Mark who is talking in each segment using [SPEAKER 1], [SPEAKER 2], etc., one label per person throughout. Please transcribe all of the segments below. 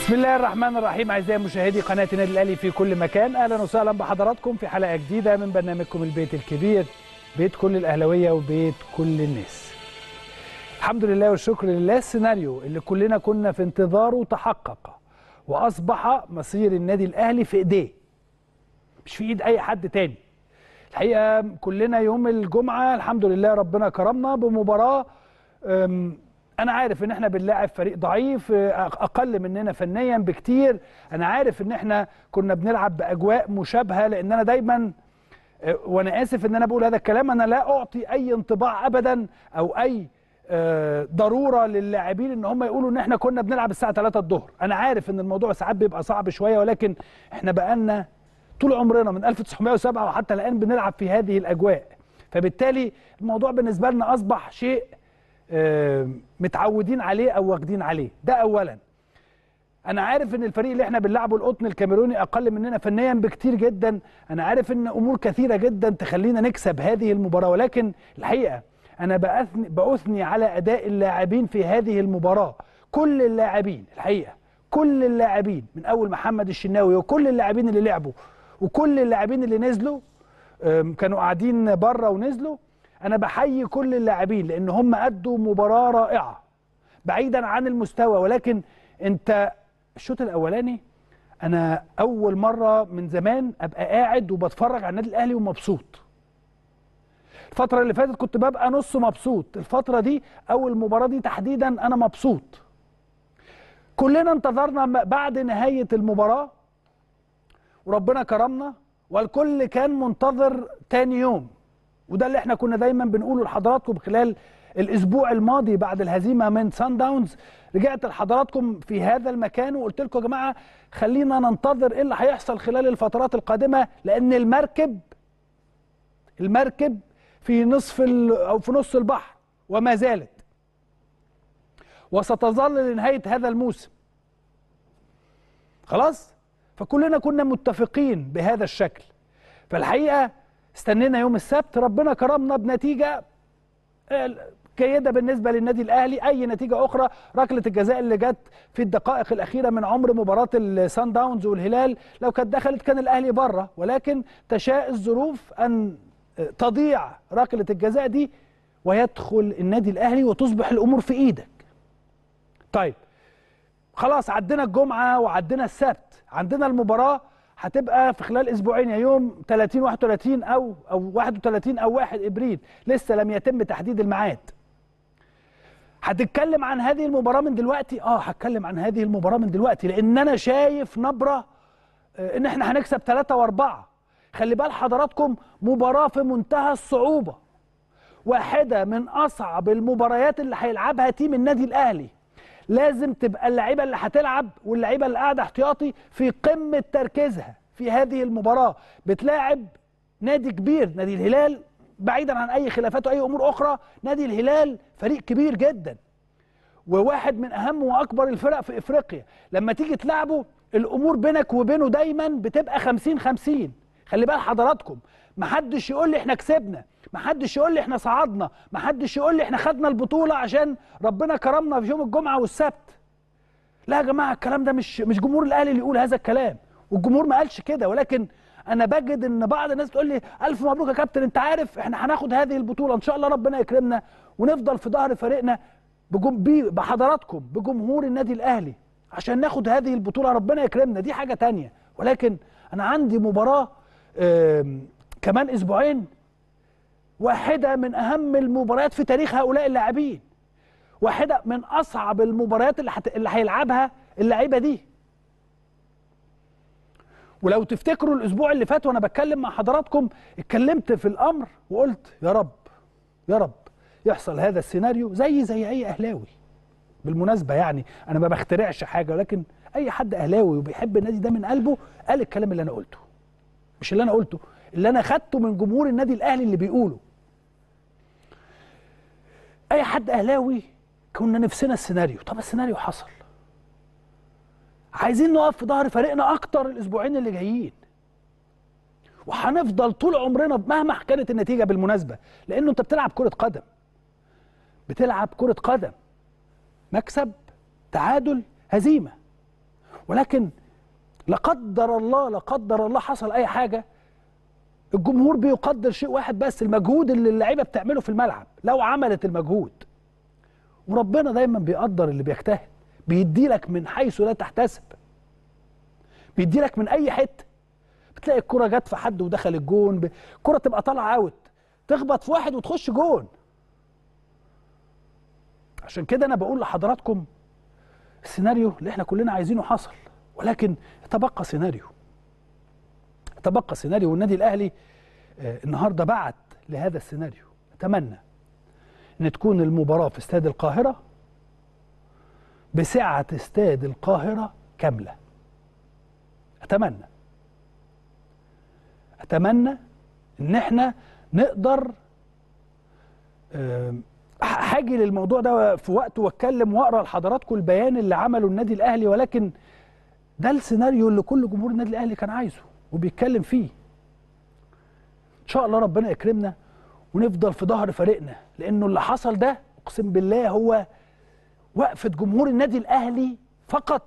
[SPEAKER 1] بسم الله الرحمن الرحيم اعزائي مشاهدي قناه النادي الاهلي في كل مكان اهلا وسهلا بحضراتكم في حلقه جديده من برنامجكم البيت الكبير بيت كل الاهلاويه وبيت كل الناس الحمد لله والشكر لله السيناريو اللي كلنا كنا في انتظاره تحقق واصبح مصير النادي الاهلي في ايديه مش في ايد اي حد تاني الحقيقه كلنا يوم الجمعه الحمد لله ربنا كرمنا بمباراه أم، انا عارف ان احنا بنلاعب فريق ضعيف أه، اقل مننا فنيا بكتير انا عارف ان احنا كنا بنلعب باجواء مشابهه لان انا دايما أه، وانا اسف ان انا بقول هذا الكلام انا لا اعطي اي انطباع ابدا او اي أه، ضروره للاعبين ان هم يقولوا ان احنا كنا بنلعب الساعه 3 الظهر انا عارف ان الموضوع ساعات بيبقى صعب شويه ولكن احنا بقالنا طول عمرنا من 1907 وحتى الان بنلعب في هذه الاجواء فبالتالي الموضوع بالنسبه لنا اصبح شيء آه، متعودين عليه او واخدين عليه ده اولا انا عارف ان الفريق اللي احنا بنلعبه القطن الكاميروني اقل مننا فنيا بكتير جدا انا عارف ان امور كثيره جدا تخلينا نكسب هذه المباراه ولكن الحقيقه انا بأثني, باثني على اداء اللاعبين في هذه المباراه كل اللاعبين الحقيقه كل اللاعبين من اول محمد الشناوي وكل اللاعبين اللي لعبوا وكل اللاعبين اللي نزلوا آم، كانوا قاعدين بره ونزلوا انا بحيي كل اللاعبين لان هم ادوا مباراه رائعه بعيدا عن المستوى ولكن انت الشوط الاولاني انا اول مره من زمان ابقى قاعد وبتفرج على النادي الاهلي ومبسوط الفتره اللي فاتت كنت ببقى نص مبسوط الفتره دي او المباراه دي تحديدا انا مبسوط كلنا انتظرنا م- بعد نهايه المباراه وربنا كرمنا والكل كان منتظر تاني يوم وده اللي احنا كنا دايما بنقوله لحضراتكم خلال الاسبوع الماضي بعد الهزيمه من سان داونز رجعت لحضراتكم في هذا المكان وقلت لكم يا جماعه خلينا ننتظر ايه اللي هيحصل خلال الفترات القادمه لان المركب المركب في نصف ال- او في نص البحر وما زالت وستظل لنهايه هذا الموسم خلاص فكلنا كنا متفقين بهذا الشكل فالحقيقه استنينا يوم السبت ربنا كرمنا بنتيجه آه، جيده بالنسبه للنادي الاهلي اي نتيجه اخرى ركله الجزاء اللي جت في الدقائق الاخيره من عمر مباراه السان داونز والهلال لو كانت دخلت كان الاهلي بره ولكن تشاء الظروف ان آه، تضيع ركله الجزاء دي ويدخل النادي الاهلي وتصبح الامور في ايدك طيب خلاص عدينا الجمعه وعدينا السبت عندنا المباراه هتبقى في خلال اسبوعين يا يوم 30 31 او او 31 او 1 ابريل لسه لم يتم تحديد الميعاد هتتكلم عن هذه المباراه من دلوقتي اه هتكلم عن هذه المباراه من دلوقتي لان انا شايف نبره آه، ان احنا هنكسب ثلاثة واربعة خلي بال حضراتكم مباراه في منتهى الصعوبه واحده من اصعب المباريات اللي هيلعبها تيم النادي الاهلي لازم تبقى اللعيبه اللي هتلعب واللعيبه اللي قاعده احتياطي في قمه تركيزها في هذه المباراه بتلاعب نادي كبير نادي الهلال بعيدا عن اي خلافات واي امور اخرى نادي الهلال فريق كبير جدا وواحد من اهم واكبر الفرق في افريقيا لما تيجي تلعبه الامور بينك وبينه دايما بتبقى 50 50 خلي بال حضراتكم محدش يقول لي احنا كسبنا محدش يقول لي احنا صعدنا محدش يقول لي احنا خدنا البطوله عشان ربنا كرمنا في يوم الجمعه والسبت لا يا جماعه الكلام ده مش مش جمهور الاهلي اللي يقول هذا الكلام والجمهور ما قالش كده ولكن انا بجد ان بعض الناس تقول لي الف مبروك يا كابتن انت عارف احنا هناخد هذه البطوله ان شاء الله ربنا يكرمنا ونفضل في ظهر فريقنا بجم... بي- بحضراتكم بجمهور النادي الاهلي عشان ناخد هذه البطوله ربنا يكرمنا دي حاجه تانية ولكن انا عندي مباراه آم، كمان اسبوعين واحده من اهم المباريات في تاريخ هؤلاء اللاعبين واحده من اصعب المباريات اللي حت... اللي هيلعبها اللعيبه دي ولو تفتكروا الاسبوع اللي فات وانا بتكلم مع حضراتكم اتكلمت في الامر وقلت يا رب يا رب يحصل هذا السيناريو زي زي اي اهلاوي بالمناسبه يعني انا ما بخترعش حاجه ولكن اي حد اهلاوي وبيحب النادي ده من قلبه قال الكلام اللي انا قلته مش اللي انا قلته اللي انا خدته من جمهور النادي الاهلي اللي بيقوله اي حد اهلاوي كنا نفسنا السيناريو طب السيناريو حصل عايزين نقف في ظهر فريقنا اكتر الاسبوعين اللي جايين وهنفضل طول عمرنا مهما كانت النتيجه بالمناسبه لانه انت بتلعب كره قدم بتلعب كره قدم مكسب تعادل هزيمه ولكن لا قدر الله لا قدر الله حصل اي حاجه الجمهور بيقدر شيء واحد بس المجهود اللي اللعيبه بتعمله في الملعب لو عملت المجهود وربنا دايما بيقدر اللي بيجتهد بيدي لك من حيث لا تحتسب بيدي لك من اي حته بتلاقي الكره جت في حد ودخل الجون ب... الكره تبقى طالعه اوت تخبط في واحد وتخش جون عشان كده انا بقول لحضراتكم السيناريو اللي احنا كلنا عايزينه حصل ولكن تبقى سيناريو تبقى سيناريو والنادي الاهلي آه، النهارده بعت لهذا السيناريو اتمنى ان تكون المباراه في استاد القاهره بسعه استاد القاهره كامله اتمنى اتمنى ان احنا نقدر آم، ح- هاجي للموضوع ده في وقت واتكلم واقرا لحضراتكم البيان اللي عمله النادي الاهلي ولكن ده السيناريو اللي كل جمهور النادي الاهلي كان عايزه وبيتكلم فيه ان شاء الله ربنا يكرمنا ونفضل في ظهر فريقنا لانه اللي حصل ده اقسم بالله هو وقفه جمهور النادي الاهلي فقط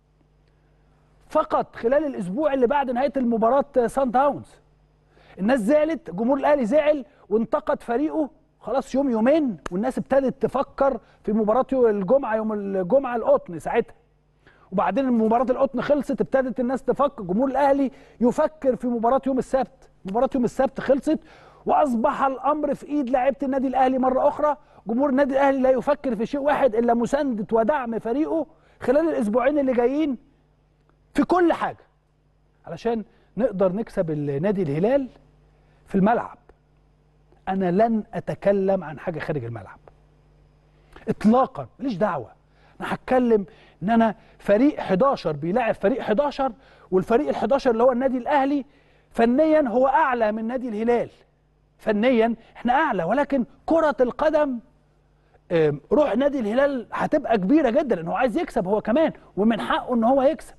[SPEAKER 1] فقط خلال الاسبوع اللي بعد نهايه المباراه سان داونز الناس زعلت جمهور الاهلي زعل وانتقد فريقه خلاص يوم يومين والناس ابتدت تفكر في مباراه يوم الجمعه يوم الجمعه القطن ساعتها وبعدين مباراه القطن خلصت ابتدت الناس تفكر جمهور الاهلي يفكر في مباراه يوم السبت مباراه يوم السبت خلصت واصبح الامر في ايد لاعيبه النادي الاهلي مره اخرى جمهور النادي الاهلي لا يفكر في شيء واحد الا مسانده ودعم فريقه خلال الاسبوعين اللي جايين في كل حاجه علشان نقدر نكسب النادي الهلال في الملعب انا لن اتكلم عن حاجه خارج الملعب اطلاقا ماليش دعوه انا هتكلم ان انا فريق 11 بيلاعب فريق 11 والفريق ال 11 اللي هو النادي الاهلي فنيا هو اعلى من نادي الهلال فنيا احنا اعلى ولكن كره القدم آم، روح نادي الهلال هتبقى كبيره جدا لان هو عايز يكسب هو كمان ومن حقه ان هو يكسب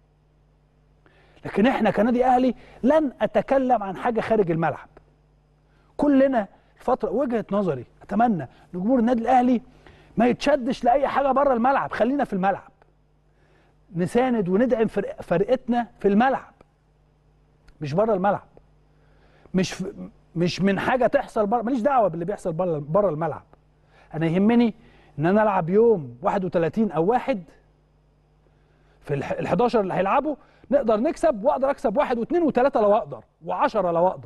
[SPEAKER 1] لكن احنا كنادي اهلي لن اتكلم عن حاجه خارج الملعب كلنا فتره وجهه نظري اتمنى ان جمهور النادي الاهلي ما يتشدش لاي حاجه بره الملعب خلينا في الملعب نساند وندعم فرق فرقتنا في الملعب مش بره الملعب مش في مش من حاجه تحصل بره ماليش دعوه باللي بيحصل بره بره الملعب انا يهمني ان انا العب يوم 31 او واحد في ال 11 اللي هيلعبوا نقدر نكسب واقدر اكسب واحد واثنين وثلاثه لو اقدر وعشرة لو اقدر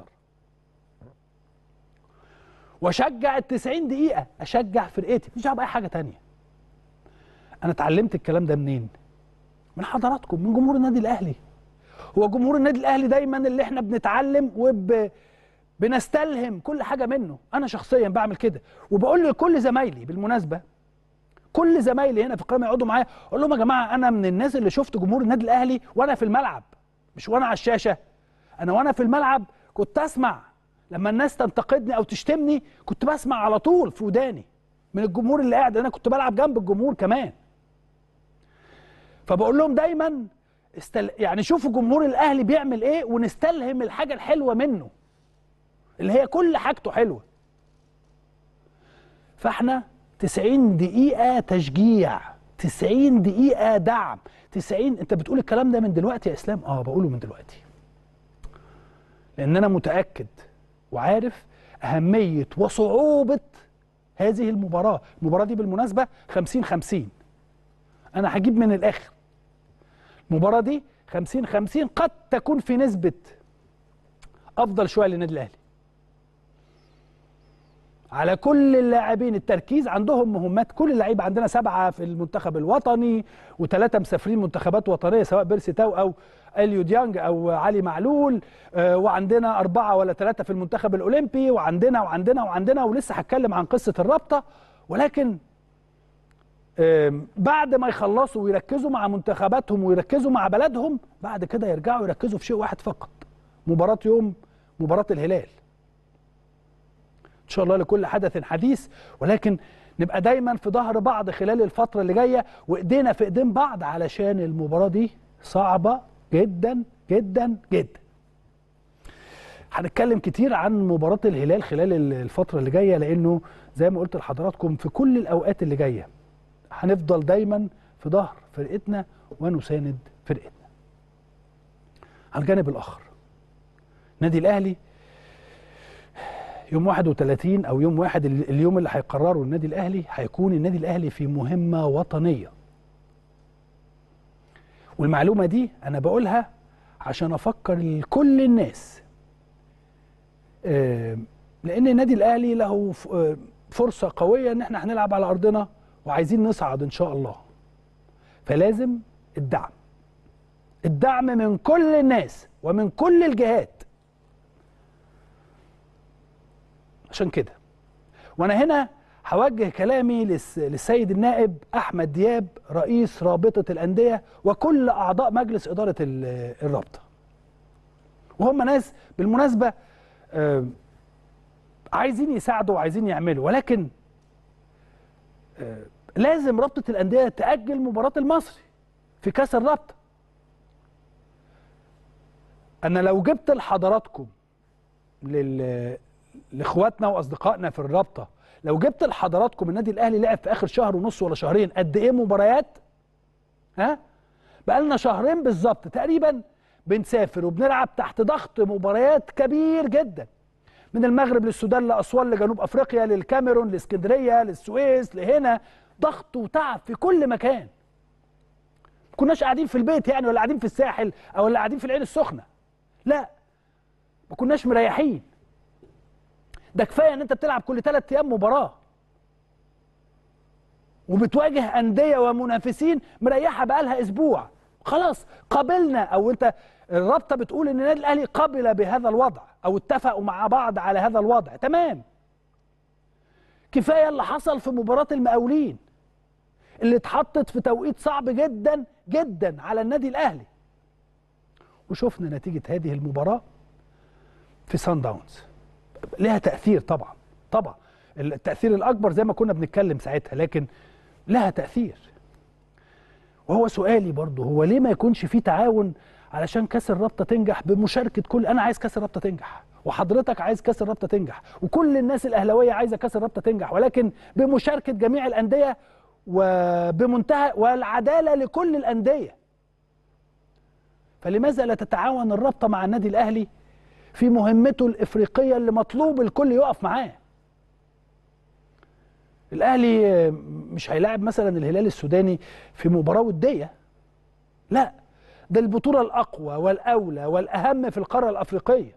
[SPEAKER 1] واشجع ال 90 دقيقه اشجع فرقتي مش دعوه باي حاجه تانية انا اتعلمت الكلام ده منين من حضراتكم من جمهور النادي الاهلي هو جمهور النادي الاهلي دايما اللي احنا بنتعلم وب بنستلهم كل حاجه منه انا شخصيا بعمل كده وبقول لكل زمايلي بالمناسبه كل زمايلي هنا في القائمه يقعدوا معايا اقول لهم يا جماعه انا من الناس اللي شفت جمهور النادي الاهلي وانا في الملعب مش وانا على الشاشه انا وانا في الملعب كنت اسمع لما الناس تنتقدني او تشتمني كنت بسمع على طول في وداني من الجمهور اللي قاعد انا كنت بلعب جنب الجمهور كمان فبقول لهم دايما استل... يعني شوفوا جمهور الاهلي بيعمل ايه ونستلهم الحاجه الحلوه منه اللي هي كل حاجته حلوه فاحنا 90 دقيقه تشجيع 90 دقيقه دعم 90 انت بتقول الكلام ده من دلوقتي يا اسلام اه بقوله من دلوقتي لان انا متاكد وعارف اهميه وصعوبه هذه المباراه المباراه دي بالمناسبه 50 50 انا هجيب من الاخر المباراه دي 50 50 قد تكون في نسبه افضل شويه للنادي الاهلي على كل اللاعبين التركيز عندهم مهمات كل اللعيبه عندنا سبعه في المنتخب الوطني وثلاثه مسافرين منتخبات وطنيه سواء بيرسي تاو او اليو ديانج او علي معلول آه، وعندنا اربعه ولا ثلاثه في المنتخب الاولمبي وعندنا وعندنا وعندنا ولسه هتكلم عن قصه الرابطه ولكن آم، بعد ما يخلصوا ويركزوا مع منتخباتهم ويركزوا مع بلدهم بعد كده يرجعوا يركزوا في شيء واحد فقط مباراة يوم مباراة الهلال إن شاء الله لكل حدث حديث ولكن نبقى دايما في ظهر بعض خلال الفترة اللي جاية وإيدينا في إيدين بعض علشان المباراة دي صعبة جدا جدا جدا هنتكلم كتير عن مباراة الهلال خلال الفترة اللي جاية لأنه زي ما قلت لحضراتكم في كل الأوقات اللي جاية هنفضل دايما في ظهر فرقتنا ونساند فرقتنا على الجانب الاخر النادي الاهلي يوم 31 او يوم واحد ال- اليوم اللي هيقرره النادي الاهلي هيكون النادي الاهلي في مهمه وطنيه والمعلومه دي انا بقولها عشان افكر كل الناس آه، لان النادي الاهلي له ف- آه، فرصه قويه ان احنا هنلعب على ارضنا وعايزين نصعد ان شاء الله فلازم الدعم الدعم من كل الناس ومن كل الجهات عشان كده وانا هنا هوجه كلامي للس- للسيد النائب احمد دياب رئيس رابطه الانديه وكل اعضاء مجلس اداره ال- الرابطه وهم ناس بالمناسبه آه، عايزين يساعدوا وعايزين يعملوا ولكن آه، لازم رابطه الانديه تاجل مباراه المصري في كاس الرابطه انا لو جبت لحضراتكم لل لاخواتنا واصدقائنا في الرابطه لو جبت لحضراتكم النادي الاهلي لعب في اخر شهر ونص ولا شهرين قد ايه مباريات ها بقالنا شهرين بالظبط تقريبا بنسافر وبنلعب تحت ضغط مباريات كبير جدا من المغرب للسودان لاسوان لجنوب افريقيا للكاميرون لاسكندريه للسويس لهنا ضغط وتعب في كل مكان ما كناش قاعدين في البيت يعني ولا قاعدين في الساحل او ولا قاعدين في العين السخنه لا ما كناش مريحين ده كفايه ان انت بتلعب كل ثلاث ايام مباراه وبتواجه انديه ومنافسين مريحه بقالها اسبوع خلاص قبلنا او انت الرابطه بتقول ان النادي الاهلي قبل بهذا الوضع او اتفقوا مع بعض على هذا الوضع تمام كفايه اللي حصل في مباراه المقاولين اللي اتحطت في توقيت صعب جدا جدا على النادي الاهلي وشفنا نتيجه هذه المباراه في سان داونز لها تاثير طبعا طبعا التاثير الاكبر زي ما كنا بنتكلم ساعتها لكن لها تاثير وهو سؤالي برضه هو ليه ما يكونش في تعاون علشان كاس الرابطه تنجح بمشاركه كل انا عايز كاس الرابطه تنجح وحضرتك عايز كاس الرابطه تنجح وكل الناس الاهلاويه عايزه كاس الرابطه تنجح ولكن بمشاركه جميع الانديه وبمنتهى والعداله لكل الانديه فلماذا لا تتعاون الرابطه مع النادي الاهلي في مهمته الافريقيه اللي مطلوب الكل يقف معاه الاهلي مش هيلاعب مثلا الهلال السوداني في مباراه وديه لا ده البطوله الاقوى والاولى والاهم في القاره الافريقيه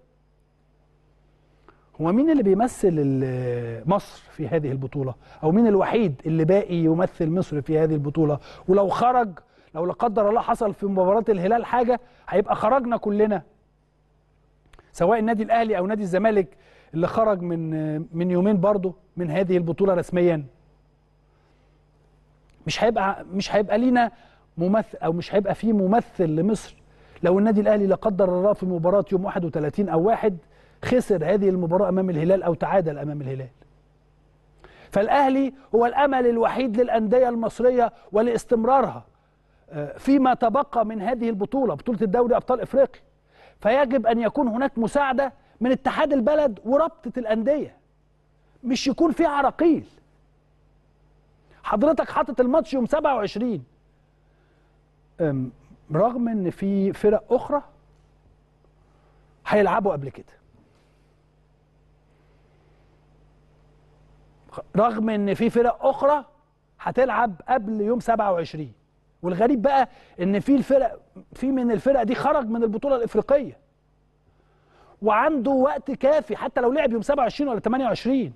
[SPEAKER 1] هو مين اللي بيمثل ال- مصر في هذه البطوله او مين الوحيد اللي باقي يمثل مصر في هذه البطوله ولو خرج لو لا قدر الله حصل في مباراه الهلال حاجه هيبقى خرجنا كلنا سواء النادي الاهلي او نادي الزمالك اللي خرج من من يومين برضه من هذه البطوله رسميا مش هيبقى مش هيبقى لينا ممثل او مش هيبقى فيه ممثل لمصر لو النادي الاهلي لا قدر الله في مباراه يوم 31 او واحد خسر هذه المباراه امام الهلال او تعادل امام الهلال فالاهلي هو الامل الوحيد للانديه المصريه ولاستمرارها آه، فيما تبقى من هذه البطوله بطوله الدوري ابطال افريقيا فيجب ان يكون هناك مساعده من اتحاد البلد ورابطه الانديه مش يكون في عراقيل حضرتك حاطط الماتش يوم 27 أم، رغم ان في فرق اخرى هيلعبوا قبل كده رغم ان في فرق اخرى هتلعب قبل يوم 27 والغريب بقى ان في الفرق في من الفرق دي خرج من البطوله الافريقيه وعنده وقت كافي حتى لو لعب يوم 27 ولا 28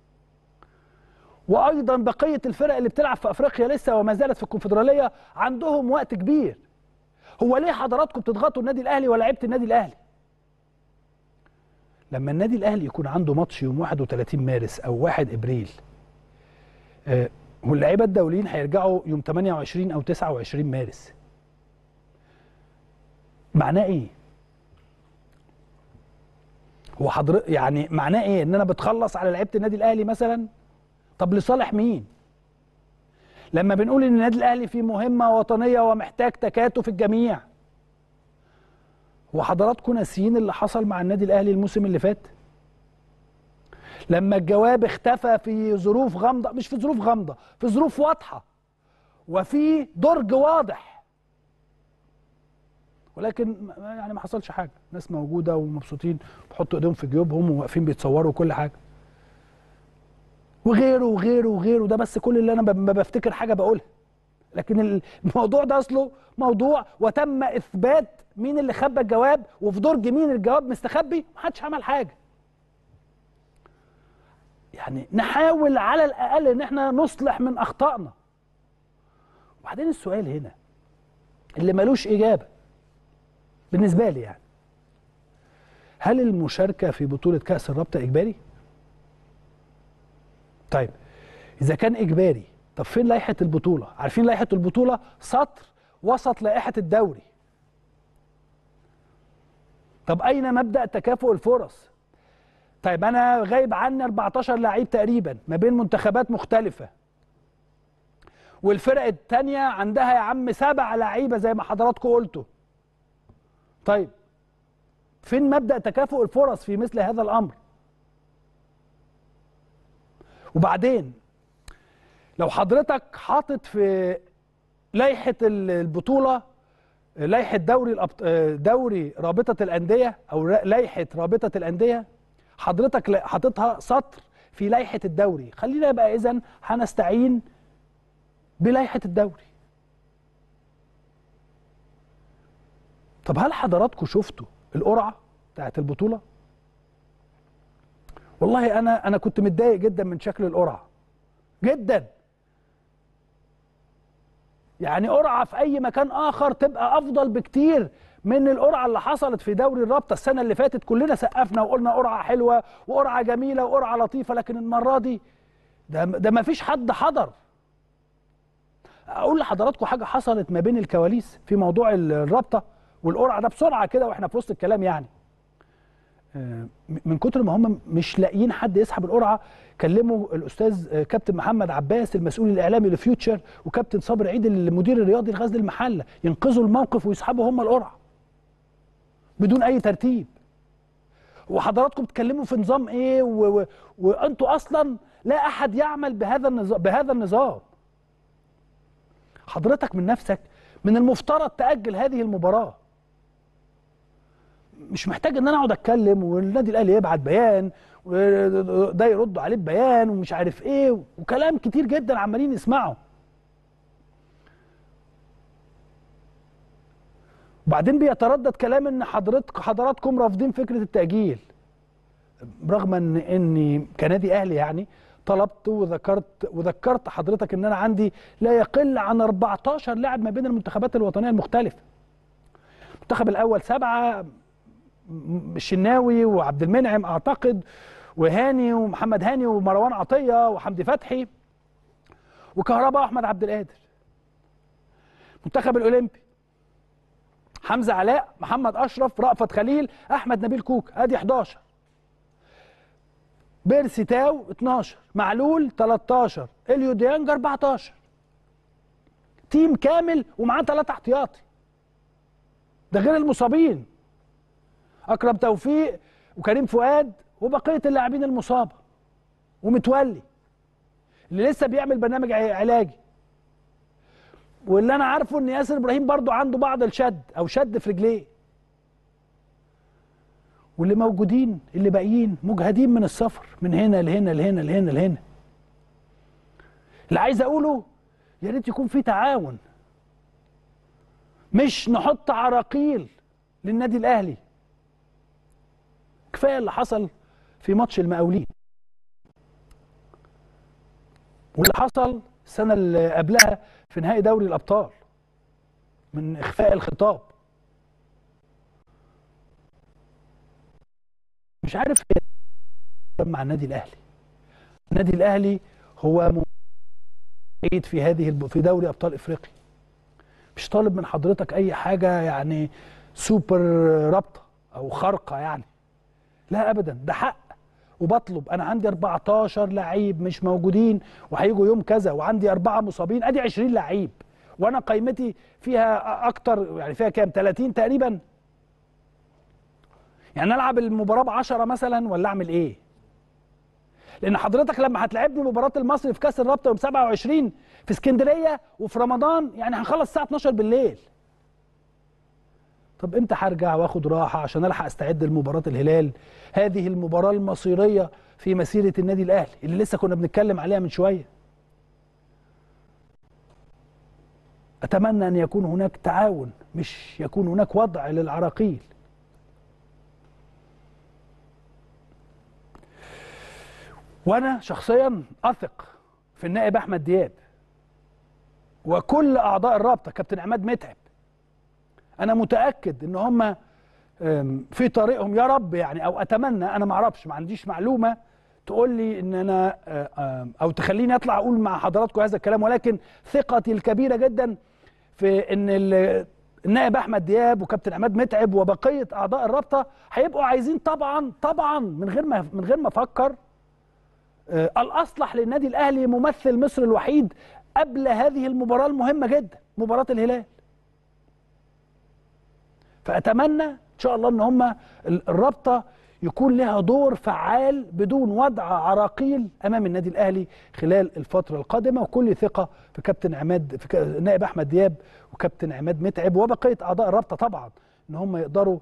[SPEAKER 1] وايضا بقيه الفرق اللي بتلعب في افريقيا لسه وما زالت في الكونفدراليه عندهم وقت كبير هو ليه حضراتكم بتضغطوا النادي الاهلي ولاعيبه النادي الاهلي لما النادي الاهلي يكون عنده ماتش يوم 31 مارس او 1 ابريل آه، واللعيبه الدوليين هيرجعوا يوم 28 او 29 مارس معناه ايه هو حضرتك يعني معناه ايه ان انا بتخلص على لعيبه النادي الاهلي مثلا طب لصالح مين لما بنقول ان النادي الاهلي في مهمه وطنيه ومحتاج تكاتف الجميع وحضراتكم ناسيين اللي حصل مع النادي الاهلي الموسم اللي فات لما الجواب اختفى في ظروف غامضه مش في ظروف غامضه في ظروف واضحه وفي درج واضح ولكن م- يعني ما حصلش حاجه ناس موجوده ومبسوطين بيحطوا ايديهم في جيوبهم وواقفين بيتصوروا وكل حاجه وغيره وغيره وغيره ده بس كل اللي انا ب- ما بفتكر حاجه بقولها لكن الموضوع ده اصله موضوع وتم اثبات مين اللي خبى الجواب وفي درج مين الجواب مستخبي محدش عمل حاجه يعني نحاول على الاقل ان احنا نصلح من اخطائنا وبعدين السؤال هنا اللي ملوش اجابه بالنسبه لي يعني هل المشاركه في بطوله كاس الرابطه اجباري طيب اذا كان اجباري طب فين لائحه البطوله عارفين لائحه البطوله سطر وسط لائحه الدوري طب اين مبدا تكافؤ الفرص طيب انا غايب عني 14 لعيب تقريبا ما بين منتخبات مختلفه والفرق التانية عندها يا عم سبع لعيبه زي ما حضراتكم قلتوا طيب فين مبدا تكافؤ الفرص في مثل هذا الامر وبعدين لو حضرتك حاطط في لائحه البطوله لائحه دوري الأبط- دوري رابطه الانديه او لائحه رابطه الانديه حضرتك لا- حاططها سطر في لائحه الدوري خلينا يبقى اذا هنستعين بلائحه الدوري طب هل حضراتكم شفتوا القرعه بتاعت البطوله والله انا انا كنت متضايق جدا من شكل القرعه جدا يعني قرعه في اي مكان اخر تبقى افضل بكتير من القرعه اللي حصلت في دوري الرابطه السنه اللي فاتت كلنا سقفنا وقلنا قرعه حلوه وقرعه جميله وقرعه لطيفه لكن المره دي ده ده ما فيش حد حضر اقول لحضراتكم حاجه حصلت ما بين الكواليس في موضوع الرابطه والقرعه ده بسرعه كده واحنا في وسط الكلام يعني آه، من كتر ما هم مش لاقيين حد يسحب القرعه كلموا الاستاذ آه، كابتن محمد عباس المسؤول الاعلامي لفيوتشر وكابتن صابر عيد المدير الرياضي لغزل المحله ينقذوا الموقف ويسحبوا هم القرعه بدون اي ترتيب وحضراتكم بتتكلموا في نظام ايه و... و... وانتوا اصلا لا احد يعمل بهذا النظام بهذا النظام حضرتك من نفسك من المفترض تاجل هذه المباراه مش محتاج ان انا اقعد اتكلم والنادي الاهلي يبعت بيان وده يرد عليه ببيان ومش عارف ايه وكلام كتير جدا عمالين يسمعوا وبعدين بيتردد كلام ان حضرتك حضراتكم رافضين فكره التاجيل رغم ان اني كنادي اهلي يعني طلبت وذكرت وذكرت حضرتك ان انا عندي لا يقل عن 14 لاعب ما بين المنتخبات الوطنيه المختلفه المنتخب الاول سبعه الشناوي وعبد المنعم اعتقد وهاني ومحمد هاني ومروان عطيه وحمدي فتحي وكهرباء واحمد عبد القادر المنتخب الاولمبي حمزه علاء محمد اشرف رأفت خليل احمد نبيل كوك ادي 11 بيرسي تاو 12 معلول 13 اليو ديانج 14 تيم كامل ومعاه ثلاثة احتياطي ده غير المصابين اكرم توفيق وكريم فؤاد وبقيه اللاعبين المصابه ومتولي اللي لسه بيعمل برنامج ع- علاجي واللي انا عارفه ان ياسر ابراهيم برضو عنده بعض الشد او شد في رجليه واللي موجودين اللي باقيين مجهدين من السفر من هنا لهنا لهنا لهنا لهنا اللي عايز اقوله يا ريت يكون في تعاون مش نحط عراقيل للنادي الاهلي كفايه اللي حصل في ماتش المقاولين واللي حصل السنه اللي قبلها في نهائي دوري الابطال من اخفاء الخطاب مش عارف إيه مع النادي الاهلي النادي الاهلي هو عيد في هذه الب- في دوري ابطال افريقيا مش طالب من حضرتك اي حاجه يعني سوبر رابطه او خارقه يعني لا ابدا ده حق وبطلب انا عندي 14 لعيب مش موجودين وهيجوا يوم كذا وعندي اربعه مصابين ادي 20 لعيب وانا قيمتي فيها اكتر يعني فيها كام 30 تقريبا يعني العب المباراه ب 10 مثلا ولا اعمل ايه لان حضرتك لما هتلعبني مباراه المصري في كاس الرابطه يوم 27 في اسكندريه وفي رمضان يعني هنخلص الساعه 12 بالليل طب امتى هرجع واخد راحه عشان الحق استعد لمباراه الهلال هذه المباراه المصيريه في مسيره النادي الاهلي اللي لسه كنا بنتكلم عليها من شويه اتمنى ان يكون هناك تعاون مش يكون هناك وضع للعراقيل وانا شخصيا اثق في النائب احمد دياب وكل اعضاء الرابطه كابتن عماد متعب انا متاكد ان هم في طريقهم يا رب يعني او اتمنى انا ما اعرفش ما عنديش معلومه تقول لي ان انا او تخليني اطلع اقول مع حضراتكم هذا الكلام ولكن ثقتي الكبيره جدا في ان النائب احمد دياب وكابتن عماد متعب وبقيه اعضاء الرابطه هيبقوا عايزين طبعا طبعا من غير ما من غير ما افكر الاصلح للنادي الاهلي ممثل مصر الوحيد قبل هذه المباراه المهمه جدا مباراه الهلال فاتمنى ان شاء الله ان هم الرابطه يكون لها دور فعال بدون وضع عراقيل امام النادي الاهلي خلال الفتره القادمه وكل ثقه في كابتن عماد في نائب احمد دياب وكابتن عماد متعب وبقيه اعضاء الرابطه طبعا ان هم يقدروا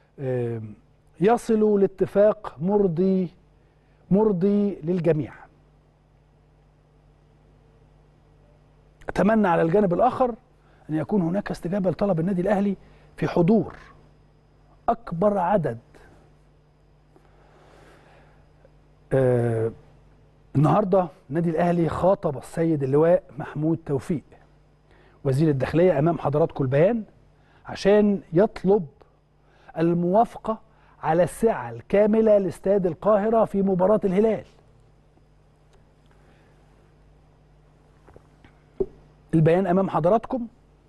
[SPEAKER 1] يصلوا لاتفاق مرضي مرضي للجميع اتمنى على الجانب الاخر ان يكون هناك استجابه لطلب النادي الاهلي في حضور اكبر عدد آه النهارده النادي الاهلي خاطب السيد اللواء محمود توفيق وزير الداخليه امام حضراتكم البيان عشان يطلب الموافقه على السعه الكامله لاستاد القاهره في مباراه الهلال البيان امام حضراتكم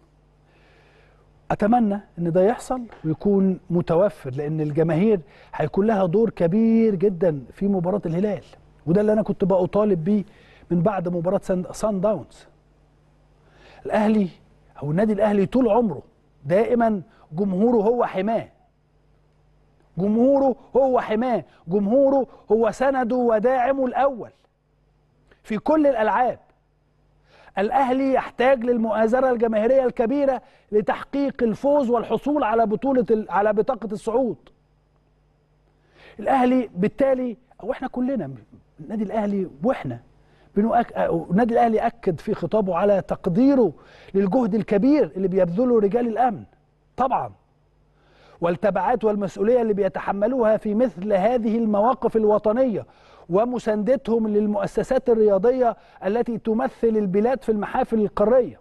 [SPEAKER 1] اتمنى ان ده يحصل ويكون متوفر لان الجماهير هيكون لها دور كبير جدا في مباراه الهلال وده اللي انا كنت بقى اطالب بيه من بعد مباراه سان داونز الاهلي او النادي الاهلي طول عمره دائما جمهوره هو حماه جمهوره هو حماه جمهوره هو سنده وداعمه الاول في كل الالعاب الاهلي يحتاج للمؤازره الجماهيريه الكبيره لتحقيق الفوز والحصول على بطوله على بطاقه الصعود الاهلي بالتالي او احنا كلنا النادي الاهلي واحنا بنؤك... النادي الاهلي اكد في خطابه على تقديره للجهد الكبير اللي بيبذله رجال الامن طبعا والتبعات والمسؤوليه اللي بيتحملوها في مثل هذه المواقف الوطنيه ومساندتهم للمؤسسات الرياضيه التي تمثل البلاد في المحافل القاريه.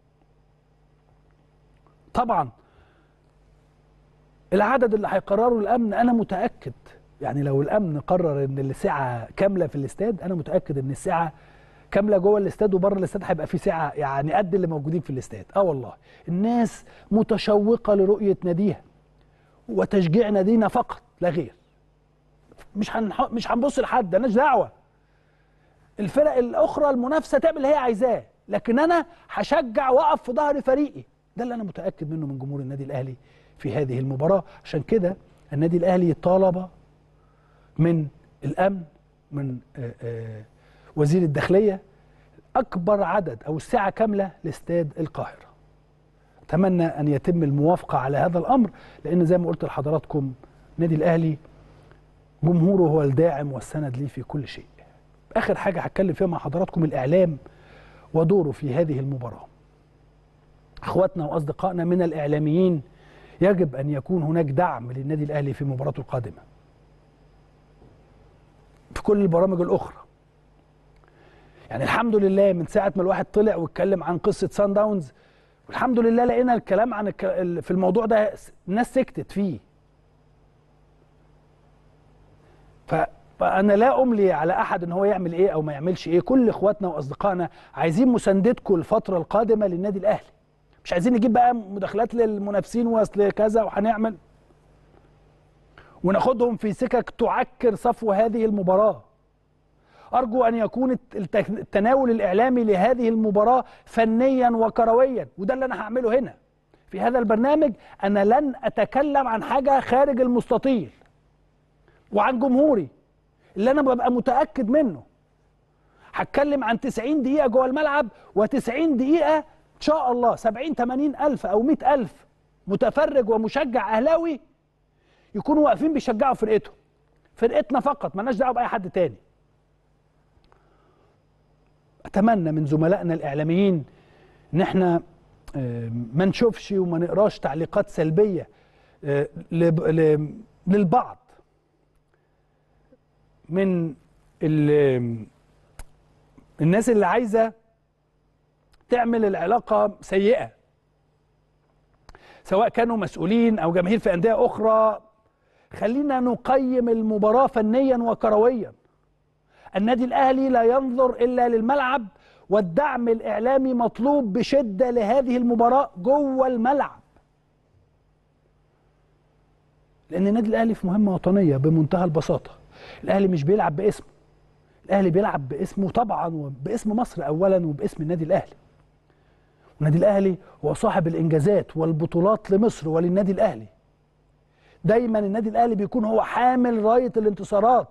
[SPEAKER 1] طبعا العدد اللي هيقرره الامن انا متاكد يعني لو الامن قرر ان السعه كامله في الاستاد انا متاكد ان السعه كامله جوه الاستاد وبره الاستاد هيبقى في سعه يعني قد اللي موجودين في الاستاد اه والله الناس متشوقه لرؤيه ناديها وتشجيع نادينا فقط لا غير مش هنح... مش هنبص لحد مالناش دعوه الفرق الاخرى المنافسه تعمل اللي هي عايزاه لكن انا هشجع واقف في ظهر فريقي ده اللي انا متاكد منه من جمهور النادي الاهلي في هذه المباراه عشان كده النادي الاهلي طالب من الامن من آآ آآ وزير الداخليه اكبر عدد او الساعه كامله لاستاد القاهره اتمنى ان يتم الموافقه على هذا الامر لان زي ما قلت لحضراتكم النادي الاهلي جمهوره هو الداعم والسند ليه في كل شيء اخر حاجه هتكلم فيها مع حضراتكم الاعلام ودوره في هذه المباراه اخواتنا واصدقائنا من الاعلاميين يجب ان يكون هناك دعم للنادي الاهلي في مباراته القادمه في كل البرامج الاخرى يعني الحمد لله من ساعه ما الواحد طلع واتكلم عن قصه سان داونز والحمد لله لقينا الكلام عن الك... في الموضوع ده الناس سكتت فيه ف... فانا لا املي على احد ان هو يعمل ايه او ما يعملش ايه كل اخواتنا واصدقائنا عايزين مساندتكم الفتره القادمه للنادي الاهلي مش عايزين نجيب بقى مداخلات للمنافسين واصل كذا وهنعمل وناخدهم في سكك تعكر صفو هذه المباراه ارجو ان يكون التناول الاعلامي لهذه المباراه فنيا وكرويا وده اللي انا هعمله هنا في هذا البرنامج انا لن اتكلم عن حاجه خارج المستطيل وعن جمهوري اللي انا ببقى متاكد منه هتكلم عن 90 دقيقه جوه الملعب و90 دقيقه ان شاء الله 70 80 الف او 100 الف متفرج ومشجع اهلاوي يكونوا واقفين بيشجعوا فرقتهم فرقتنا فقط مالناش دعوه باي حد تاني اتمنى من زملائنا الاعلاميين ان احنا آه، ما نشوفش وما نقراش تعليقات سلبيه آه، لب- ل- للبعض من ال- الناس اللي عايزه تعمل العلاقه سيئه سواء كانوا مسؤولين او جماهير في انديه اخرى خلينا نقيم المباراه فنيا وكرويا النادي الاهلي لا ينظر الا للملعب والدعم الاعلامي مطلوب بشده لهذه المباراه جوه الملعب لان النادي الاهلي في مهمه وطنيه بمنتهى البساطه الاهلي مش بيلعب باسمه الاهلي بيلعب باسمه طبعا وباسم مصر اولا وباسم النادي الاهلي النادي الاهلي هو صاحب الانجازات والبطولات لمصر وللنادي الاهلي دايما النادي الاهلي بيكون هو حامل رايه الانتصارات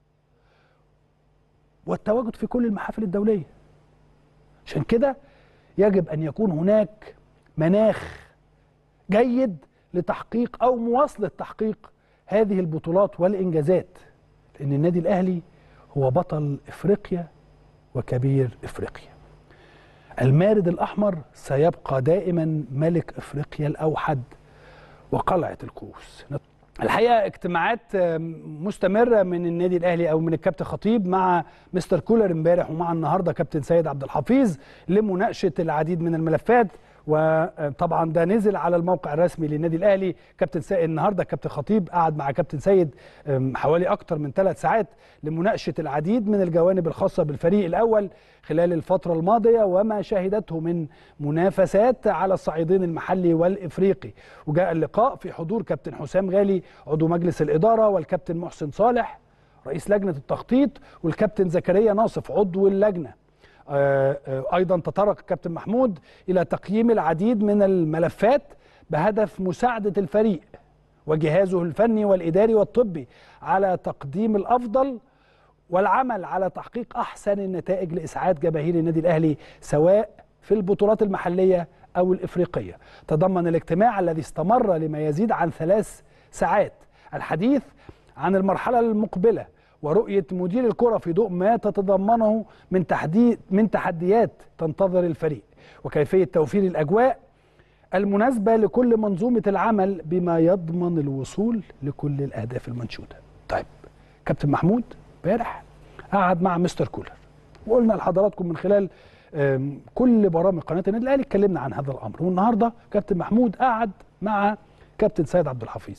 [SPEAKER 1] والتواجد في كل المحافل الدوليه عشان كده يجب ان يكون هناك مناخ جيد لتحقيق او مواصله تحقيق هذه البطولات والانجازات لان النادي الاهلي هو بطل افريقيا وكبير افريقيا المارد الاحمر سيبقى دائما ملك افريقيا الاوحد وقلعه الكؤوس الحقيقه اجتماعات مستمره من النادي الاهلي او من الكابتن خطيب مع مستر كولر امبارح ومع النهارده كابتن سيد عبد الحفيظ لمناقشه العديد من الملفات وطبعا ده نزل على الموقع الرسمي للنادي الاهلي كابتن سيد النهارده كابتن خطيب قعد مع كابتن سيد حوالي اكتر من ثلاث ساعات لمناقشه العديد من الجوانب الخاصه بالفريق الاول خلال الفتره الماضيه وما شهدته من منافسات على الصعيدين المحلي والافريقي وجاء اللقاء في حضور كابتن حسام غالي عضو مجلس الاداره والكابتن محسن صالح رئيس لجنه التخطيط والكابتن زكريا ناصف عضو اللجنه ايضا تطرق الكابتن محمود الى تقييم العديد من الملفات بهدف مساعده الفريق وجهازه الفني والاداري والطبي على تقديم الافضل والعمل على تحقيق احسن النتائج لاسعاد جماهير النادي الاهلي سواء في البطولات المحليه او الافريقيه. تضمن الاجتماع الذي استمر لما يزيد عن ثلاث ساعات الحديث عن المرحله المقبله ورؤيه مدير الكره في ضوء ما تتضمنه من تحديد من تحديات تنتظر الفريق وكيفيه توفير الاجواء المناسبه لكل منظومه العمل بما يضمن الوصول لكل الاهداف المنشوده. طيب كابتن محمود امبارح قعد مع مستر كولر وقلنا لحضراتكم من خلال كل برامج قناه النادي الاهلي اتكلمنا عن هذا الامر والنهارده كابتن محمود قعد مع كابتن سيد عبد الحفيظ.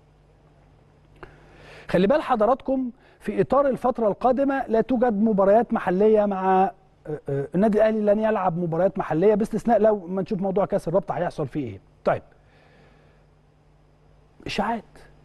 [SPEAKER 1] خلي بال حضراتكم في اطار الفتره القادمه لا توجد مباريات محليه مع النادي الاهلي لن يلعب مباريات محليه باستثناء لو ما نشوف موضوع كاس الرابطه هيحصل فيه ايه. طيب اشاعات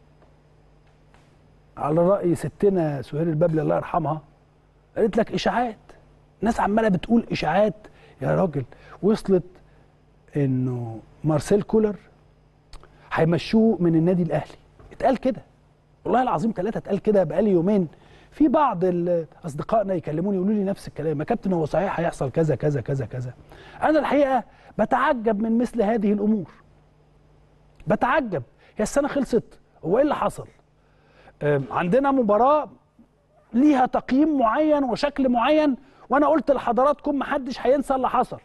[SPEAKER 1] على راي ستنا سهير البابلي الله يرحمها قالت لك اشاعات ناس عماله بتقول اشاعات يا راجل وصلت انه مارسيل كولر هيمشوه من النادي الاهلي اتقال كده والله العظيم ثلاثه اتقال كده بقالي يومين في بعض اصدقائنا يكلموني يقولوا لي نفس الكلام يا كابتن هو صحيح هيحصل كذا كذا كذا كذا انا الحقيقه بتعجب من مثل هذه الامور بتعجب هي السنه خلصت هو ايه اللي حصل عندنا مباراه ليها تقييم معين وشكل معين وانا قلت لحضراتكم محدش هينسى اللي حصل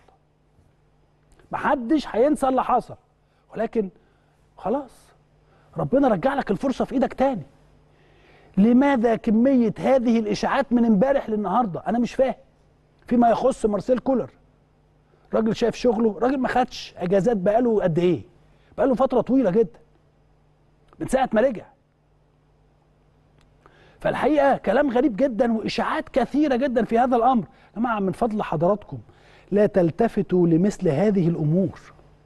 [SPEAKER 1] محدش هينسى اللي حصل ولكن خلاص ربنا رجع لك الفرصه في ايدك تاني لماذا كميه هذه الاشاعات من امبارح للنهارده انا مش فاهم فيما يخص مارسيل كولر راجل شايف شغله راجل ما خدش اجازات بقاله قد ايه بقاله فتره طويله جدا من ساعه ما رجع فالحقيقه كلام غريب جدا واشاعات كثيره جدا في هذا الامر يا جماعه من فضل حضراتكم لا تلتفتوا لمثل هذه الامور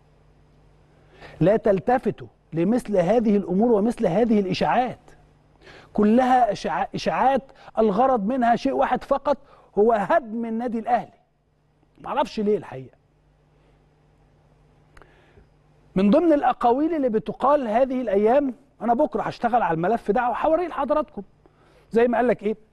[SPEAKER 1] لا تلتفتوا لمثل هذه الامور ومثل هذه الاشاعات كلها اشاعات الغرض منها شيء واحد فقط هو هدم النادي الاهلي معرفش ليه الحقيقه من ضمن الاقاويل اللي بتقال هذه الايام انا بكره هشتغل على الملف ده وهوريه لحضراتكم زي ما قال لك ايه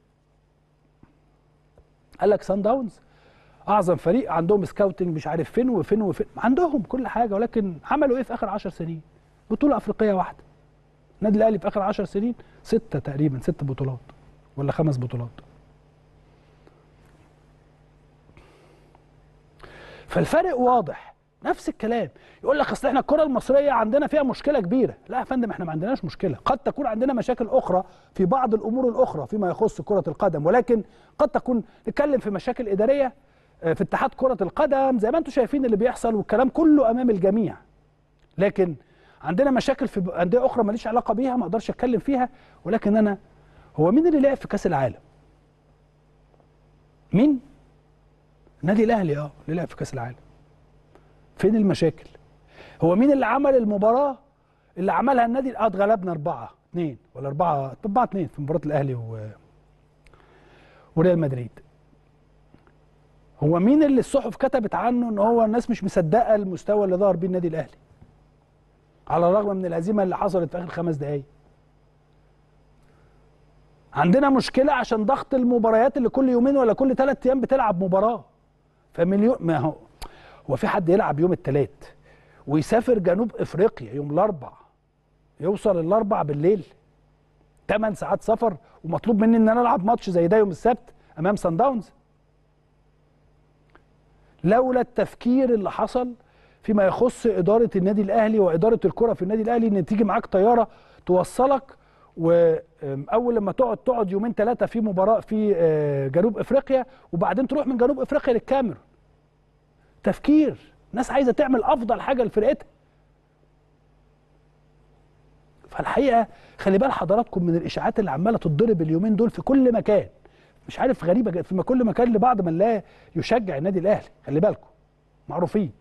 [SPEAKER 1] قال لك سان داونز اعظم فريق عندهم سكاوتنج مش عارف فين وفين وفين عندهم كل حاجه ولكن عملوا ايه في اخر 10 سنين بطوله افريقيه واحده النادي الاهلي في اخر 10 سنين سته تقريبا ست بطولات ولا خمس بطولات فالفرق واضح نفس الكلام يقول لك اصل احنا الكره المصريه عندنا فيها مشكله كبيره لا يا فندم احنا ما عندناش مشكله قد تكون عندنا مشاكل اخرى في بعض الامور الاخرى فيما يخص كره القدم ولكن قد تكون نتكلم في مشاكل اداريه آه، في اتحاد كره القدم زي ما انتم شايفين اللي بيحصل والكلام كله امام الجميع لكن عندنا مشاكل في انديه اخرى ماليش علاقه بيها ما اقدرش اتكلم فيها ولكن انا هو مين اللي لعب في كاس العالم مين النادي الاهلي اه اللي لعب في كاس العالم فين المشاكل هو مين اللي عمل المباراه اللي عملها النادي اه اتغلبنا أربعة اثنين ولا أربعة أربعة اثنين في مباراة الأهلي و... وريال مدريد هو مين اللي الصحف كتبت عنه ان هو الناس مش مصدقه المستوى اللي ظهر بيه النادي الاهلي على الرغم من الهزيمه اللي حصلت في اخر خمس دقائق عندنا مشكله عشان ضغط المباريات اللي كل يومين ولا كل ثلاث ايام بتلعب مباراه فمليون ما هو هو في حد يلعب يوم الثلاث ويسافر جنوب افريقيا يوم الاربع يوصل الاربع بالليل 8 ساعات سفر ومطلوب مني ان انا العب ماتش زي ده يوم السبت امام سان داونز لولا التفكير اللي حصل فيما يخص اداره النادي الاهلي واداره الكره في النادي الاهلي ان تيجي معاك طياره توصلك واول لما تقعد تقعد يومين ثلاثه في مباراه في آه، جنوب افريقيا وبعدين تروح من جنوب افريقيا للكاميرون تفكير ناس عايزه تعمل افضل حاجه لفرقتها فالحقيقه خلي بال حضراتكم من الاشاعات اللي عماله تتضرب اليومين دول في كل مكان مش عارف غريبه جدا، في كل مكان لبعض من لا يشجع النادي الاهلي خلي بالكم معروفين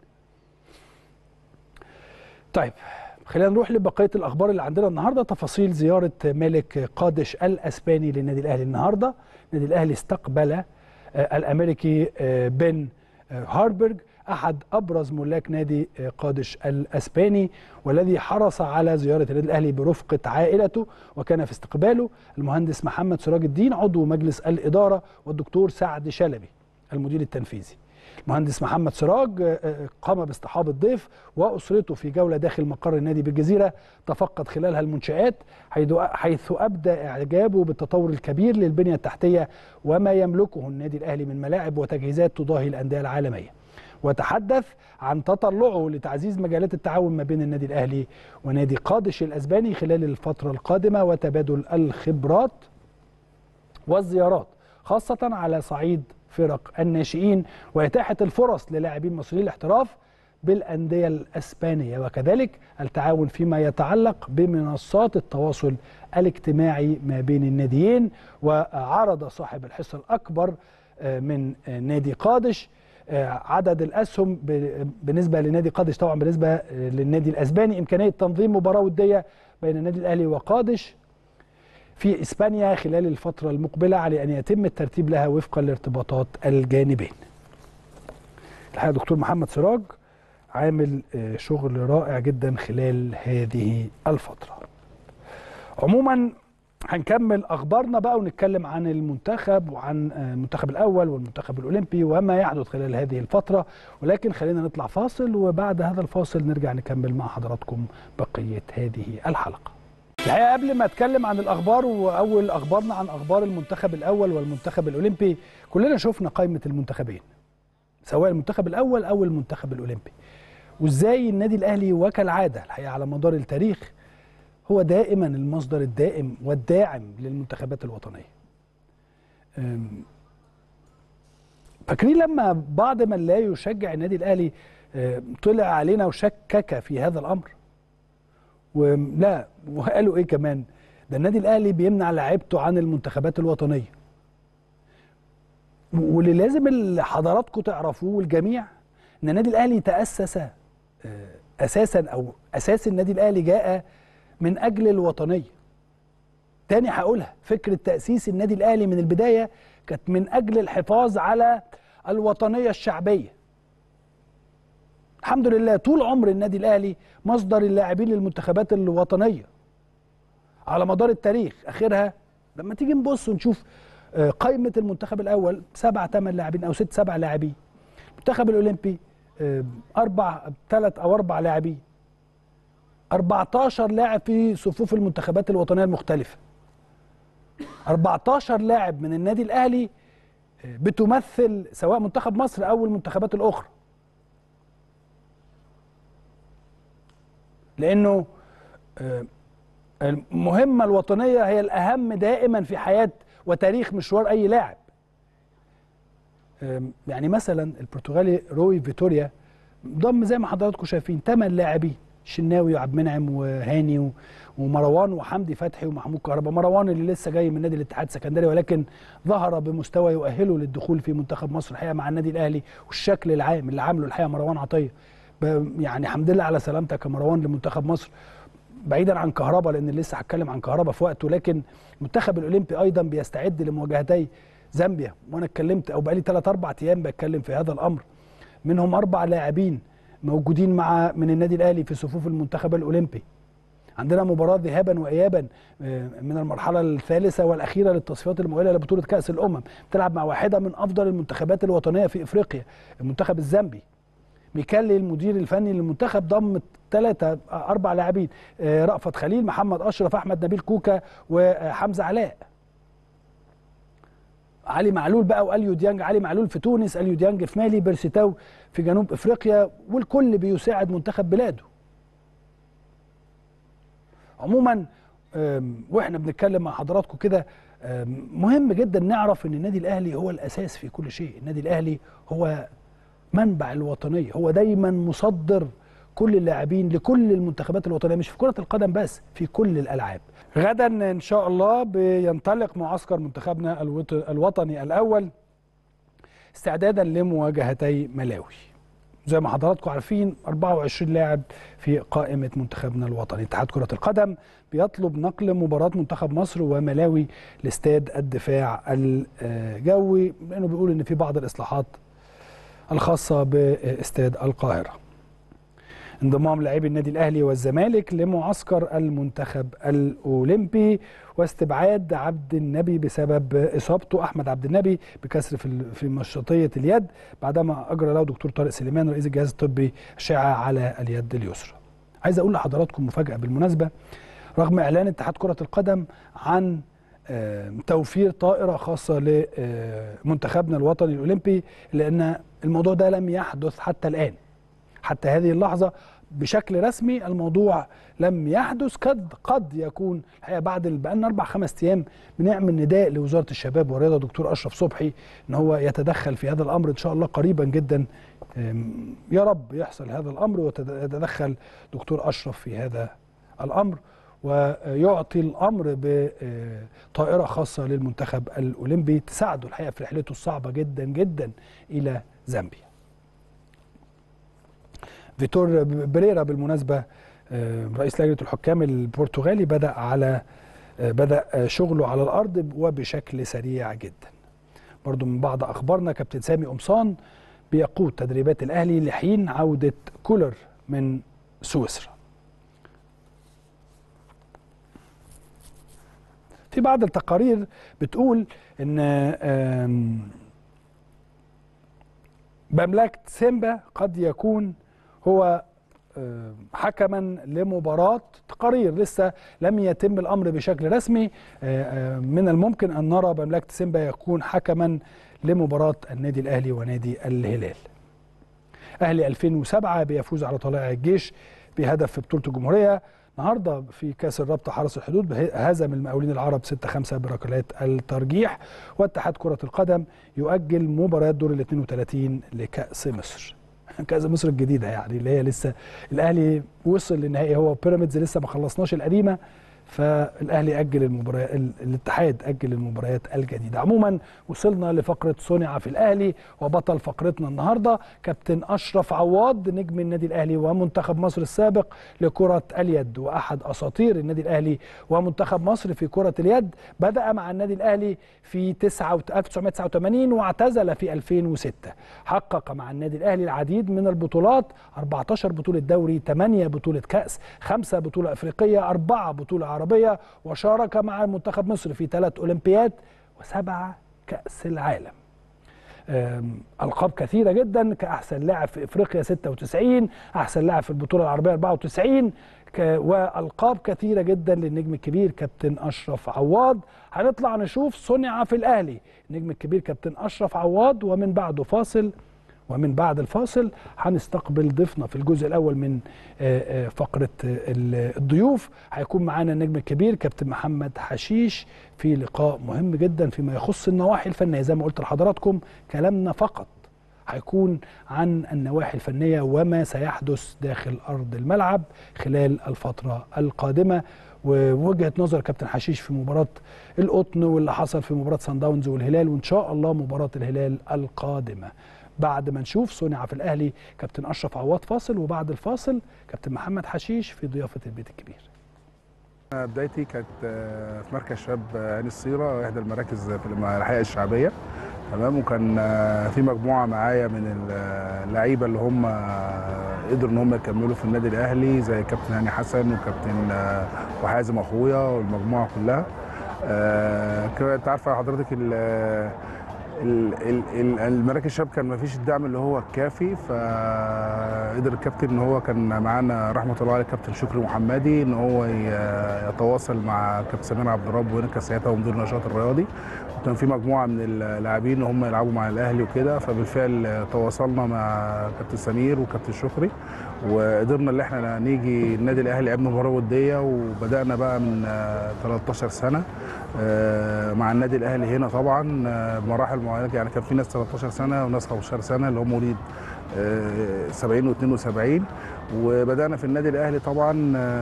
[SPEAKER 1] طيب خلينا نروح لبقيه الاخبار اللي عندنا النهارده تفاصيل زياره مالك قادش الاسباني للنادي الاهلي النهارده النادي الاهلي استقبل آه، الامريكي آه، بن آه، هاربرج احد ابرز ملاك نادي آه، قادش الاسباني والذي حرص على زياره النادي الاهلي برفقه عائلته وكان في استقباله المهندس محمد سراج الدين عضو مجلس الاداره والدكتور سعد شلبي المدير التنفيذي المهندس محمد سراج آه، آه، قام باصطحاب الضيف واسرته في جوله داخل مقر النادي بالجزيره تفقد خلالها المنشات حيث- حيث ابدى اعجابه بالتطور الكبير للبنيه التحتيه وما يملكه النادي الاهلي من ملاعب وتجهيزات تضاهي الانديه العالميه. وتحدث عن تطلعه لتعزيز مجالات التعاون ما بين النادي الاهلي ونادي قادش الاسباني خلال الفتره القادمه وتبادل الخبرات والزيارات خاصة على صعيد فرق الناشئين وإتاحة الفرص للاعبين مصريين الاحتراف بالأندية الأسبانية وكذلك التعاون فيما يتعلق بمنصات التواصل الاجتماعي ما بين الناديين وعرض صاحب الحصة الأكبر آه، من آه، نادي قادش آه، عدد الأسهم ب- بالنسبة لنادي قادش طبعا بالنسبة آه، للنادي الأسباني إمكانية تنظيم مباراة ودية بين النادي الأهلي وقادش في اسبانيا خلال الفتره المقبله على ان يتم الترتيب لها وفقا لارتباطات الجانبين. الحقيقه دكتور محمد سراج عامل آه، شغل رائع جدا خلال هذه الفتره. عموما هنكمل اخبارنا بقى ونتكلم عن المنتخب وعن آه، المنتخب الاول والمنتخب الاولمبي وما يحدث خلال هذه الفتره ولكن خلينا نطلع فاصل وبعد هذا الفاصل نرجع نكمل مع حضراتكم بقيه هذه الحلقه. الحقيقه قبل ما اتكلم عن الاخبار واول اخبارنا عن اخبار المنتخب الاول والمنتخب الاولمبي كلنا شفنا قائمه المنتخبين سواء المنتخب الاول او المنتخب الاولمبي وازاي النادي الاهلي وكالعاده الحقيقه على مدار التاريخ هو دائما المصدر الدائم والداعم للمنتخبات الوطنيه أم، فاكرين لما بعض من لا يشجع النادي الاهلي أم، طلع علينا وشكك في هذا الامر ولا وقالوا ايه كمان ده النادي الاهلي بيمنع لعيبته عن المنتخبات الوطنيه واللي لازم اللي حضراتكم تعرفوه والجميع ان النادي الاهلي تاسس آه، اساسا او اساس النادي الاهلي جاء من اجل الوطنيه تاني هقولها فكره تاسيس النادي الاهلي من البدايه كانت من اجل الحفاظ على الوطنيه الشعبيه الحمد لله طول عمر النادي الاهلي مصدر اللاعبين للمنتخبات الوطنيه على مدار التاريخ اخرها لما تيجي نبص ونشوف آه، قائمه المنتخب الاول سبع ثمان لاعبين او ست سبع لاعبين المنتخب الاولمبي آه، اربع ثلاث او اربع لاعبين 14 لاعب في صفوف المنتخبات الوطنيه المختلفه 14 لاعب من النادي الاهلي بتمثل سواء منتخب مصر او المنتخبات الاخرى لانه آه، المهمه الوطنيه هي الاهم دائما في حياه وتاريخ مشوار اي لاعب آم، يعني مثلا البرتغالي روي فيتوريا ضم زي ما حضراتكم شايفين ثمان لاعبين شناوي وعبد المنعم وهاني و- ومروان وحمدي فتحي ومحمود كهربا مروان اللي لسه جاي من نادي الاتحاد السكندري ولكن ظهر بمستوى يؤهله للدخول في منتخب مصر الحقيقه مع النادي الاهلي والشكل العام اللي عامله الحقيقه مروان عطيه ب- يعني الحمد لله على سلامتك يا مروان لمنتخب مصر بعيدا عن كهربا لان لسه هتكلم عن كهربا في وقته لكن المنتخب الاولمبي ايضا بيستعد لمواجهتي زامبيا وانا اتكلمت او بقالي 3 4 ايام بتكلم في هذا الامر منهم اربع لاعبين موجودين مع من النادي الاهلي في صفوف المنتخب الاولمبي عندنا مباراه ذهابا وايابا آه، من المرحله الثالثه والاخيره للتصفيات المؤهله لبطوله كاس الامم بتلعب مع واحده من افضل المنتخبات الوطنيه في افريقيا المنتخب الزامبي ميكالي المدير الفني للمنتخب ضم ثلاثة أربع لاعبين آه، رأفت خليل محمد أشرف أحمد نبيل كوكا وحمزة علاء علي معلول بقى واليو ديانج علي معلول في تونس اليو ديانج في مالي بيرسيتاو في جنوب افريقيا والكل بيساعد منتخب بلاده عموما آم، واحنا بنتكلم مع حضراتكم كده آم، مهم جدا نعرف ان النادي الاهلي هو الاساس في كل شيء النادي الاهلي هو منبع الوطنيه هو دايما مصدر كل اللاعبين لكل المنتخبات الوطنيه مش في كره القدم بس في كل الالعاب غدا ان شاء الله بينطلق معسكر منتخبنا الوط- الوطني الاول استعدادا لمواجهتي ملاوي زي ما حضراتكم عارفين 24 لاعب في قائمة منتخبنا الوطني اتحاد كرة القدم بيطلب نقل مباراة منتخب مصر وملاوي لاستاد الدفاع الجوي لأنه بيقول إن في بعض الإصلاحات الخاصة باستاد القاهرة انضمام لاعبي النادي الاهلي والزمالك لمعسكر المنتخب الاولمبي واستبعاد عبد النبي بسبب اصابته احمد عبد النبي بكسر في ال- في مشطيه اليد بعدما اجرى له دكتور طارق سليمان رئيس الجهاز الطبي اشعه على اليد اليسرى. عايز اقول لحضراتكم مفاجاه بالمناسبه رغم اعلان اتحاد كره القدم عن آه، توفير طائره خاصه لمنتخبنا الوطني الاولمبي لان الموضوع ده لم يحدث حتى الان. حتى هذه اللحظة بشكل رسمي الموضوع لم يحدث قد قد يكون الحقيقة بعد ال- بقالنا أربع خمس أيام بنعمل نداء لوزارة الشباب والرياضة دكتور أشرف صبحي إن هو يتدخل في هذا الأمر إن شاء الله قريبا جدا أم، يا رب يحصل هذا الأمر ويتدخل دكتور أشرف في هذا الأمر ويعطي الأمر بطائرة خاصة للمنتخب الأولمبي تساعده الحقيقة في رحلته الصعبة جدا جدا إلى زامبيا فيتور بريرا بالمناسبة آه، رئيس لجنة الحكام البرتغالي بدأ على آه، بدأ آه، شغله على الأرض وبشكل سريع جدا برضو من بعض أخبارنا كابتن سامي قمصان بيقود تدريبات الأهلي لحين عودة كولر من سويسرا في بعض التقارير بتقول ان آم، مملكة سيمبا قد يكون هو آه، حكما لمباراة تقارير لسه لم يتم الأمر بشكل رسمي آه، آه، من الممكن أن نرى مملكة سيمبا يكون حكما لمباراة النادي الأهلي ونادي الهلال أهلي 2007 بيفوز على طلائع الجيش بهدف في بطولة الجمهورية النهارده في كاس الرابطه حرس الحدود به- هزم المقاولين العرب 6-5 بركلات الترجيح واتحاد كره القدم يؤجل مباريات دور ال 32 لكاس مصر كاس مصر الجديده يعني اللي هي لسه الاهلي وصل للنهائي هو بيراميدز لسه ما خلصناش القديمه فالاهلي اجل المباريات ال- الاتحاد اجل المباريات الجديده عموما وصلنا لفقره صنع في الاهلي وبطل فقرتنا النهارده كابتن اشرف عواد نجم النادي الاهلي ومنتخب مصر السابق لكره اليد واحد اساطير النادي الاهلي ومنتخب مصر في كره اليد بدا مع النادي الاهلي في 9 1989 واعتزل في 2006 حقق مع النادي الاهلي العديد من البطولات 14 بطوله دوري 8 بطوله كاس 5 بطوله افريقيه 4 بطوله عربيه وشارك مع منتخب مصر في ثلاث اولمبياد وسبعه كاس العالم أم، القاب كثيره جدا كاحسن لاعب في افريقيا 96 احسن لاعب في البطوله العربيه 94 والقاب كثيره جدا للنجم الكبير كابتن اشرف عواد هنطلع نشوف صنع في الاهلي النجم الكبير كابتن اشرف عواد ومن بعده فاصل ومن بعد الفاصل هنستقبل ضيفنا في الجزء الاول من فقره الضيوف هيكون معانا النجم الكبير كابتن محمد حشيش في لقاء مهم جدا فيما يخص النواحي الفنيه زي ما قلت لحضراتكم كلامنا فقط هيكون عن النواحي الفنيه وما سيحدث داخل ارض الملعب خلال الفتره القادمه ووجهه نظر كابتن حشيش في مباراه القطن واللي حصل في مباراه سان داونز والهلال وان شاء الله مباراه الهلال القادمه بعد ما نشوف صنع في الاهلي كابتن اشرف عواد فاصل وبعد الفاصل كابتن محمد حشيش في ضيافه البيت الكبير
[SPEAKER 2] بدايتي كانت في مركز شباب عين الصيره احدى المراكز في الحقيقه الشعبيه تمام وكان في مجموعه معايا من اللعيبه اللي هم قدروا ان هم يكملوا في النادي الاهلي زي كابتن هاني حسن وكابتن وحازم اخويا والمجموعه كلها انت عارفه حضرتك المراكز الشباب كان ما فيش الدعم اللي هو الكافي فقدر الكابتن ان هو كان معانا رحمه الله عليه الكابتن شكري محمدي ان هو يتواصل مع كابتن سمير عبد الرب وهنا كان ساعتها مدير النشاط الرياضي وكان في مجموعه من اللاعبين ان هم يلعبوا مع الاهلي وكده فبالفعل تواصلنا مع كابتن سمير وكابتن شكري وقدرنا ان احنا نيجي النادي الاهلي لعبنا مباراه وديه وبدانا بقى من 13 سنه مع النادي الاهلي هنا طبعا بمراحل معينه يعني كان في ناس 13 سنه وناس 15 سنه اللي هم مواليد 70 و72 وبدانا في النادي الاهلي طبعا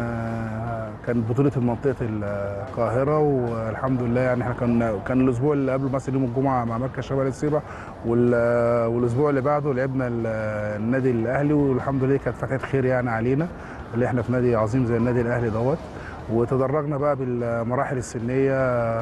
[SPEAKER 2] كانت بطوله منطقه القاهره والحمد لله يعني احنا كان كان الاسبوع اللي قبله مثلا يوم الجمعه مع مركز شباب السيره والاسبوع اللي بعده لعبنا النادي الاهلي والحمد لله كانت فتره خير يعني علينا اللي احنا في نادي عظيم زي النادي الاهلي دوت وتدرجنا بقى بالمراحل السنيه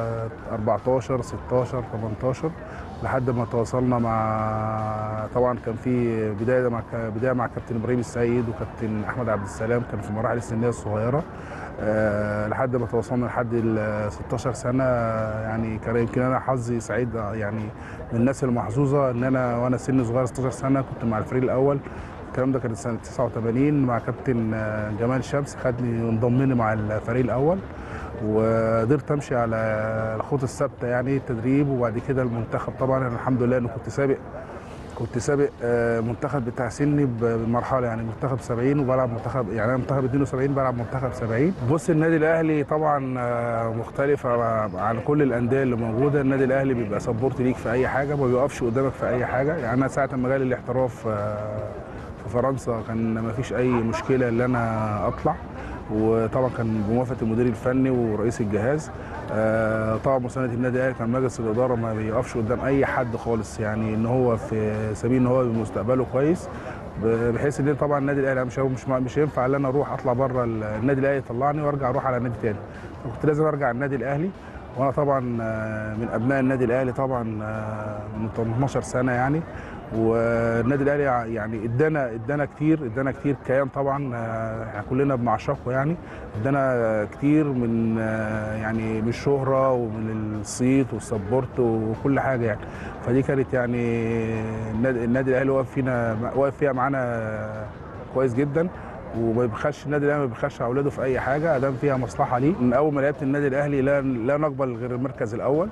[SPEAKER 2] 14 16 18 لحد ما تواصلنا مع طبعا كان في بدايه مع بدايه مع كابتن ابراهيم السيد وكابتن احمد عبد السلام كان في المراحل السنيه الصغيره أه لحد ما توصلنا لحد ال 16 سنه يعني كان يمكن انا حظي سعيد يعني من الناس المحظوظه ان انا وانا سن صغير 16 سنه كنت مع الفريق الاول الكلام ده كان سنه 89 مع كابتن جمال شمس خدني وانضمني مع الفريق الاول وقدرت امشي على الخطوط الثابته يعني التدريب وبعد كده المنتخب طبعا انا الحمد لله انه كنت سابق كنت سابق منتخب بتاع سني بمرحله يعني منتخب 70 وبلعب منتخب يعني انا منتخب 72 بلعب منتخب 70 بص النادي الاهلي طبعا مختلف عن كل الانديه اللي موجوده النادي الاهلي بيبقى سبورت ليك في اي حاجه ما بيوقفش قدامك في اي حاجه يعني انا ساعه ما جالي الاحتراف في فرنسا كان ما فيش اي مشكله ان انا اطلع وطبعا كان بموافقه المدير الفني ورئيس الجهاز طبعا مسانده النادي الاهلي كان مجلس الاداره ما بيقفش قدام اي حد خالص يعني ان هو في سبيل ان هو مستقبله كويس بحيث ان طبعا النادي الاهلي مش مش مش هينفع ان انا اروح اطلع بره النادي الاهلي يطلعني وارجع اروح على نادي تاني فكنت لازم ارجع النادي الاهلي وانا طبعا من ابناء النادي الاهلي طبعا من 12 سنه يعني والنادي الاهلي يعني ادانا ادانا كتير ادانا كتير كيان طبعا احنا كلنا بنعشقه يعني ادانا كتير من يعني من الشهره ومن الصيت والسبورت وكل حاجه يعني فدي كانت يعني النادي الاهلي واقف فينا واقف فيها معانا كويس جدا وما بيبخلش النادي الاهلي ما بيبخلش اولاده في اي حاجه ادام فيها مصلحه ليه من اول ما لعبت النادي الاهلي لا لا نقبل غير المركز الاول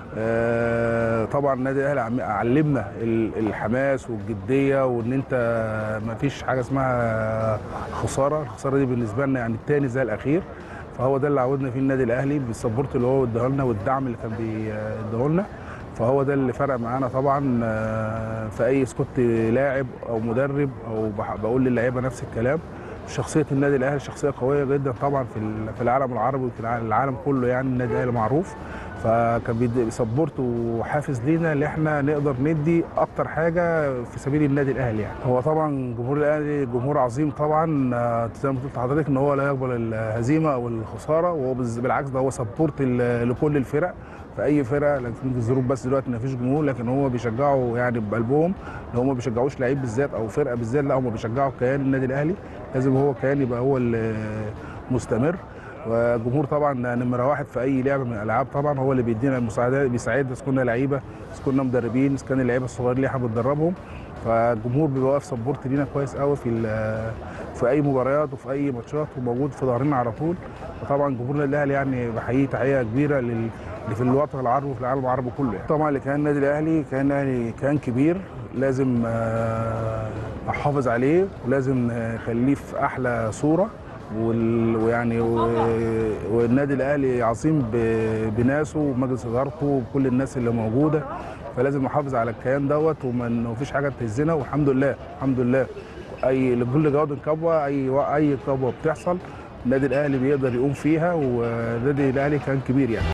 [SPEAKER 2] آه طبعا النادي الاهلي علمنا الحماس والجديه وان انت ما فيش حاجه اسمها خساره الخساره دي بالنسبه لنا يعني الثاني زي الاخير فهو ده اللي عودنا فيه النادي الاهلي بالسبورت اللي هو اداه لنا والدعم اللي كان بيديه لنا فهو ده اللي فرق معانا طبعا في اي سكوت لاعب او مدرب او بقول للعيبه نفس الكلام شخصيه النادي الاهلي شخصيه قويه جدا طبعا في في العالم العربي وفي العالم كله يعني النادي الاهلي معروف فكان بيسبورت وحافز لينا ان احنا نقدر ندي اكتر حاجه في سبيل النادي الاهلي يعني هو طبعا جمهور الاهلي جمهور عظيم طبعا زي ما قلت لحضرتك ان هو لا يقبل الهزيمه او الخساره وهو بالعكس ده هو سبورت لكل الفرق في اي فرقه لكن في الظروف بس دلوقتي ما فيش جمهور لكن هو بيشجعوا يعني بقلبهم لو هم ما بيشجعوش لعيب بالذات او فرقه بالذات لا هم بيشجعوا كيان النادي الاهلي لازم هو كيان يبقى هو المستمر والجمهور طبعا نمره واحد في اي لعبه من الالعاب طبعا هو اللي بيدينا المساعدات بيساعدنا اذا كنا لعيبه اذا كنا مدربين اذا كان اللعيبه الصغيرين اللي احنا بندربهم فالجمهور بيبقى واقف سبورت لينا كويس قوي في في اي مباريات وفي اي ماتشات وموجود في ظهرنا على طول وطبعا جمهورنا الاهلي يعني بحييه تحيه كبيره لل اللي في الوطن العربي وفي العالم العربي كله يعني. طبعا اللي كان النادي الاهلي كان الاهلي كان كبير لازم آه، احافظ عليه ولازم نخليه في احلى صوره وال- ويعني و- والنادي الاهلي عظيم ب- بناسه ومجلس ادارته وكل الناس اللي موجوده فلازم نحافظ على الكيان دوت وما مفيش حاجه تهزنا والحمد لله الحمد لله اي لكل جواد كبوه اي اي كبوه بتحصل النادي الاهلي بيقدر يقوم فيها والنادي الاهلي كان كبير يعني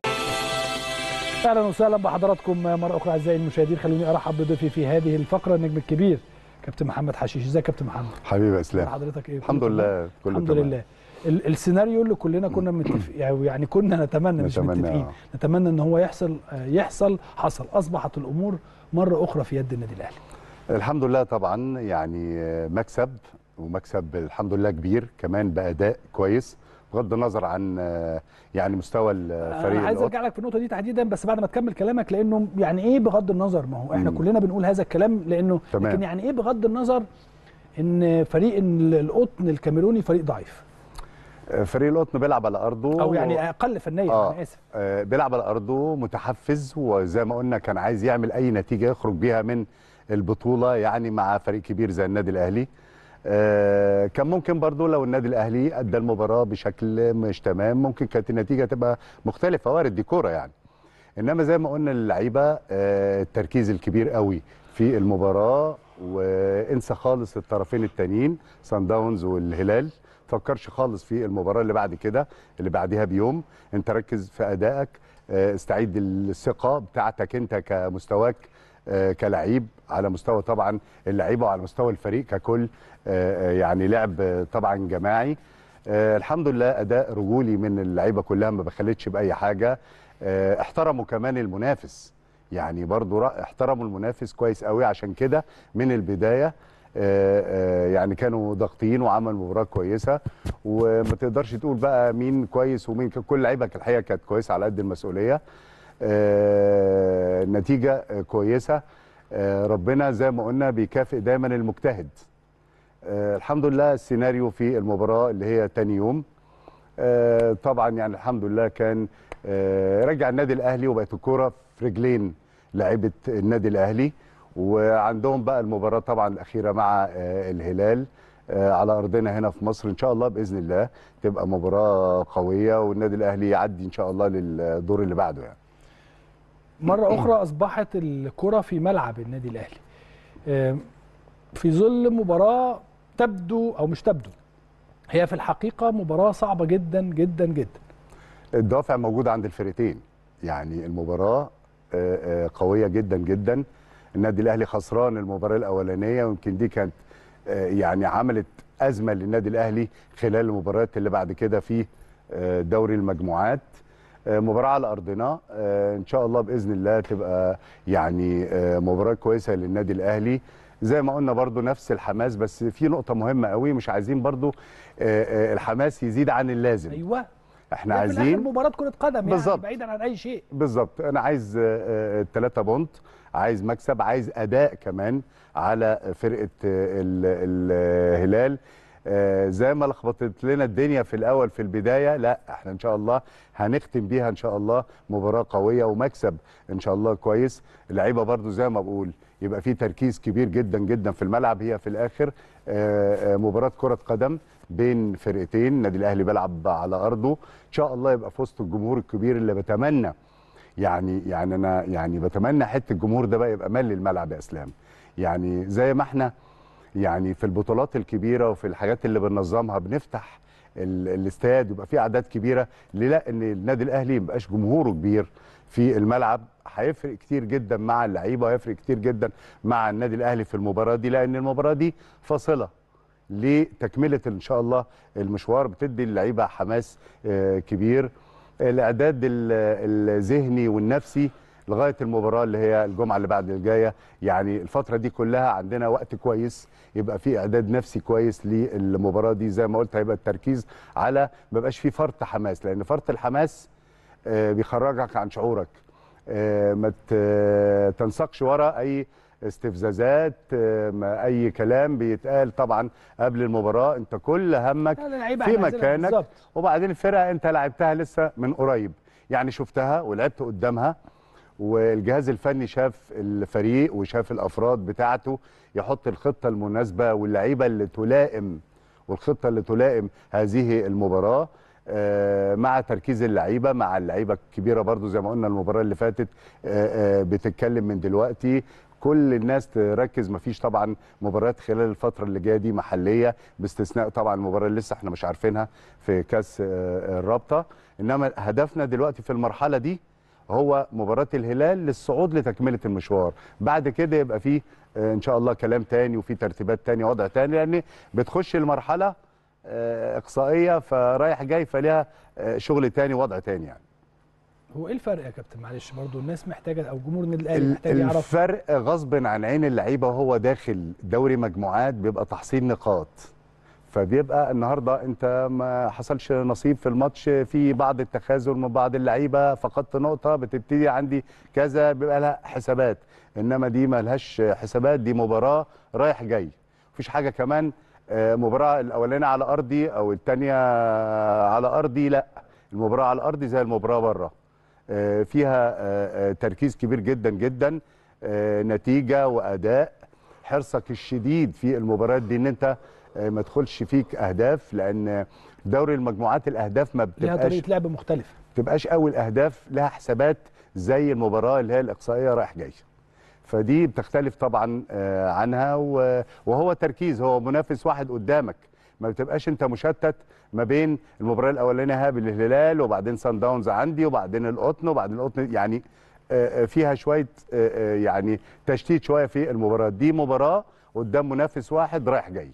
[SPEAKER 1] اهلا وسهلا بحضراتكم مره اخرى اعزائي المشاهدين خلوني ارحب بضيفي في هذه الفقره النجم الكبير كابتن محمد حشيش ازيك يا كابتن محمد
[SPEAKER 3] حبيبي يا اسلام
[SPEAKER 1] حضرتك ايه
[SPEAKER 3] الحمد
[SPEAKER 1] كله تمام؟
[SPEAKER 3] لله كله
[SPEAKER 1] الحمد
[SPEAKER 3] تمام.
[SPEAKER 1] لله ال- السيناريو اللي كلنا كنا متفقين يعني كنا نتمنى مش
[SPEAKER 3] نتمنى،
[SPEAKER 1] متفقين
[SPEAKER 3] آه.
[SPEAKER 1] نتمنى ان هو يحصل آه، يحصل حصل اصبحت الامور مره اخرى في يد النادي الاهلي
[SPEAKER 3] الحمد لله طبعا يعني مكسب ومكسب الحمد لله كبير كمان باداء كويس بغض النظر عن يعني مستوى الفريق
[SPEAKER 1] انا عايز
[SPEAKER 3] القط.
[SPEAKER 1] ارجع لك في النقطه دي تحديدا بس بعد ما تكمل كلامك لانه يعني ايه بغض النظر ما هو احنا
[SPEAKER 3] مم.
[SPEAKER 1] كلنا بنقول هذا الكلام لانه
[SPEAKER 3] تمام.
[SPEAKER 1] لكن يعني ايه بغض النظر ان فريق ال- القطن الكاميروني فريق ضعيف
[SPEAKER 3] فريق القطن بيلعب على ارضه
[SPEAKER 1] او يعني اقل فنيا
[SPEAKER 3] آه.
[SPEAKER 1] انا اسف
[SPEAKER 3] آه، بيلعب على ارضه متحفز وزي ما قلنا كان عايز يعمل اي نتيجه يخرج بيها من البطوله يعني مع فريق كبير زي النادي الاهلي آه، كان ممكن برضو لو النادي الاهلي ادى المباراه بشكل مش تمام ممكن كانت النتيجه تبقى مختلفه وارد دي كوره يعني انما زي ما قلنا اللعيبه آه، التركيز الكبير قوي في المباراه وانسى خالص الطرفين التانيين سان داونز والهلال تفكرش خالص في المباراه اللي بعد كده اللي بعديها بيوم انت ركز في ادائك آه، استعيد الثقه بتاعتك انت كمستواك آه، كلعيب على مستوى طبعا اللعيبه وعلى مستوى الفريق ككل آه، آه، يعني لعب آه، طبعا جماعي آه، الحمد لله اداء رجولي من اللعيبه كلها ما بخلتش باي حاجه آه، احترموا كمان المنافس يعني برضو رأ- احترموا المنافس كويس قوي عشان كده من البدايه آه، آه، يعني كانوا ضاغطين وعملوا مباراه كويسه وما تقدرش تقول بقى مين كويس ومين ك- كل لعيبه الحقيقه كانت كويسه على قد المسؤوليه آه، النتيجه آه، كويسه آه، ربنا زي ما قلنا بيكافئ دايما المجتهد آه، الحمد لله السيناريو في المباراه اللي هي تاني يوم آه، طبعا يعني الحمد لله كان آه، رجع النادي الاهلي وبقت الكوره في رجلين لاعيبه النادي الاهلي وعندهم بقى المباراه طبعا الاخيره مع آه، الهلال آه، على ارضنا هنا في مصر ان شاء الله باذن الله تبقى مباراه قويه والنادي الاهلي يعدي ان شاء الله للدور اللي بعده يعني
[SPEAKER 1] مره اخرى اصبحت الكره في ملعب النادي الاهلي آم، في ظل مباراه تبدو او مش تبدو هي في الحقيقه مباراه صعبه جدا جدا جدا
[SPEAKER 3] الدافع موجود عند الفرقتين يعني المباراة آه، آه، قوية جدا جدا النادي الأهلي خسران المباراة الأولانية ويمكن دي كانت آه، يعني عملت أزمة للنادي الأهلي خلال المباريات اللي بعد كده في آه، دوري المجموعات آه، مباراة على أرضنا آه، إن شاء الله بإذن الله تبقى يعني آه، مباراة كويسة للنادي الأهلي زي ما قلنا برضو نفس الحماس بس في نقطة مهمة قوي مش عايزين برضو آه، آه، الحماس يزيد عن اللازم
[SPEAKER 1] ايوه
[SPEAKER 3] احنا
[SPEAKER 1] هي في الآخر
[SPEAKER 3] عايزين
[SPEAKER 1] مباراه كره قدم يعني
[SPEAKER 3] بالظبط.
[SPEAKER 1] بعيدا عن اي شيء
[SPEAKER 3] بالظبط انا عايز الثلاثة بونت عايز مكسب عايز اداء كمان على فرقه آه، ال- الهلال آه، زي ما لخبطت لنا الدنيا في الاول في البدايه لا احنا ان شاء الله هنختم بيها ان شاء الله مباراه قويه ومكسب ان شاء الله كويس اللعيبه برضو زي ما بقول يبقى في تركيز كبير جدا جدا في الملعب هي في الاخر آه، آه، مباراه كره قدم بين فرقتين النادي الاهلي بيلعب على ارضه ان شاء الله يبقى في وسط الجمهور الكبير اللي بتمنى يعني يعني انا يعني بتمنى حته الجمهور ده بقى يبقى مال الملعب يا اسلام يعني زي ما احنا يعني في البطولات الكبيره وفي الحاجات اللي بننظمها بنفتح ال- الاستاد يبقى فيه اعداد كبيره ليه لا ان النادي الاهلي ما يبقاش جمهوره كبير في الملعب هيفرق كتير جدا مع اللعيبه وهيفرق كتير جدا مع النادي الاهلي في المباراه دي لان المباراه دي فاصله لتكمله ان شاء الله المشوار بتدي اللعيبه حماس آه، كبير الاعداد ال- الذهني والنفسي لغايه المباراه اللي هي الجمعه اللي بعد الجايه يعني الفتره دي كلها عندنا وقت كويس يبقى في اعداد نفسي كويس للمباراه دي زي ما قلت هيبقى التركيز على ما يبقاش في فرط حماس لان فرط الحماس آه، بيخرجك عن شعورك آه، ما ت- تنسقش ورا اي استفزازات آه، ما اي كلام بيتقال طبعا قبل المباراه انت كل همك
[SPEAKER 1] اللعيبة
[SPEAKER 3] في
[SPEAKER 1] احنا عايزينها
[SPEAKER 3] مكانك
[SPEAKER 1] بالظبط.
[SPEAKER 3] وبعدين الفرقه انت لعبتها لسه من قريب يعني شفتها ولعبت قدامها والجهاز الفني شاف الفريق وشاف الافراد بتاعته يحط الخطه المناسبه واللعيبه اللي تلائم والخطه اللي تلائم هذه المباراه آه، مع تركيز اللعيبه مع اللعيبه الكبيره برضو زي ما قلنا المباراه اللي فاتت آه، آه، بتتكلم من دلوقتي كل الناس تركز مفيش طبعا مباريات خلال الفتره اللي جايه دي محليه باستثناء طبعا المباراه اللي لسه احنا مش عارفينها في كاس آه، الرابطه انما هدفنا دلوقتي في المرحله دي هو مباراة الهلال للصعود لتكملة المشوار بعد كده يبقى فيه آه، إن شاء الله كلام تاني وفي ترتيبات تانية وضع تاني لأن بتخش المرحلة آه، إقصائية فرايح جاي فليها آه، شغل تاني وضع تاني يعني
[SPEAKER 1] هو ايه الفرق يا كابتن معلش برضو الناس محتاجه او جمهور النادي الاهلي
[SPEAKER 3] ال-
[SPEAKER 1] محتاج يعرف
[SPEAKER 3] الفرق غصب عن عين اللعيبة وهو داخل دوري مجموعات بيبقى تحصيل نقاط فبيبقى النهارده انت ما حصلش نصيب في الماتش في بعض التخاذل من بعض اللعيبه فقدت نقطه بتبتدي عندي كذا بيبقى لها حسابات انما دي ما لهاش حسابات دي مباراه رايح جاي مفيش حاجه كمان آه، مباراه الاولانيه على ارضي او الثانيه على ارضي لا المباراه على ارضي زي المباراه بره آه، فيها آه، آه، تركيز كبير جدا جدا آه، نتيجه واداء حرصك الشديد في المباريات دي ان انت آه، ما تدخلش فيك اهداف لان دوري المجموعات الاهداف ما
[SPEAKER 1] ليها
[SPEAKER 3] بتبقاش
[SPEAKER 1] طريقه لعب مختلفه
[SPEAKER 3] بتبقاش اول اهداف لها حسابات زي المباراه اللي هي الاقصائيه رايح جاي فدي بتختلف طبعا آه، عنها و- وهو تركيز هو منافس واحد قدامك ما بتبقاش انت مشتت ما بين المباراه الاولانيه هابل الهلال وبعدين سان داونز عندي وبعدين القطن وبعدين القطن يعني آه، آه، فيها شويه آه، آه، يعني تشتيت شويه في المباراه دي مباراه قدام منافس واحد رايح جاي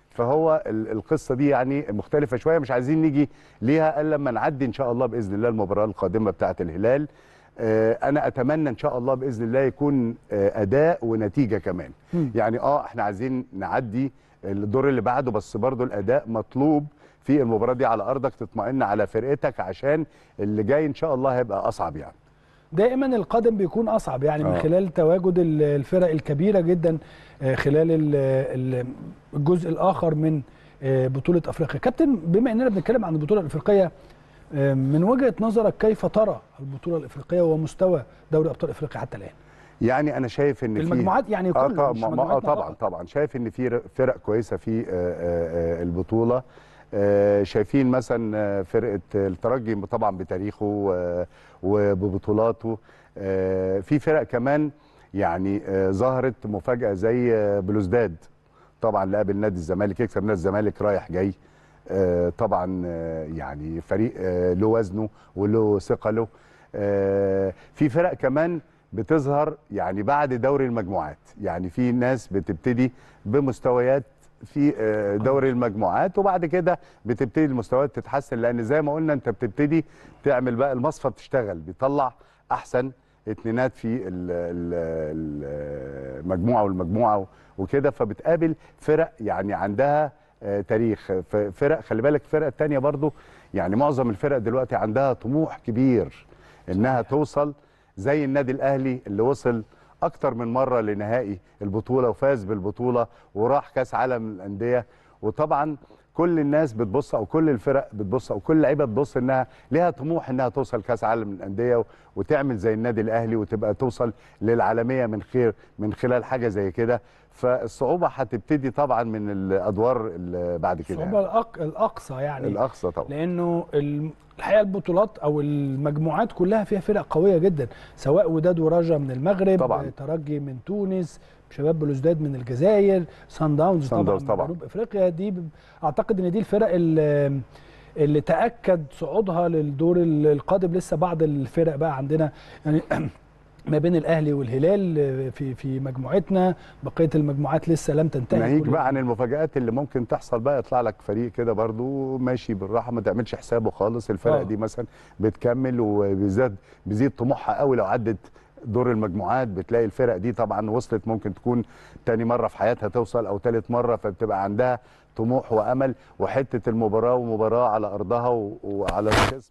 [SPEAKER 3] فهو ال- القصه دي يعني مختلفه شويه مش عايزين نيجي ليها الا لما نعدي ان شاء الله باذن الله المباراه القادمه بتاعه الهلال آه، انا اتمنى ان شاء الله باذن الله يكون آه، اداء ونتيجه كمان
[SPEAKER 1] مم.
[SPEAKER 3] يعني اه احنا عايزين نعدي الدور اللي بعده بس برضو الاداء مطلوب في المباراه دي على ارضك تطمئن على فرقتك عشان اللي جاي ان شاء الله هيبقى اصعب يعني
[SPEAKER 1] دائما القادم بيكون اصعب يعني من
[SPEAKER 3] آه.
[SPEAKER 1] خلال تواجد ال- الفرق الكبيره جدا آه، خلال ال- ال- الجزء الاخر من آه، بطوله افريقيا كابتن بما اننا بنتكلم عن البطوله الافريقيه آه، من وجهه نظرك كيف ترى البطوله الافريقيه ومستوى دوري ابطال افريقيا حتى الان
[SPEAKER 3] يعني انا شايف ان
[SPEAKER 1] في
[SPEAKER 3] في
[SPEAKER 1] المجموعات يعني
[SPEAKER 3] اه
[SPEAKER 1] كله
[SPEAKER 3] طبعا
[SPEAKER 1] مش
[SPEAKER 3] ما- آه
[SPEAKER 1] مجموعتنا
[SPEAKER 3] طبعا
[SPEAKER 1] فقط.
[SPEAKER 3] طبعا شايف ان في ر- فرق كويسه في آه، آه، آه، البطوله آه، شايفين مثلا آه، فرقه الترجي طبعا بتاريخه آه، وببطولاته آه، في فرق كمان يعني آه، ظهرت مفاجاه زي آه، بلوزداد طبعا لقابل نادي الزمالك يكسب نادي الزمالك رايح جاي آه، طبعا آه، يعني فريق آه، له وزنه وله ثقله آه، في فرق كمان بتظهر يعني بعد دوري المجموعات يعني في ناس بتبتدي بمستويات في آه، دوري المجموعات وبعد كده بتبتدي المستويات تتحسن لان زي ما قلنا انت بتبتدي تعمل بقى المصفى بتشتغل بيطلع احسن اتنينات في ال- ال- المجموعه والمجموعه وكده فبتقابل فرق يعني عندها آه، تاريخ ف- فرق خلي بالك الفرق التانية برضو يعني معظم الفرق دلوقتي عندها طموح كبير انها توصل زي النادي الاهلي اللي وصل اكتر من مره لنهائي البطوله وفاز بالبطوله وراح كاس عالم الانديه وطبعا كل الناس بتبص او كل الفرق بتبص او كل لعيبه بتبص انها ليها طموح انها توصل كاس عالم الانديه و- وتعمل زي النادي الاهلي وتبقى توصل للعالميه من خير من خلال حاجه زي كده فالصعوبه هتبتدي طبعا من الادوار اللي بعد كده
[SPEAKER 1] الصعوبه
[SPEAKER 3] يعني.
[SPEAKER 1] الأق... الاقصى يعني
[SPEAKER 3] الاقصى طبعا
[SPEAKER 1] لانه ال- الحقيقه البطولات او المجموعات كلها فيها فرق قويه جدا سواء وداد ورجا من المغرب
[SPEAKER 3] طبعاً.
[SPEAKER 1] ترجي من تونس شباب بلوزداد من الجزائر سان داونز
[SPEAKER 3] سان
[SPEAKER 1] طبعا
[SPEAKER 3] داونز
[SPEAKER 1] من
[SPEAKER 3] طبعاً.
[SPEAKER 1] جنوب افريقيا دي ب- اعتقد ان دي الفرق اللي, اللي تاكد صعودها للدور ال- القادم لسه بعض الفرق بقى عندنا يعني ما بين الاهلي والهلال في في مجموعتنا بقيه المجموعات لسه لم تنتهي
[SPEAKER 3] ناهيك
[SPEAKER 1] كل-
[SPEAKER 3] بقى عن المفاجآت اللي ممكن تحصل بقى يطلع لك فريق كده برضو ماشي بالراحه ما تعملش حسابه خالص الفرق
[SPEAKER 1] آه.
[SPEAKER 3] دي مثلا بتكمل وبيزيد بيزيد طموحها قوي لو عدت دور المجموعات بتلاقي الفرق دي طبعا وصلت ممكن تكون تاني مره في حياتها توصل او تالت مره فبتبقى عندها طموح وامل وحته المباراه ومباراه على ارضها و- وعلى الخصم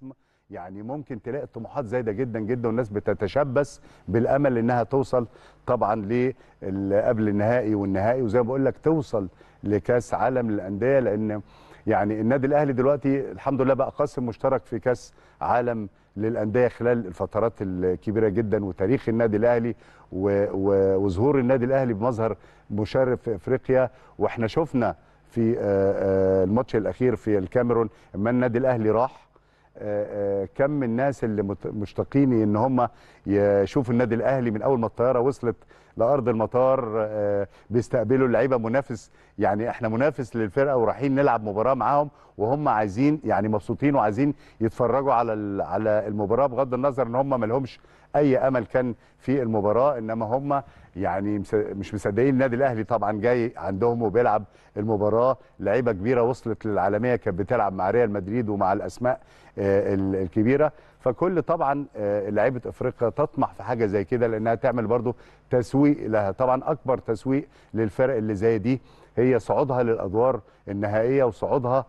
[SPEAKER 3] يعني ممكن تلاقي طموحات زايده جدا جدا والناس بتتشبث بالامل انها توصل طبعا ل قبل النهائي والنهائي وزي ما بقول لك توصل لكاس عالم للانديه لان يعني النادي الاهلي دلوقتي الحمد لله بقى قاسم مشترك في كاس عالم للانديه خلال الفترات الكبيره جدا وتاريخ النادي الاهلي و- و- وظهور النادي الاهلي بمظهر مشرف في افريقيا واحنا شفنا في آه، آه، الماتش الاخير في الكاميرون اما النادي الاهلي راح آه، آه، كم من الناس اللي مت- مشتاقين ان هم يشوفوا النادي الاهلي من اول ما الطياره وصلت لارض المطار آه، بيستقبلوا اللعيبه منافس يعني احنا منافس للفرقه ورايحين نلعب مباراه معاهم وهم عايزين يعني مبسوطين وعايزين يتفرجوا على ال- على المباراه بغض النظر ان هم ما لهمش اي امل كان في المباراه انما هم يعني مس- مش مصدقين النادي الاهلي طبعا جاي عندهم وبيلعب المباراه لعيبه كبيره وصلت للعالميه كانت بتلعب مع ريال مدريد ومع الاسماء آه، ال- الكبيره فكل طبعا آه، لعيبه افريقيا تطمح في حاجه زي كده لانها تعمل برضو تسويق لها طبعا اكبر تسويق للفرق اللي زي دي هي صعودها للادوار النهائيه وصعودها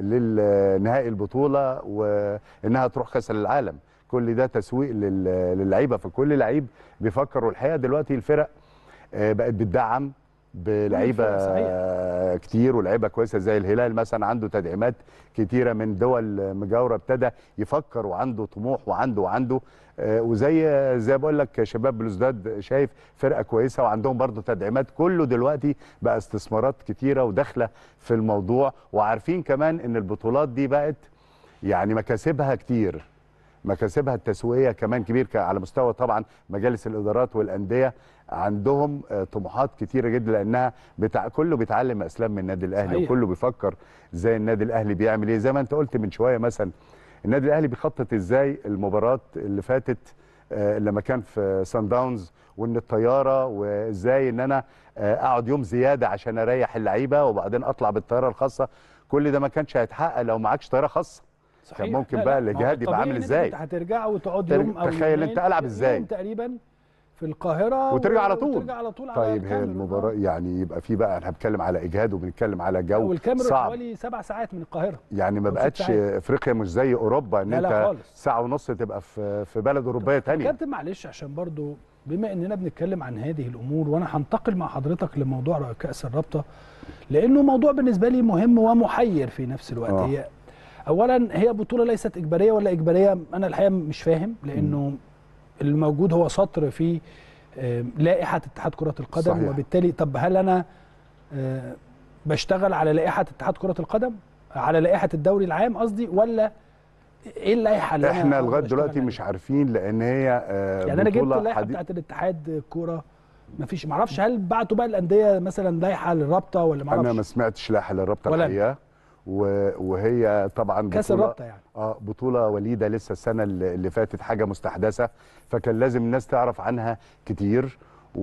[SPEAKER 3] للنهائي البطوله وانها تروح كاس العالم كل ده تسويق لل- للعيبه فكل لعيب بيفكر والحقيقه دلوقتي الفرق آه، بقت بتدعم بلعيبه
[SPEAKER 1] الفرق صحيح.
[SPEAKER 3] آه، كتير ولعيبه كويسه زي الهلال مثلا عنده تدعيمات كتيره من دول مجاوره ابتدى يفكر وعنده طموح وعنده وعنده آه، وزي زي بقول لك شباب بلوزداد شايف فرقه كويسه وعندهم برضه تدعيمات كله دلوقتي بقى استثمارات كتيره وداخله في الموضوع وعارفين كمان ان البطولات دي بقت يعني مكاسبها كتير مكاسبها التسويقيه كمان كبير ك- على مستوى طبعا مجالس الادارات والانديه عندهم آه، طموحات كتيره جدا لانها بتاع كله بيتعلم اسلام من النادي الاهلي
[SPEAKER 1] صحيح.
[SPEAKER 3] وكله بيفكر ازاي النادي الاهلي بيعمل ايه زي ما انت قلت من شويه مثلا النادي الاهلي بيخطط ازاي المباراه اللي فاتت آه، لما كان في سان داونز وان الطياره وازاي ان انا آه، اقعد يوم زياده عشان اريح اللعيبه وبعدين اطلع بالطياره الخاصه كل ده ما كانش هيتحقق لو معكش طياره خاصه
[SPEAKER 1] صحيح.
[SPEAKER 3] ممكن
[SPEAKER 1] لا،
[SPEAKER 3] بقى
[SPEAKER 1] لا، ما هو
[SPEAKER 3] الإجهاد يبقى
[SPEAKER 1] الطبيعي
[SPEAKER 3] عامل
[SPEAKER 1] إن أنت
[SPEAKER 3] إزاي؟
[SPEAKER 1] كنت هترجع وتقعد
[SPEAKER 3] تر-
[SPEAKER 1] يوم او
[SPEAKER 3] تخيل
[SPEAKER 1] يومين،
[SPEAKER 3] أنت ألعب إزاي؟
[SPEAKER 1] يوم تقريبا في القاهره
[SPEAKER 3] وترجع
[SPEAKER 1] و-
[SPEAKER 3] على طول.
[SPEAKER 1] وترجع على طول على
[SPEAKER 3] طيب هي
[SPEAKER 1] الكاميرون.
[SPEAKER 3] المباراه
[SPEAKER 1] آه.
[SPEAKER 3] يعني يبقى في بقى احنا بنتكلم على اجهاد وبنتكلم على جو
[SPEAKER 1] والكاميرون
[SPEAKER 3] صعب
[SPEAKER 1] حوالي سبع ساعات من القاهره
[SPEAKER 3] يعني ما
[SPEAKER 1] أو ست
[SPEAKER 3] بقتش
[SPEAKER 1] ساعات.
[SPEAKER 3] افريقيا مش زي اوروبا ان
[SPEAKER 1] لا، لا
[SPEAKER 3] انت
[SPEAKER 1] خالص.
[SPEAKER 3] ساعه ونص تبقى في في بلد اوروبيه تانية
[SPEAKER 1] كابتن معلش عشان برضو بما اننا بنتكلم عن هذه الامور وانا هنتقل مع حضرتك لموضوع كاس الرابطه لانه موضوع بالنسبه لي مهم ومحير في نفس الوقت
[SPEAKER 3] آه.
[SPEAKER 1] هي اولا هي بطوله ليست اجباريه ولا اجباريه انا الحقيقه مش فاهم لانه الموجود هو سطر في آه، لائحه اتحاد كره القدم
[SPEAKER 3] صحيح.
[SPEAKER 1] وبالتالي طب هل انا آه، بشتغل على لائحه اتحاد كره القدم على لائحه الدوري العام قصدي ولا ايه اللائحه اللي أنا
[SPEAKER 3] احنا
[SPEAKER 1] أقدر
[SPEAKER 3] لغايه
[SPEAKER 1] أشتغل
[SPEAKER 3] دلوقتي
[SPEAKER 1] عليها؟
[SPEAKER 3] مش عارفين لان هي آه،
[SPEAKER 1] يعني انا جبت
[SPEAKER 3] بطولة
[SPEAKER 1] اللائحه
[SPEAKER 3] حديث-
[SPEAKER 1] بتاعت الاتحاد كوره ما فيش ما اعرفش هل بعتوا بقى الانديه مثلا لائحه للرابطه ولا ما
[SPEAKER 3] انا ما
[SPEAKER 1] اعرفش
[SPEAKER 3] سمعتش لائحه للرابطه
[SPEAKER 1] ولا
[SPEAKER 3] الحقيقه و- وهي طبعا
[SPEAKER 1] كاس
[SPEAKER 3] بطولة
[SPEAKER 1] الرابطه يعني
[SPEAKER 3] اه بطوله وليده لسه السنه اللي اللي فاتت حاجه مستحدثه فكان لازم الناس تعرف عنها كتير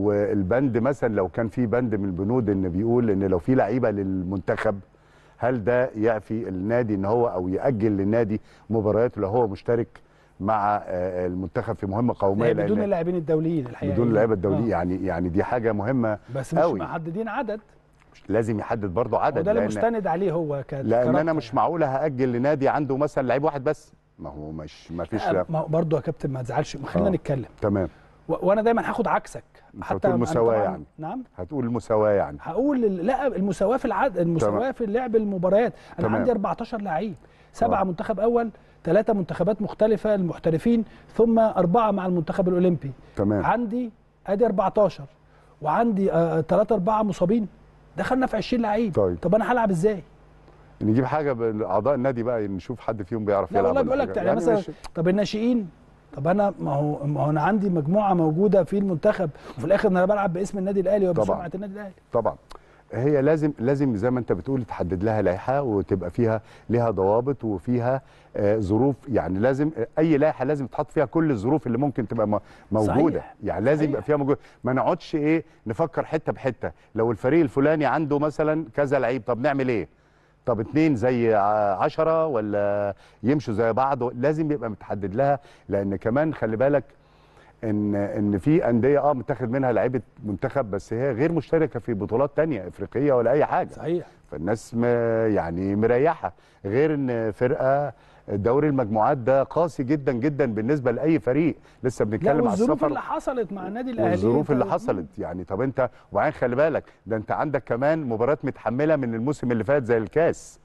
[SPEAKER 3] والبند مثلا لو كان في بند من البنود ان بيقول ان لو في لعيبه للمنتخب هل ده يعفي النادي ان هو او ياجل للنادي مبارياته لو هو مشترك مع آه، المنتخب في مهمه قوميه
[SPEAKER 1] هي بدون
[SPEAKER 3] لأن-
[SPEAKER 1] اللاعبين الدوليين الحقيقه
[SPEAKER 3] بدون اللعيبه الدوليه
[SPEAKER 1] آه.
[SPEAKER 3] يعني يعني دي حاجه مهمه
[SPEAKER 1] بس مش
[SPEAKER 3] قوي.
[SPEAKER 1] محددين عدد
[SPEAKER 3] لازم يحدد برضه عدد
[SPEAKER 1] وده اللي
[SPEAKER 3] لأن-
[SPEAKER 1] مستند عليه هو ك
[SPEAKER 3] لان انا
[SPEAKER 1] كرابطة
[SPEAKER 3] مش
[SPEAKER 1] يعني.
[SPEAKER 3] معقوله هاجل لنادي عنده مثلا لعيب واحد بس ما هو مش ما فيش لا.
[SPEAKER 1] ما هو برضه يا كابتن ما تزعلش خلينا
[SPEAKER 3] آه.
[SPEAKER 1] نتكلم
[SPEAKER 3] تمام
[SPEAKER 1] و... وانا دايما هاخد عكسك
[SPEAKER 3] هتقول
[SPEAKER 1] أنا
[SPEAKER 3] مساواة
[SPEAKER 1] طبعاً-
[SPEAKER 3] يعني.
[SPEAKER 1] نعم
[SPEAKER 3] هتقول المساواه يعني
[SPEAKER 1] هقول ال- لا المساواه في العد المساواه
[SPEAKER 3] تمام.
[SPEAKER 1] في لعب المباريات انا
[SPEAKER 3] تمام.
[SPEAKER 1] عندي 14 لعيب سبعه
[SPEAKER 3] آه.
[SPEAKER 1] منتخب اول ثلاثه منتخبات مختلفه المحترفين ثم اربعه مع المنتخب الاولمبي
[SPEAKER 3] تمام
[SPEAKER 1] عندي ادي 14 وعندي 3 4 مصابين دخلنا في 20 لعيب
[SPEAKER 3] طيب.
[SPEAKER 1] طب انا هلعب ازاي
[SPEAKER 3] نجيب حاجه باعضاء النادي بقى نشوف حد فيهم بيعرف
[SPEAKER 1] لا
[SPEAKER 3] يلعب
[SPEAKER 1] والله
[SPEAKER 3] ولا
[SPEAKER 1] بيقول لك
[SPEAKER 3] حاجة.
[SPEAKER 1] يعني مثلا
[SPEAKER 3] مش-
[SPEAKER 1] طب الناشئين طب انا ما هو ما هو انا عندي مجموعه موجوده في المنتخب وفي الاخر انا بلعب باسم النادي الاهلي
[SPEAKER 3] طبعاً.
[SPEAKER 1] وبسمعه النادي الاهلي
[SPEAKER 3] طبعا هي لازم لازم زي ما انت بتقول تحدد لها لائحه وتبقى فيها لها ضوابط وفيها آه، ظروف يعني لازم اي لائحه لازم تحط فيها كل الظروف اللي ممكن تبقى م- موجوده
[SPEAKER 1] صحيح.
[SPEAKER 3] يعني لازم
[SPEAKER 1] صحيح.
[SPEAKER 3] يبقى فيها موجود ما نقعدش ايه نفكر حته بحته لو الفريق الفلاني عنده مثلا كذا لعيب طب نعمل ايه طب اتنين زي ع- عشرة ولا يمشوا زي بعض لازم يبقى متحدد لها لان كمان خلي بالك ان ان في انديه اه متاخد منها لعيبه منتخب بس هي غير مشتركه في بطولات تانية افريقيه ولا اي حاجه
[SPEAKER 1] صحيح
[SPEAKER 3] فالناس م يعني مريحه غير ان فرقه دوري المجموعات ده قاسي جدا جدا بالنسبه لاي فريق لسه
[SPEAKER 1] لا
[SPEAKER 3] بنتكلم على
[SPEAKER 1] والظروف
[SPEAKER 3] السفر
[SPEAKER 1] اللي حصلت مع النادي الاهلي
[SPEAKER 3] والظروف
[SPEAKER 1] أنت-
[SPEAKER 3] اللي حصلت يعني طب انت وبعدين خلي بالك ده انت عندك كمان مباريات متحمله من الموسم اللي فات زي الكاس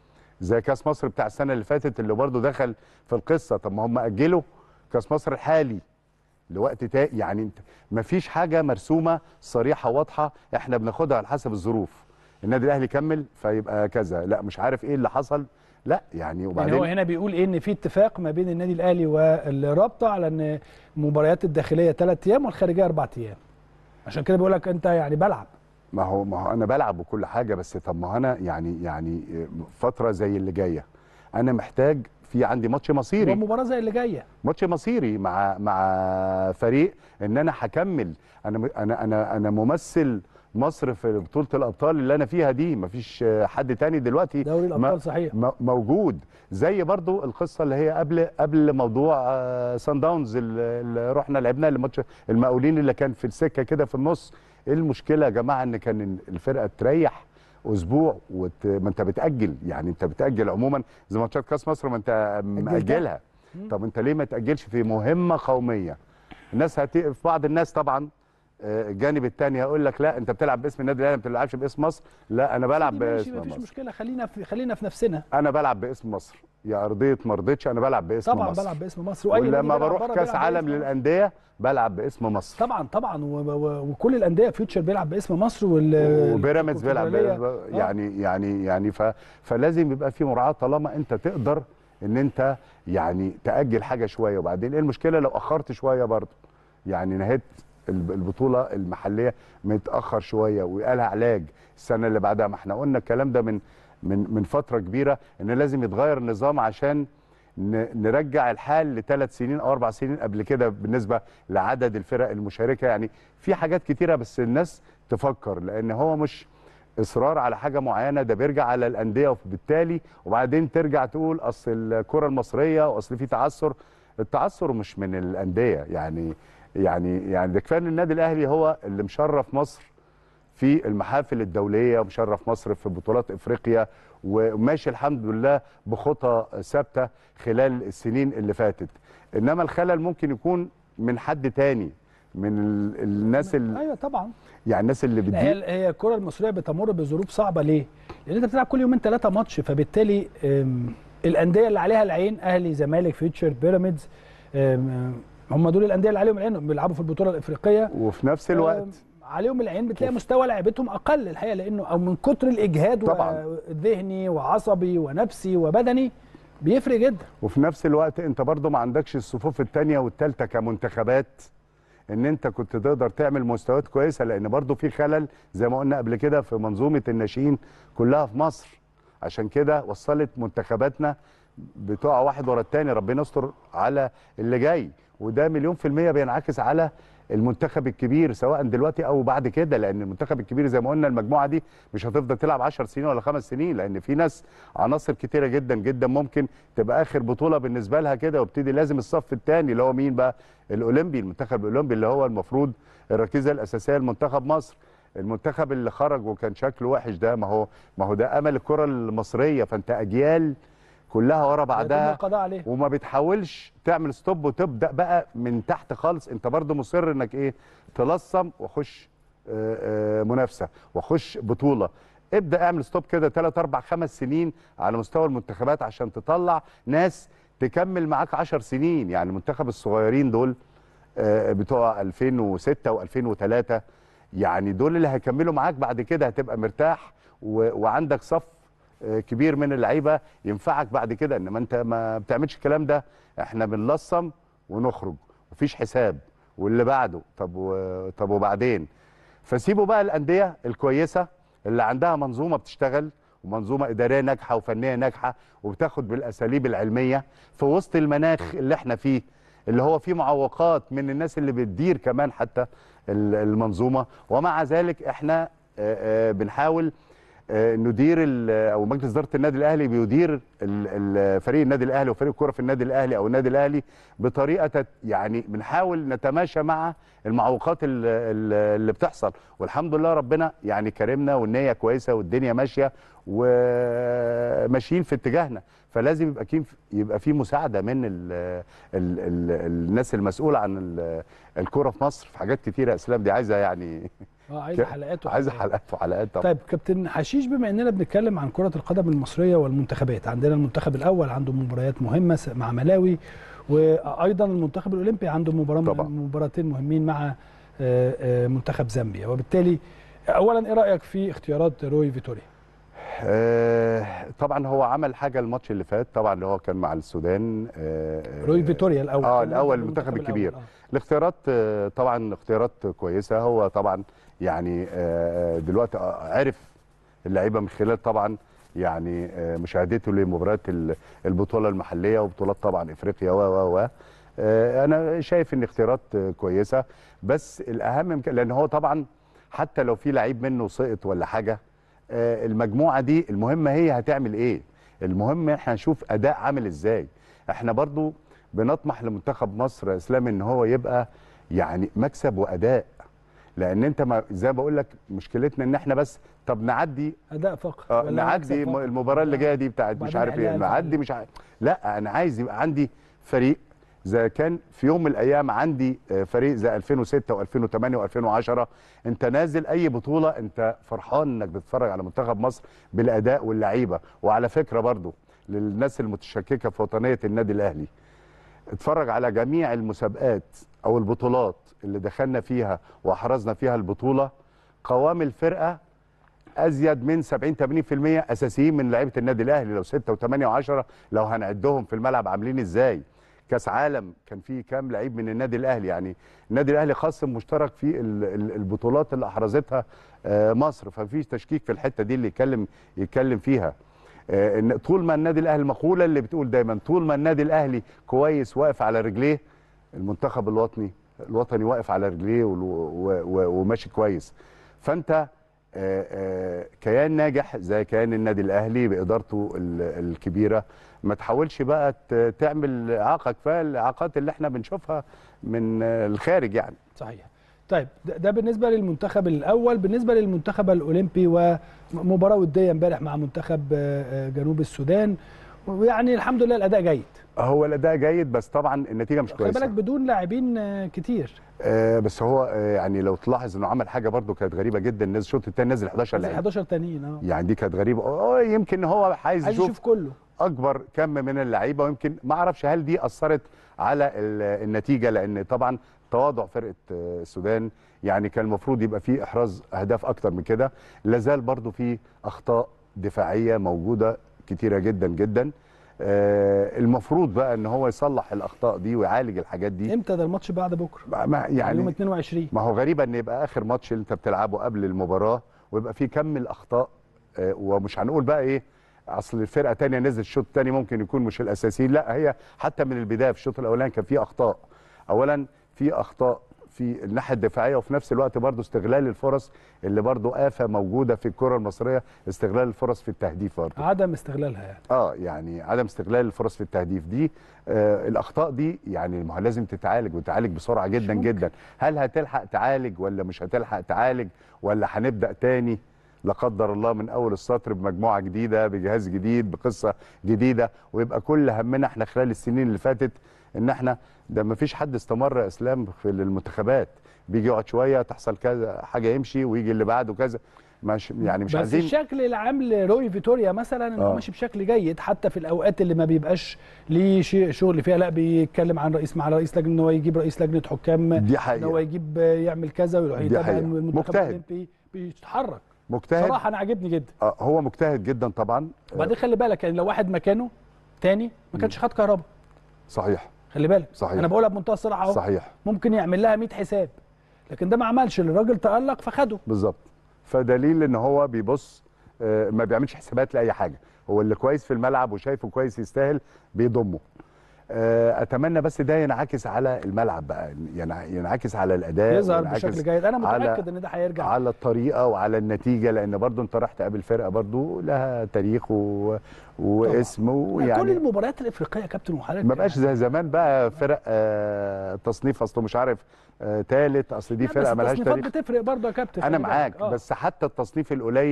[SPEAKER 3] زي كاس مصر بتاع السنه اللي فاتت اللي برضه دخل في القصه طب ما هم اجلوا كاس مصر الحالي لوقت تا يعني انت مفيش حاجه مرسومه صريحه واضحه احنا بناخدها على حسب الظروف النادي الاهلي كمل فيبقى كذا لا مش عارف ايه اللي حصل لا يعني
[SPEAKER 1] يعني
[SPEAKER 3] وبعدين
[SPEAKER 1] هو هنا بيقول ايه ان في اتفاق ما بين النادي الاهلي والرابطه على ان المباريات الداخليه ثلاث ايام والخارجيه اربع ايام عشان كده بيقول لك انت يعني بلعب
[SPEAKER 3] ما هو ما هو انا بلعب وكل حاجه بس طب ما هو انا يعني يعني فتره زي اللي جايه انا محتاج في عندي ماتش مصيري
[SPEAKER 1] ومباراه زي اللي جايه
[SPEAKER 3] ماتش مصيري مع مع فريق ان انا هكمل انا انا انا انا ممثل مصر في بطوله الابطال اللي انا فيها دي مفيش حد تاني دلوقتي
[SPEAKER 1] دوري
[SPEAKER 3] ما-
[SPEAKER 1] الابطال صحيح
[SPEAKER 3] م- موجود زي برضو القصه اللي هي قبل قبل موضوع آه، سان داونز اللي اللي رحنا لعبناه الماتش المقاولين اللي كان في السكه كده في النص ايه المشكله يا جماعه ان كان الفرقه تريح اسبوع وت... ما انت بتاجل يعني انت بتاجل عموما زي ماتشات كاس مصر ما انت ماجلها طب انت ليه ما تاجلش في مهمه قوميه الناس هت... في بعض الناس طبعا آه، الجانب الثاني هيقول لك لا انت بتلعب باسم النادي الاهلي ما بتلعبش باسم مصر لا انا بلعب
[SPEAKER 1] دي ماشي
[SPEAKER 3] باسم
[SPEAKER 1] مفيش
[SPEAKER 3] مصر
[SPEAKER 1] مشكله خلينا في خلينا في نفسنا
[SPEAKER 3] انا بلعب باسم مصر يا رضيت ما رضيتش انا بلعب باسم
[SPEAKER 1] طبعا
[SPEAKER 3] مصر
[SPEAKER 1] بلعب باسم مصر واي نادي
[SPEAKER 3] ولما
[SPEAKER 1] بيلعب
[SPEAKER 3] بروح
[SPEAKER 1] بره
[SPEAKER 3] كاس
[SPEAKER 1] بيلعب
[SPEAKER 3] عالم
[SPEAKER 1] باسم مصر.
[SPEAKER 3] للانديه بلعب باسم مصر
[SPEAKER 1] طبعا طبعا و- و- وكل الانديه فيوتشر بيلعب باسم مصر وال
[SPEAKER 3] وبيراميدز بيلعب
[SPEAKER 1] الكونفدرالية. آه.
[SPEAKER 3] يعني يعني يعني ف فلازم يبقى في مراعاه طالما انت تقدر ان انت يعني تاجل حاجه شويه وبعدين ايه المشكله لو اخرت شويه برضه يعني نهيت الب- البطوله المحليه متاخر شويه ويبقى لها علاج السنه اللي بعدها ما احنا قلنا الكلام ده من من من فتره كبيره ان لازم يتغير النظام عشان ن- نرجع الحال لثلاث سنين او اربع سنين قبل كده بالنسبه لعدد الفرق المشاركه يعني في حاجات كتيره بس الناس تفكر لان هو مش اصرار على حاجه معينه ده بيرجع على الانديه وبالتالي وبعدين ترجع تقول اصل الكره المصريه واصل في تعثر التعثر مش من الانديه يعني يعني يعني ده كفايه ان النادي الاهلي هو اللي مشرف مصر في المحافل الدوليه ومشرف مصر في بطولات افريقيا وماشي الحمد لله بخطى ثابته خلال السنين اللي فاتت انما الخلل ممكن يكون من حد تاني من ال- الناس ال...
[SPEAKER 1] ايوه طبعا
[SPEAKER 3] يعني الناس اللي
[SPEAKER 1] هي
[SPEAKER 3] بتدير
[SPEAKER 1] هي الكره المصريه بتمر بظروف صعبه ليه؟ لان انت بتلعب كل يومين ثلاثه ماتش فبالتالي أم، الانديه اللي عليها العين اهلي زمالك فيوتشر بيراميدز أم، هم دول الانديه اللي عليهم العين بيلعبوا في البطوله الافريقيه
[SPEAKER 3] وفي نفس الوقت
[SPEAKER 1] أم، عليهم العين بتلاقي مستوى لعبتهم اقل الحقيقه لانه او من كتر الاجهاد
[SPEAKER 3] طبعاً.
[SPEAKER 1] ذهني وعصبي ونفسي وبدني بيفرق جدا
[SPEAKER 3] وفي نفس الوقت انت برضو ما عندكش الصفوف الثانيه والثالثه كمنتخبات ان انت كنت تقدر تعمل مستويات كويسه لان برضو في خلل زي ما قلنا قبل كده في منظومه الناشئين كلها في مصر عشان كده وصلت منتخباتنا بتقع واحد ورا الثاني ربنا يستر على اللي جاي وده مليون في المية بينعكس على المنتخب الكبير سواء دلوقتي او بعد كده لان المنتخب الكبير زي ما قلنا المجموعه دي مش هتفضل تلعب 10 سنين ولا خمس سنين لان في ناس عناصر كتيره جدا جدا ممكن تبقى اخر بطوله بالنسبه لها كده وابتدي لازم الصف الثاني اللي هو مين بقى الاولمبي المنتخب الاولمبي اللي هو المفروض الركيزه الاساسيه لمنتخب مصر المنتخب اللي خرج وكان شكله وحش ده ما هو ما هو ده امل الكره المصريه فانت اجيال كلها ورا
[SPEAKER 1] يتم
[SPEAKER 3] بعدها
[SPEAKER 1] القضاء عليه
[SPEAKER 3] وما بتحاولش تعمل ستوب وتبدا بقى من تحت خالص انت برضو مصر انك ايه تلصم واخش آه، آه، منافسه واخش بطوله ابدا اعمل ستوب كده 3 4 5 سنين على مستوى المنتخبات عشان تطلع ناس تكمل معاك 10 سنين يعني المنتخب الصغيرين دول آه، بتوع 2006 و2003 يعني دول اللي هيكملوا معاك بعد كده هتبقى مرتاح و- وعندك صف آه، كبير من اللعيبه ينفعك بعد كده انما انت ما بتعملش الكلام ده احنا بنلصم ونخرج مفيش حساب واللي بعده طب و... طب وبعدين فسيبوا بقى الانديه الكويسه اللي عندها منظومه بتشتغل ومنظومه اداريه ناجحه وفنيه ناجحه وبتاخد بالاساليب العلميه في وسط المناخ اللي احنا فيه اللي هو فيه معوقات من الناس اللي بتدير كمان حتى ال- المنظومه ومع ذلك احنا آه، آه، بنحاول آه، ندير ال- او مجلس اداره النادي الاهلي بيدير ال- ال- فريق النادي الاهلي وفريق الكوره في النادي الاهلي او النادي الاهلي بطريقه تت- يعني بنحاول نتماشى مع المعوقات ال- ال- اللي بتحصل والحمد لله ربنا يعني كرمنا والنيه كويسه والدنيا ماشيه وماشيين في اتجاهنا فلازم يبقى كيف يبقى في مساعده من ال ال ال الناس المسؤوله عن ال- الكوره في مصر في حاجات كتيره يا اسلام دي عايزه يعني
[SPEAKER 1] اه عايزه
[SPEAKER 3] ك-
[SPEAKER 1] حلقات
[SPEAKER 3] عايزه
[SPEAKER 1] وحلقات.
[SPEAKER 3] حلقات وحلقات طبعا
[SPEAKER 1] طيب كابتن حشيش بما اننا بنتكلم عن كره القدم المصريه والمنتخبات عندنا المنتخب الاول عنده مباريات مهمه س- مع ملاوي وايضا المنتخب الاولمبي عنده مباراه
[SPEAKER 3] طبعا.
[SPEAKER 1] مباراتين مهمين مع آه، آه، منتخب زامبيا وبالتالي اولا ايه رايك في اختيارات روي فيتوريا
[SPEAKER 3] آه، طبعا هو عمل حاجه الماتش اللي فات طبعا اللي هو كان مع السودان آه،
[SPEAKER 1] روي فيتوريا الاول
[SPEAKER 3] اه
[SPEAKER 1] كان
[SPEAKER 3] الاول
[SPEAKER 1] المنتخب
[SPEAKER 3] المنتخب الكبير
[SPEAKER 1] الأول، آه.
[SPEAKER 3] الاختيارات آه، طبعا اختيارات كويسه هو طبعا يعني آه، دلوقتي آه، عرف اللعيبه من خلال طبعا يعني آه، مشاهدته لمباريات ال- البطوله المحليه وبطولات طبعا افريقيا و و و آه، انا شايف ان اختيارات آه، كويسه بس الاهم من كده- لان هو طبعا حتى لو في لعيب منه سقط ولا حاجه آه، المجموعه دي المهم هي هتعمل ايه المهم احنا نشوف اداء عامل ازاي احنا برضو بنطمح لمنتخب مصر يا اسلام ان هو يبقى يعني مكسب واداء لان انت ما زي ما بقول لك مشكلتنا ان احنا بس طب نعدي
[SPEAKER 1] اداء فقط
[SPEAKER 3] آه
[SPEAKER 1] ولا
[SPEAKER 3] نعدي
[SPEAKER 1] مكسب فقط؟
[SPEAKER 3] المباراه اللي جايه دي بتاعت مش
[SPEAKER 1] وبعدين
[SPEAKER 3] عارف ايه
[SPEAKER 1] إعلان
[SPEAKER 3] نعدي
[SPEAKER 1] فعلا.
[SPEAKER 3] مش عارف لا انا عايز يبقى عندي فريق زي كان في يوم من الايام عندي آه، فريق زي 2006 و2008 و2010 انت نازل اي بطوله انت فرحان انك بتتفرج على منتخب مصر بالاداء واللعيبه وعلى فكره برضو للناس المتشككه في وطنيه النادي الاهلي اتفرج على جميع المسابقات او البطولات اللي دخلنا فيها واحرزنا فيها البطوله قوام الفرقه ازيد من 70 80% اساسيين من لعيبه النادي الاهلي لو 6 و8 و10 لو هنعدهم في الملعب عاملين ازاي كاس عالم كان فيه كام لعيب من النادي الاهلي يعني النادي الاهلي خاصم مشترك في ال- ال- البطولات اللي احرزتها آه، مصر ففيش تشكيك في الحته دي اللي يتكلم يتكلم فيها آه، ان طول ما النادي الاهلي المقوله اللي بتقول دايما طول ما النادي الاهلي كويس واقف على رجليه المنتخب الوطني الوطني واقف على رجليه ول- و- و- وماشي كويس فانت آه، آه، كيان ناجح زي كيان النادي الاهلي بادارته ال- الكبيره ما تحاولش بقى ت- تعمل اعاقه كفايه الاعاقات اللي احنا بنشوفها من آه، الخارج يعني
[SPEAKER 1] صحيح طيب ده ده بالنسبه للمنتخب الاول بالنسبه للمنتخب الاولمبي ومباراه وديه امبارح مع منتخب آه، آه، جنوب السودان ويعني الحمد لله الاداء جيد
[SPEAKER 3] هو الاداء جيد بس طبعا النتيجه مش
[SPEAKER 1] خلي
[SPEAKER 3] كويسه
[SPEAKER 1] بالك بدون لاعبين آه، كتير
[SPEAKER 3] آه بس هو آه يعني لو تلاحظ انه عمل حاجه برده كانت غريبه جدا نزل الشوط الثاني نزل 11 لعيب
[SPEAKER 1] 11 تانيين اه
[SPEAKER 3] يعني دي كانت غريبه اه يمكن هو عايز
[SPEAKER 1] عايز
[SPEAKER 3] يشوف
[SPEAKER 1] يشوف كله
[SPEAKER 3] اكبر كم من اللعيبه ويمكن ما اعرفش هل دي اثرت على ال- النتيجه لان طبعا تواضع فرقه آه، السودان يعني كان المفروض يبقى فيه احراز اهداف اكتر من كده لازال برضو في اخطاء دفاعيه موجوده كتيره جدا جدا آه، المفروض بقى ان هو يصلح الاخطاء دي ويعالج الحاجات دي
[SPEAKER 1] امتى ده الماتش بعد بكره
[SPEAKER 3] ما- ما-
[SPEAKER 1] يعني يوم
[SPEAKER 3] يعني
[SPEAKER 1] 22
[SPEAKER 3] ما هو غريبة ان يبقى اخر ماتش اللي انت بتلعبه قبل المباراة ويبقى فيه كم الاخطاء آه، ومش هنقول بقى ايه اصل الفرقة تانية نزلت الشوط التاني ممكن يكون مش الاساسيين لا هي حتى من البداية في الشوط الاولاني كان فيه اخطاء اولا في اخطاء في الناحيه الدفاعيه وفي نفس الوقت برضو استغلال الفرص اللي برضو آفة موجوده في الكره المصريه استغلال الفرص في التهديف برضو
[SPEAKER 1] عدم استغلالها يعني
[SPEAKER 3] اه يعني عدم استغلال الفرص في التهديف دي آه الاخطاء دي يعني ما هو لازم تتعالج وتتعالج بسرعه جدا
[SPEAKER 1] ممكن.
[SPEAKER 3] جدا هل هتلحق تعالج ولا مش هتلحق تعالج ولا هنبدا تاني لا قدر الله من اول السطر بمجموعه جديده بجهاز جديد بقصه جديده ويبقى كل همنا احنا خلال السنين اللي فاتت ان احنا ده ما فيش حد استمر يا اسلام في المنتخبات بيجي يقعد شويه تحصل كذا حاجه يمشي ويجي اللي بعده كذا مش يعني مش
[SPEAKER 1] بس
[SPEAKER 3] عايزين
[SPEAKER 1] الشكل العام لروي فيتوريا مثلا ان هو
[SPEAKER 3] آه.
[SPEAKER 1] ماشي بشكل جيد حتى في الاوقات اللي ما بيبقاش ليه شيء شغل فيها لا بيتكلم عن رئيس مع رئيس لجنه ان هو يجيب رئيس لجنه حكام
[SPEAKER 3] دي
[SPEAKER 1] ان هو
[SPEAKER 3] حقيقه
[SPEAKER 1] يجيب يعمل كذا ويروح
[SPEAKER 3] دي
[SPEAKER 1] يتابع
[SPEAKER 3] حقيقة.
[SPEAKER 1] المنتخب
[SPEAKER 3] مجتهد.
[SPEAKER 1] الاولمبي بيتحرك
[SPEAKER 3] مجتهد
[SPEAKER 1] صراحه انا عاجبني جدا
[SPEAKER 3] آه، هو مجتهد جدا طبعا آه،
[SPEAKER 1] وبعدين خلي بالك يعني لو واحد مكانه تاني ما كانش خد كهرباء
[SPEAKER 3] صحيح
[SPEAKER 1] خلي بالك
[SPEAKER 3] صحيح.
[SPEAKER 1] انا بقولها بمنتهى الصراحه اهو
[SPEAKER 3] صحيح
[SPEAKER 1] ممكن يعمل لها 100 حساب لكن ده ما عملش الراجل تالق فخده
[SPEAKER 3] بالظبط فدليل ان هو بيبص آه، ما بيعملش حسابات لاي حاجه هو اللي كويس في الملعب وشايفه كويس يستاهل بيضمه آه، اتمنى بس ده ينعكس على الملعب بقى ينع- ينعكس على الاداء
[SPEAKER 1] يظهر
[SPEAKER 3] وينعكس
[SPEAKER 1] بشكل جيد انا
[SPEAKER 3] على-
[SPEAKER 1] متاكد ان ده هيرجع
[SPEAKER 3] على الطريقه وعلى النتيجه لان برضو انت راح تقابل فرقه برضو لها تاريخ و... واسم
[SPEAKER 1] كل
[SPEAKER 3] ويعني
[SPEAKER 1] المباريات الافريقيه يا كابتن وحضرتك
[SPEAKER 3] ما بقاش زي زمان بقى فرق آه، تصنيف اصله مش عارف ثالث اصل دي
[SPEAKER 1] لا،
[SPEAKER 3] فرقه
[SPEAKER 1] بس
[SPEAKER 3] ملهاش
[SPEAKER 1] التصنيفات
[SPEAKER 3] تاريخ
[SPEAKER 1] بتفرق برضه يا كابتن
[SPEAKER 3] انا
[SPEAKER 1] خلي بالك.
[SPEAKER 3] معاك
[SPEAKER 1] آه.
[SPEAKER 3] بس حتى التصنيف القليل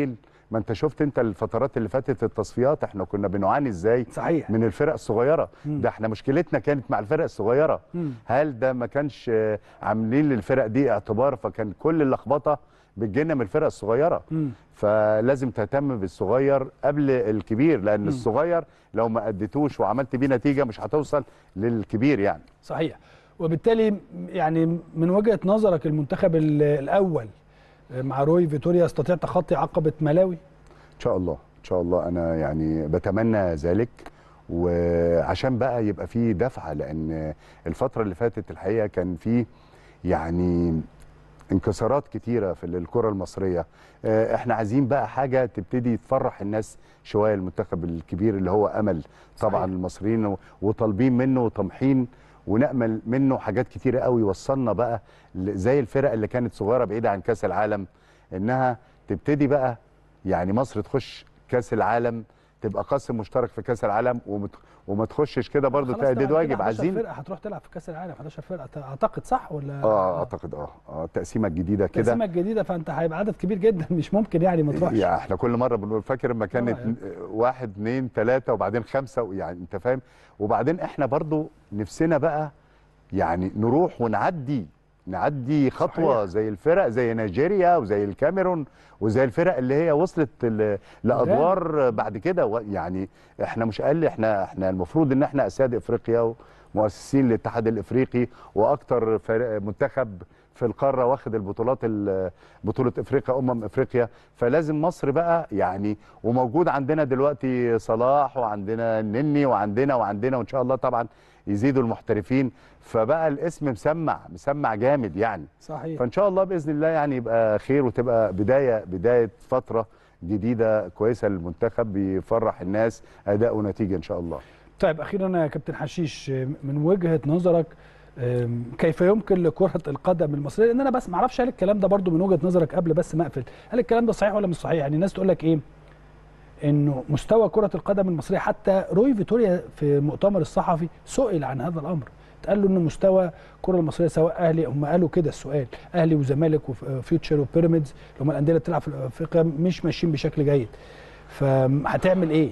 [SPEAKER 3] ما انت شفت انت الفترات اللي فاتت التصفيات احنا كنا بنعاني ازاي
[SPEAKER 1] صحيح
[SPEAKER 3] من الفرق الصغيره
[SPEAKER 1] مم.
[SPEAKER 3] ده احنا مشكلتنا كانت مع الفرق الصغيره
[SPEAKER 1] مم.
[SPEAKER 3] هل ده ما كانش آه، عاملين للفرق دي اعتبار فكان كل اللخبطه بتجينا من الفرق الصغيره
[SPEAKER 1] مم.
[SPEAKER 3] فلازم تهتم بالصغير قبل الكبير لان
[SPEAKER 1] مم.
[SPEAKER 3] الصغير لو ما اديتوش وعملت بيه نتيجه مش هتوصل للكبير يعني
[SPEAKER 1] صحيح وبالتالي يعني من وجهه نظرك المنتخب ال- الاول مع روي فيتوريا يستطيع تخطي عقبه ملاوي
[SPEAKER 3] ان شاء الله ان شاء الله انا يعني بتمنى ذلك وعشان بقى يبقى في دفعه لان الفتره اللي فاتت الحقيقه كان في يعني انكسارات كتيره في الكره المصريه آه، احنا عايزين بقى حاجه تبتدي تفرح الناس شويه المنتخب الكبير اللي هو امل طبعا
[SPEAKER 1] صحيح.
[SPEAKER 3] المصريين و- وطالبين منه وطمحين ونامل منه حاجات كتيره قوي وصلنا بقى ل- زي الفرق اللي كانت صغيره بعيده عن كاس العالم انها تبتدي بقى يعني مصر تخش كاس العالم تبقى قاسم مشترك في كاس العالم ومت... وما تخشش كده برضه
[SPEAKER 1] خلاص
[SPEAKER 3] تأدي
[SPEAKER 1] طبعاً
[SPEAKER 3] واجب
[SPEAKER 1] كده 11
[SPEAKER 3] عايزين
[SPEAKER 1] فرقه هتروح تلعب في كاس العالم 11 فرقه اعتقد صح ولا
[SPEAKER 3] اه اعتقد اه اه التقسيمه الجديده كده
[SPEAKER 1] التقسيمه الجديده فانت هيبقى عدد كبير جدا مش ممكن يعني ما تروحش
[SPEAKER 3] يعني احنا كل مره بنقول فاكر لما كانت
[SPEAKER 1] يعني.
[SPEAKER 3] واحد اتنين تلاته وبعدين خمسه يعني انت فاهم وبعدين احنا برضو نفسنا بقى يعني نروح ونعدي نعدي خطوه
[SPEAKER 1] صحيح.
[SPEAKER 3] زي الفرق زي نيجيريا وزي الكاميرون وزي الفرق اللي هي وصلت ل- لادوار بعد كده و- يعني احنا مش اقل احنا احنا المفروض ان احنا اسياد افريقيا ومؤسسين الاتحاد الافريقي واكتر فرق- منتخب في القاره واخد البطولات ال- بطوله افريقيا امم افريقيا فلازم مصر بقى يعني وموجود عندنا دلوقتي صلاح وعندنا النني وعندنا وعندنا وان شاء الله طبعا يزيدوا المحترفين فبقى الاسم مسمع مسمع جامد يعني
[SPEAKER 1] صحيح
[SPEAKER 3] فان شاء الله باذن الله يعني يبقى خير وتبقى بدايه بدايه فتره جديده كويسه للمنتخب بيفرح الناس اداء ونتيجه ان شاء الله
[SPEAKER 1] طيب اخيرا يا كابتن حشيش من وجهه نظرك أم، كيف يمكن لكره القدم المصريه لان انا بس ما اعرفش هل الكلام ده برضو من وجهه نظرك قبل بس ما اقفل هل الكلام ده صحيح ولا مش صحيح يعني الناس تقول لك ايه انه مستوى كره القدم المصريه حتى روي فيتوريا في المؤتمر الصحفي سئل عن هذا الامر اتقال له ان مستوى الكره المصريه سواء اهلي هم قالوا كده السؤال اهلي وزمالك وفيوتشر وبيراميدز اللي هم الانديه اللي بتلعب في افريقيا مش ماشيين بشكل جيد فهتعمل ايه؟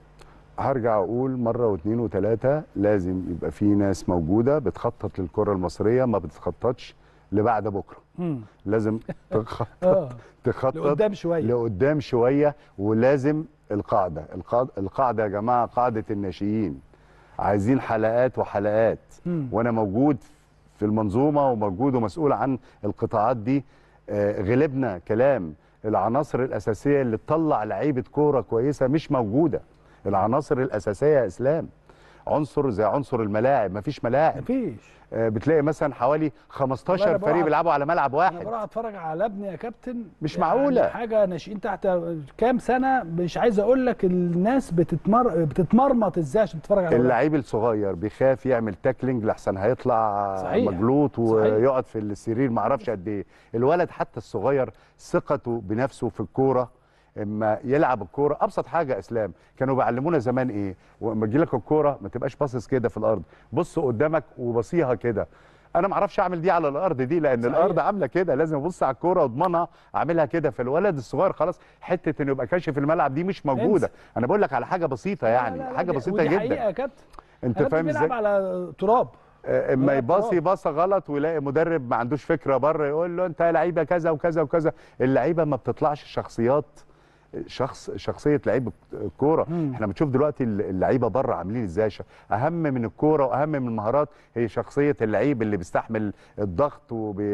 [SPEAKER 3] هرجع اقول مره واثنين وثلاثه لازم يبقى في ناس موجوده بتخطط للكره المصريه ما بتخططش لبعد بكره
[SPEAKER 1] مم.
[SPEAKER 3] لازم تخطط
[SPEAKER 1] اه
[SPEAKER 3] تخطط
[SPEAKER 1] لقدام شويه
[SPEAKER 3] لقدام شويه ولازم القاعده القاعده, القاعدة يا جماعه قاعده الناشئين عايزين حلقات وحلقات
[SPEAKER 1] مم.
[SPEAKER 3] وانا موجود في المنظومه وموجود ومسؤول عن القطاعات دي آه، غلبنا كلام العناصر الاساسيه اللي تطلع لعيبه كوره كويسه مش موجوده العناصر الاساسيه يا اسلام عنصر زي عنصر الملاعب مفيش ملاعب
[SPEAKER 1] مفيش
[SPEAKER 3] آه، بتلاقي مثلا حوالي
[SPEAKER 1] والله
[SPEAKER 3] 15
[SPEAKER 1] أنا
[SPEAKER 3] فريق
[SPEAKER 1] بقعد-
[SPEAKER 3] بيلعبوا على ملعب
[SPEAKER 1] انا
[SPEAKER 3] واحد
[SPEAKER 1] بروح اتفرج على ابني يا كابتن
[SPEAKER 3] مش
[SPEAKER 1] يعني
[SPEAKER 3] معقولة.
[SPEAKER 1] حاجه ناشئين تحت كام سنه مش عايز اقول لك الناس بتتمر بتتمرمط ازاي عشان تتفرج على أولاد.
[SPEAKER 3] اللعيب الصغير بيخاف يعمل تاكلينج لحسن هيطلع
[SPEAKER 1] صحيح.
[SPEAKER 3] مجلوط
[SPEAKER 1] صحيح.
[SPEAKER 3] ويقعد في السرير ما اعرفش قد ايه الولد حتى الصغير ثقته بنفسه في الكوره اما يلعب الكوره ابسط حاجه اسلام كانوا بيعلمونا زمان ايه واما تجي لك الكوره ما تبقاش باصص كده في الارض بص قدامك وبصيها كده انا ما اعرفش اعمل دي على الارض دي لان
[SPEAKER 1] صحيح.
[SPEAKER 3] الارض عامله كده لازم ابص على الكوره واضمنها اعملها كده فالولد الصغير خلاص حته انه يبقى كاشف الملعب دي مش موجوده
[SPEAKER 1] انسى.
[SPEAKER 3] انا بقول لك على حاجه بسيطه
[SPEAKER 1] لا،
[SPEAKER 3] يعني
[SPEAKER 1] لا، لا،
[SPEAKER 3] حاجه
[SPEAKER 1] دي-
[SPEAKER 3] بسيطه
[SPEAKER 1] ودي
[SPEAKER 3] جدا
[SPEAKER 1] حقيقه يا كابتن
[SPEAKER 3] انت
[SPEAKER 1] أنا
[SPEAKER 3] فاهم
[SPEAKER 1] بيلعب
[SPEAKER 3] ازاي
[SPEAKER 1] على تراب
[SPEAKER 3] آه، اما
[SPEAKER 1] لا،
[SPEAKER 3] يباصي
[SPEAKER 1] طبعا.
[SPEAKER 3] باصه غلط ويلاقي مدرب ما عندوش فكره بره يقول له انت لعيبه كذا وكذا وكذا اللعيبه ما بتطلعش شخصيات شخص شخصيه لعيب الكوره
[SPEAKER 1] مم.
[SPEAKER 3] احنا بنشوف دلوقتي اللعيبه بره عاملين ازاي ش- اهم من الكوره واهم من المهارات هي شخصيه اللعيب اللي بيستحمل الضغط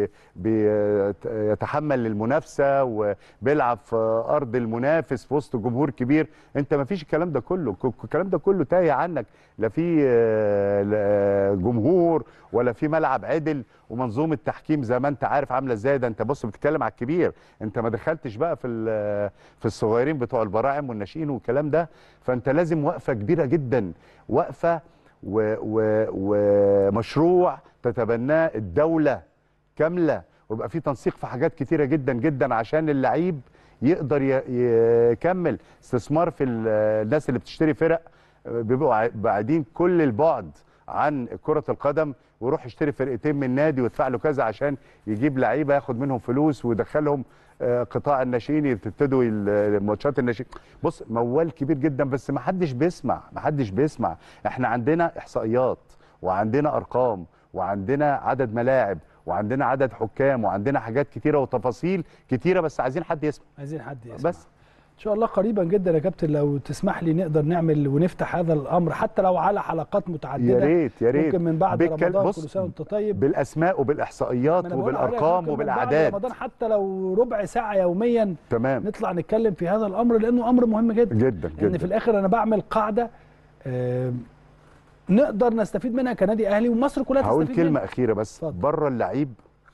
[SPEAKER 3] وبيتحمل المنافسه وبيلعب في ارض المنافس في وسط جمهور كبير انت ما فيش الكلام ده كله ك- الكلام ده كله تايه عنك لا في آه، لا- جمهور ولا في ملعب عدل ومنظومه تحكيم زي ما انت عارف عامله ازاي ده انت بص بتتكلم على الكبير انت ما دخلتش بقى في ال- في الصغيرين بتوع البراعم والناشئين والكلام ده فانت لازم وقفه كبيره جدا وقفه و- و- ومشروع تتبناه الدوله كامله ويبقى في تنسيق في حاجات كتيره جدا جدا عشان اللعيب يقدر ي- يكمل استثمار في ال- الناس اللي بتشتري فرق بيبقوا ع- بعيدين كل البعد عن كره القدم ويروح يشتري فرقتين من نادي ويدفع له كذا عشان يجيب لعيبه ياخد منهم فلوس ويدخلهم آه، قطاع الناشئين يبتدوا ال- ماتشات الناشئين بص موال كبير جدا بس ما حدش بيسمع ما حدش بيسمع احنا عندنا احصائيات وعندنا ارقام وعندنا عدد ملاعب وعندنا عدد حكام وعندنا حاجات كتيره وتفاصيل كتيره بس عايزين حد يسمع
[SPEAKER 1] عايزين حد يسمع
[SPEAKER 3] بس
[SPEAKER 1] ان شاء الله قريبا جدا يا كابتن لو تسمح لي نقدر نعمل ونفتح هذا الامر حتى لو على حلقات متعدده
[SPEAKER 3] يا ريت يا ريت
[SPEAKER 1] ممكن من بعد
[SPEAKER 3] بالكل-
[SPEAKER 1] رمضان
[SPEAKER 3] بص،
[SPEAKER 1] كل سنه وانت طيب
[SPEAKER 3] بالاسماء وبالاحصائيات
[SPEAKER 1] ما أنا بقول لحضرتك
[SPEAKER 3] وبالارقام
[SPEAKER 1] ممكن من بعد
[SPEAKER 3] وبالاعداد
[SPEAKER 1] رمضان حتى لو ربع ساعه يوميا
[SPEAKER 3] تمام
[SPEAKER 1] نطلع نتكلم في هذا الامر لانه امر مهم جدا
[SPEAKER 3] جدا
[SPEAKER 1] لان
[SPEAKER 3] جدا
[SPEAKER 1] في الاخر انا بعمل قاعده آم، نقدر نستفيد منها كنادي اهلي ومصر كلها
[SPEAKER 3] هقول
[SPEAKER 1] تستفيد
[SPEAKER 3] كلمه
[SPEAKER 1] منها
[SPEAKER 3] اخيره بس
[SPEAKER 1] اتفضل.
[SPEAKER 3] بره اللعيب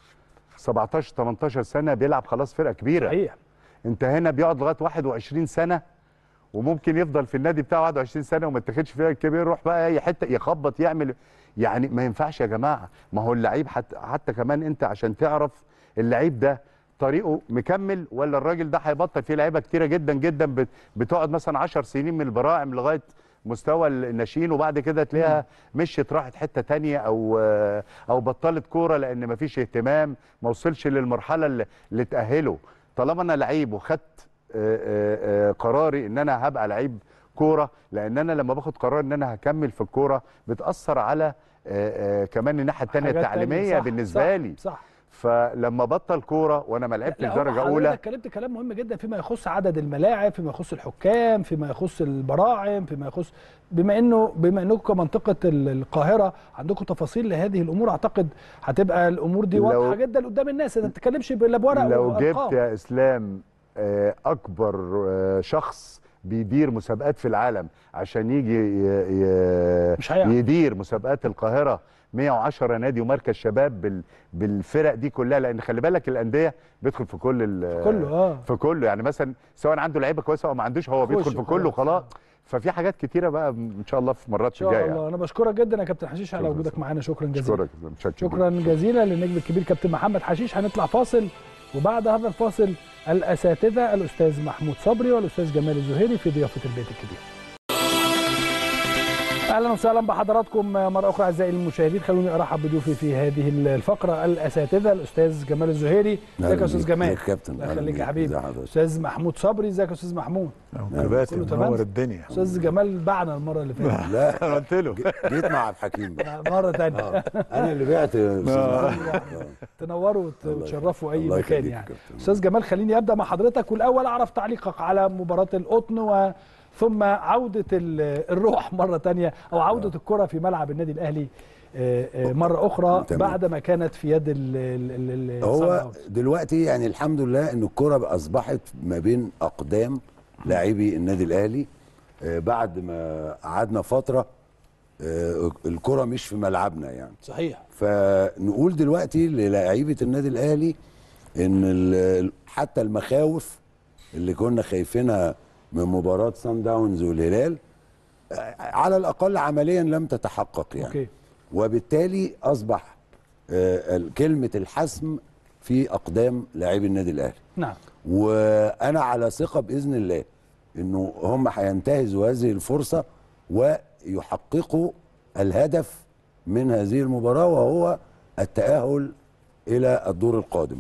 [SPEAKER 3] 17 18 سنه بيلعب خلاص فرقه كبيره
[SPEAKER 1] صحيح
[SPEAKER 3] انت هنا بيقعد لغايه 21 سنه وممكن يفضل في النادي بتاعه 21 سنه وما يتاخدش فيها كبير يروح بقى اي حته يخبط يعمل يعني ما ينفعش يا جماعه ما هو اللعيب حتى حتى كمان انت عشان تعرف اللعيب ده طريقه مكمل ولا الراجل ده هيبطل في لعيبه كتيره جدا جدا بت- بتقعد مثلا 10 سنين من البراعم لغايه مستوى الناشئين وبعد كده تلاقيها مشيت راحت حته تانية او او بطلت كوره لان مفيش اهتمام ما وصلش للمرحله اللي, اللي تاهله طالما انا لعيب وخدت آه، آه، آه، قراري ان انا هبقى لعيب كوره لان انا لما باخد قرار ان انا هكمل في الكوره بتاثر على آه، آه، كمان الناحيه الثانيه
[SPEAKER 1] حاجات تانية.
[SPEAKER 3] التعليميه
[SPEAKER 1] صح،
[SPEAKER 3] بالنسبه
[SPEAKER 1] صح،
[SPEAKER 3] لي
[SPEAKER 1] صح
[SPEAKER 3] فلما بطل كوره وانا ما لعبتش
[SPEAKER 1] لا، هو
[SPEAKER 3] درجه
[SPEAKER 1] حضرتك
[SPEAKER 3] اولى
[SPEAKER 1] اتكلمت كلام مهم جدا فيما يخص عدد الملاعب فيما يخص الحكام فيما يخص البراعم فيما يخص بما انه بما انكم كمنطقه ال- القاهره عندكم تفاصيل لهذه الامور اعتقد هتبقى الامور دي
[SPEAKER 3] لو-
[SPEAKER 1] واضحه جدا قدام الناس انت ما بتتكلمش الا بورق
[SPEAKER 3] لو
[SPEAKER 1] وأرقام.
[SPEAKER 3] جبت يا اسلام آه، اكبر آه، شخص بيدير مسابقات في العالم عشان يجي ي- ي-
[SPEAKER 1] مش هيعرف.
[SPEAKER 3] يدير مسابقات القاهره 110 نادي ومركز شباب بال- بالفرق دي كلها لان خلي بالك الانديه بيدخل في كل ال-
[SPEAKER 1] كله اه
[SPEAKER 3] في كله يعني مثلا سواء عنده لعيبه كويسه او ما عندوش هو بيدخل
[SPEAKER 1] خش
[SPEAKER 3] في كله
[SPEAKER 1] خلاص.
[SPEAKER 3] خلاص ففي حاجات كتيره بقى ان شاء الله في مرات
[SPEAKER 1] ان شاء
[SPEAKER 3] جايه
[SPEAKER 1] الله انا بشكرك جدا يا كابتن حشيش على
[SPEAKER 3] شكراً
[SPEAKER 1] وجودك
[SPEAKER 3] جزيلاً.
[SPEAKER 1] معانا شكرا جزيلا
[SPEAKER 3] اشكرك متشكر
[SPEAKER 1] شكرا جزيلا للنجم الكبير كابتن محمد حشيش هنطلع فاصل وبعد هذا الفاصل الاساتذه الاستاذ محمود صبري والاستاذ جمال الزهيري في ضيافه البيت الكبير اهلا وسهلا بحضراتكم مره اخرى اعزائي المشاهدين خلوني ارحب بضيوفي في هذه الفقره الاساتذه الاستاذ جمال الزهيري ازيك يا استاذ جمال
[SPEAKER 4] ازيك يا كابتن
[SPEAKER 1] الله
[SPEAKER 4] أهلا
[SPEAKER 1] يخليك يا
[SPEAKER 4] بيك.
[SPEAKER 1] حبيبي
[SPEAKER 4] ازي حضرتك؟
[SPEAKER 1] استاذ محمود صبري ازيك يا استاذ محمود كله
[SPEAKER 5] كباتن
[SPEAKER 1] تمام؟
[SPEAKER 5] منور الدنيا
[SPEAKER 1] استاذ جمال باعنا المره اللي فاتت
[SPEAKER 4] لا
[SPEAKER 5] انا قلت له
[SPEAKER 4] جيت مع عبد الحكيم بقى
[SPEAKER 1] مره ثانيه
[SPEAKER 4] آه. انا اللي بعت يا أستاذ محمد.
[SPEAKER 1] تنوروا وت-
[SPEAKER 4] الله
[SPEAKER 1] وتشرفوا اي
[SPEAKER 4] الله
[SPEAKER 1] مكان
[SPEAKER 4] يخليك
[SPEAKER 1] يعني
[SPEAKER 4] يا كابتن.
[SPEAKER 1] استاذ جمال خليني ابدا مع حضرتك والاول اعرف تعليقك على مباراه القطن و ثم عوده ال- الروح مره تانية او عوده الكره في ملعب النادي الاهلي آه، آه، مره اخرى
[SPEAKER 4] تمام.
[SPEAKER 1] بعد ما كانت في يد ال ال ال ال
[SPEAKER 4] هو
[SPEAKER 1] Sundowns.
[SPEAKER 4] دلوقتي يعني الحمد لله ان الكرة بقى اصبحت ما بين اقدام لاعبي النادي الاهلي آه، بعد ما قعدنا فتره آه، الكرة مش في ملعبنا يعني
[SPEAKER 1] صحيح
[SPEAKER 4] فنقول دلوقتي للاعيبه النادي الاهلي ان ال- حتى المخاوف اللي كنا خايفينها من مباراه سان داونز والهلال آه، على الاقل عمليا لم تتحقق يعني
[SPEAKER 1] اوكي
[SPEAKER 4] وبالتالي اصبح آه، ال- كلمه الحسم في اقدام لاعبي النادي الاهلي
[SPEAKER 1] نعم
[SPEAKER 4] وانا على ثقه باذن الله انه هم هينتهزوا هذه الفرصه ويحققوا الهدف من هذه المباراه وهو التاهل الى الدور القادم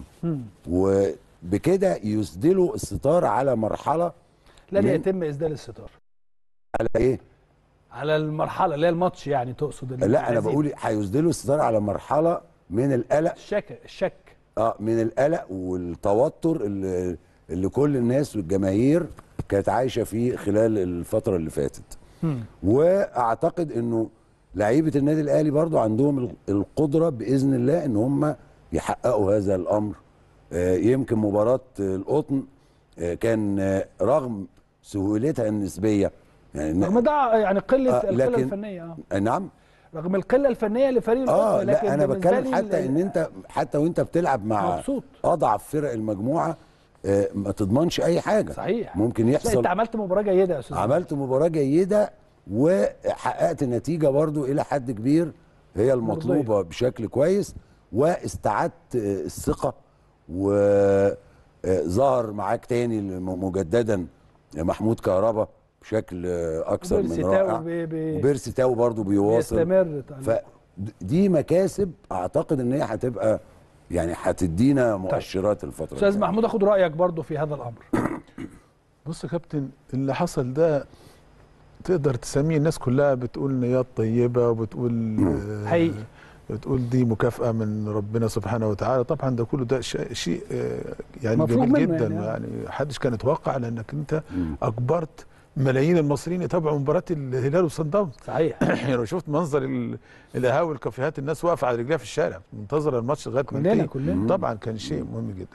[SPEAKER 4] وبكده يسدلوا الستار على مرحله
[SPEAKER 1] لن
[SPEAKER 4] من-
[SPEAKER 1] يتم اسدال الستار
[SPEAKER 4] على ايه
[SPEAKER 1] على المرحله اللي هي الماتش يعني تقصد
[SPEAKER 4] لا انا
[SPEAKER 1] الهزيمة.
[SPEAKER 4] بقول هيسدلوا الستار على مرحله من القلق
[SPEAKER 1] الشك الشك
[SPEAKER 4] اه من القلق والتوتر اللي, اللي كل الناس والجماهير كانت عايشه فيه خلال الفتره اللي فاتت
[SPEAKER 1] مم.
[SPEAKER 4] واعتقد انه لعيبه النادي الاهلي برضو عندهم ال- القدره باذن الله ان هم يحققوا هذا الامر آه، يمكن مباراه آه، القطن آه، كان آه، رغم سهولتها النسبيه يعني
[SPEAKER 1] رغم ده يعني قله
[SPEAKER 4] آه،
[SPEAKER 1] القله
[SPEAKER 4] لكن-
[SPEAKER 1] الفنيه اه
[SPEAKER 4] نعم
[SPEAKER 1] رغم القله الفنيه لفريق
[SPEAKER 4] اه
[SPEAKER 1] القطن لكن
[SPEAKER 4] لا انا
[SPEAKER 1] بالنسبة
[SPEAKER 4] بتكلم
[SPEAKER 1] لي
[SPEAKER 4] حتى
[SPEAKER 1] ال-
[SPEAKER 4] ان انت حتى وانت بتلعب مع
[SPEAKER 1] مبسوط
[SPEAKER 4] اضعف فرق المجموعه آه، ما تضمنش اي حاجه
[SPEAKER 1] صحيح
[SPEAKER 4] ممكن
[SPEAKER 1] لا
[SPEAKER 4] يحصل
[SPEAKER 1] انت عملت مباراه جيده يا استاذ
[SPEAKER 4] عملت مباراه جيده وحققت نتيجه برضو الى حد كبير هي المطلوبه بشكل كويس واستعدت آه، الثقه وظهر معاك تاني م- مجددا محمود كهربا بشكل آه، اكثر من
[SPEAKER 1] وبيرسي تاو
[SPEAKER 4] رائع
[SPEAKER 1] بي- بي-
[SPEAKER 4] وبيرسي تاو برضه بيواصل
[SPEAKER 1] بيستمر
[SPEAKER 4] فدي مكاسب اعتقد ان هي هتبقى يعني هتدينا مؤشرات الفتره
[SPEAKER 1] استاذ
[SPEAKER 4] الجاية.
[SPEAKER 1] محمود اخد رايك برضو في هذا الامر
[SPEAKER 5] بص يا كابتن اللي حصل ده تقدر تسميه الناس كلها بتقول نيات طيبه وبتقول آه،
[SPEAKER 1] حقيقي.
[SPEAKER 5] بتقول دي مكافاه من ربنا سبحانه وتعالى طبعا ده كله ده شيء شيء آه، يعني
[SPEAKER 1] مفروغ
[SPEAKER 5] جميل
[SPEAKER 1] منه
[SPEAKER 5] جدا
[SPEAKER 1] يعني، آه.
[SPEAKER 5] يعني, يعني محدش كان يتوقع لانك انت
[SPEAKER 4] مم.
[SPEAKER 5] اجبرت ملايين المصريين يتابعوا مباراه الهلال وصن داونز
[SPEAKER 1] صحيح
[SPEAKER 5] يعني لو شفت منظر ال- القهاوي الكافيهات الناس واقفه على رجليها في الشارع منتظره الماتش لغايه ما
[SPEAKER 1] كلنا
[SPEAKER 5] ينتهي.
[SPEAKER 1] كلنا
[SPEAKER 5] طبعا كان شيء مهم جدا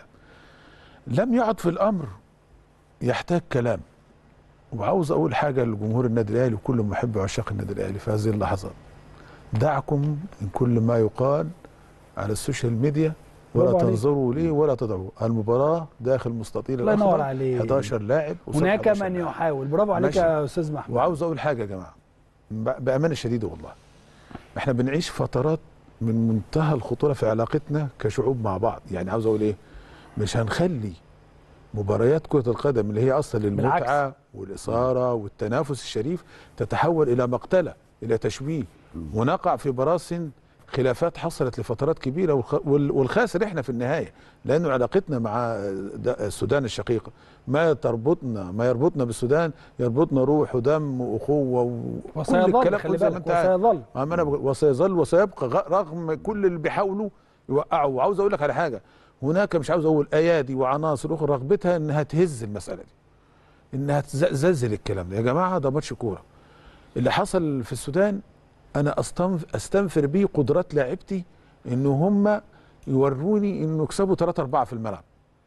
[SPEAKER 5] لم يعد في الامر يحتاج كلام وعاوز اقول حاجه لجمهور النادي الاهلي وكل محب عشاق النادي الاهلي في هذه اللحظات دعكم من كل ما يقال على السوشيال ميديا ولا
[SPEAKER 1] برافو عليك.
[SPEAKER 5] تنظروا ليه ولا تضعوا المباراه داخل مستطيل
[SPEAKER 1] الله ينور
[SPEAKER 5] الأخضر،
[SPEAKER 1] عليك.
[SPEAKER 5] 11 لاعب قصاد
[SPEAKER 1] هناك
[SPEAKER 5] 11
[SPEAKER 1] من
[SPEAKER 5] لاعب.
[SPEAKER 1] يحاول برافو عليك
[SPEAKER 5] ماشي.
[SPEAKER 1] يا استاذ محمود
[SPEAKER 5] وعاوز اقول حاجه يا جماعه ب- بامانه شديده والله احنا بنعيش فترات من منتهى الخطوره في علاقتنا كشعوب مع بعض يعني عاوز اقول ايه مش هنخلي مباريات كره القدم اللي هي اصلا للمتعه والاثاره والتنافس الشريف تتحول الى مقتله الى تشويه ونقع في براثن خلافات حصلت لفترات كبيره والخ- وال- والخاسر احنا في النهايه لانه علاقتنا مع د- السودان الشقيقه ما تربطنا ما يربطنا بالسودان يربطنا روح ودم واخوه وكل
[SPEAKER 1] وسيظل
[SPEAKER 5] الكلام
[SPEAKER 1] خلي
[SPEAKER 5] زي ما
[SPEAKER 1] بالك
[SPEAKER 5] انت عارف.
[SPEAKER 1] وسيظل
[SPEAKER 5] ما انا بقول- وسيظل وسيبقى غ- رغم كل اللي بيحاولوا يوقعوا وعاوز اقول لك على حاجه هناك مش عاوز اقول ايادي وعناصر اخرى رغبتها انها تهز المساله دي انها تزلزل الكلام ده يا جماعه ده ماتش كوره اللي حصل في السودان انا أستنف استنفر بيه قدرات لاعبتي ان هم يوروني انه يكسبوا 3 4 في الملعب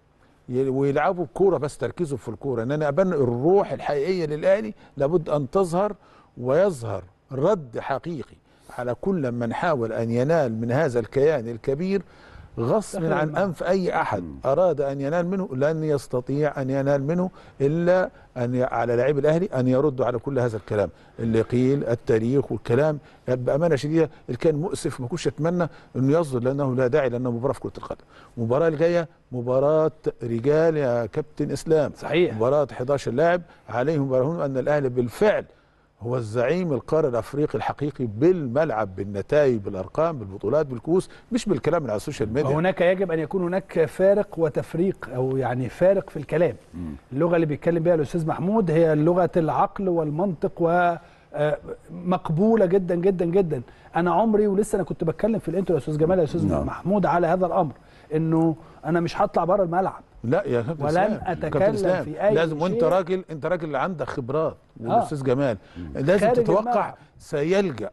[SPEAKER 5] ي- ويلعبوا الكوره بس تركيزهم في الكوره ان انا ابان الروح الحقيقيه للاهلي لابد ان تظهر ويظهر رد حقيقي على كل من حاول ان ينال من هذا الكيان الكبير غصب
[SPEAKER 1] داخل
[SPEAKER 5] عن
[SPEAKER 1] الملعب.
[SPEAKER 5] انف اي احد اراد ان ينال منه لن يستطيع ان ينال منه الا ان ي... على لاعبي الاهلي ان يردوا على كل هذا الكلام اللي قيل التاريخ والكلام بامانه شديده اللي كان مؤسف ما كنتش اتمنى انه يصدر لانه لا داعي لانه مباراه في كره القدم المباراه الجايه مباراه رجال يا كابتن اسلام
[SPEAKER 1] صحيح
[SPEAKER 5] مباراه 11 لاعب عليهم برهون ان الاهلي بالفعل هو الزعيم القاري الافريقي الحقيقي بالملعب بالنتائج بالارقام بالبطولات بالكؤوس مش بالكلام اللي على السوشيال ميديا
[SPEAKER 1] وهناك يجب ان يكون هناك فارق وتفريق او يعني فارق في الكلام اللغه اللي بيتكلم بها الاستاذ محمود هي لغه العقل والمنطق و آه، مقبوله جدا جدا جدا انا عمري ولسه انا كنت بتكلم في الانترو يا استاذ جمال يا استاذ
[SPEAKER 4] نعم.
[SPEAKER 1] محمود على هذا الامر انه انا مش هطلع بره الملعب
[SPEAKER 5] لا يا كابتن
[SPEAKER 1] ولن
[SPEAKER 5] اسلام
[SPEAKER 1] أتكلم
[SPEAKER 5] كابتن اسلام
[SPEAKER 1] في أي
[SPEAKER 5] لازم وانت
[SPEAKER 1] شيء.
[SPEAKER 5] راجل انت راجل عندك خبرات والاستاذ جمال لازم
[SPEAKER 1] خارج
[SPEAKER 5] تتوقع
[SPEAKER 1] الملعب.
[SPEAKER 5] سيلجا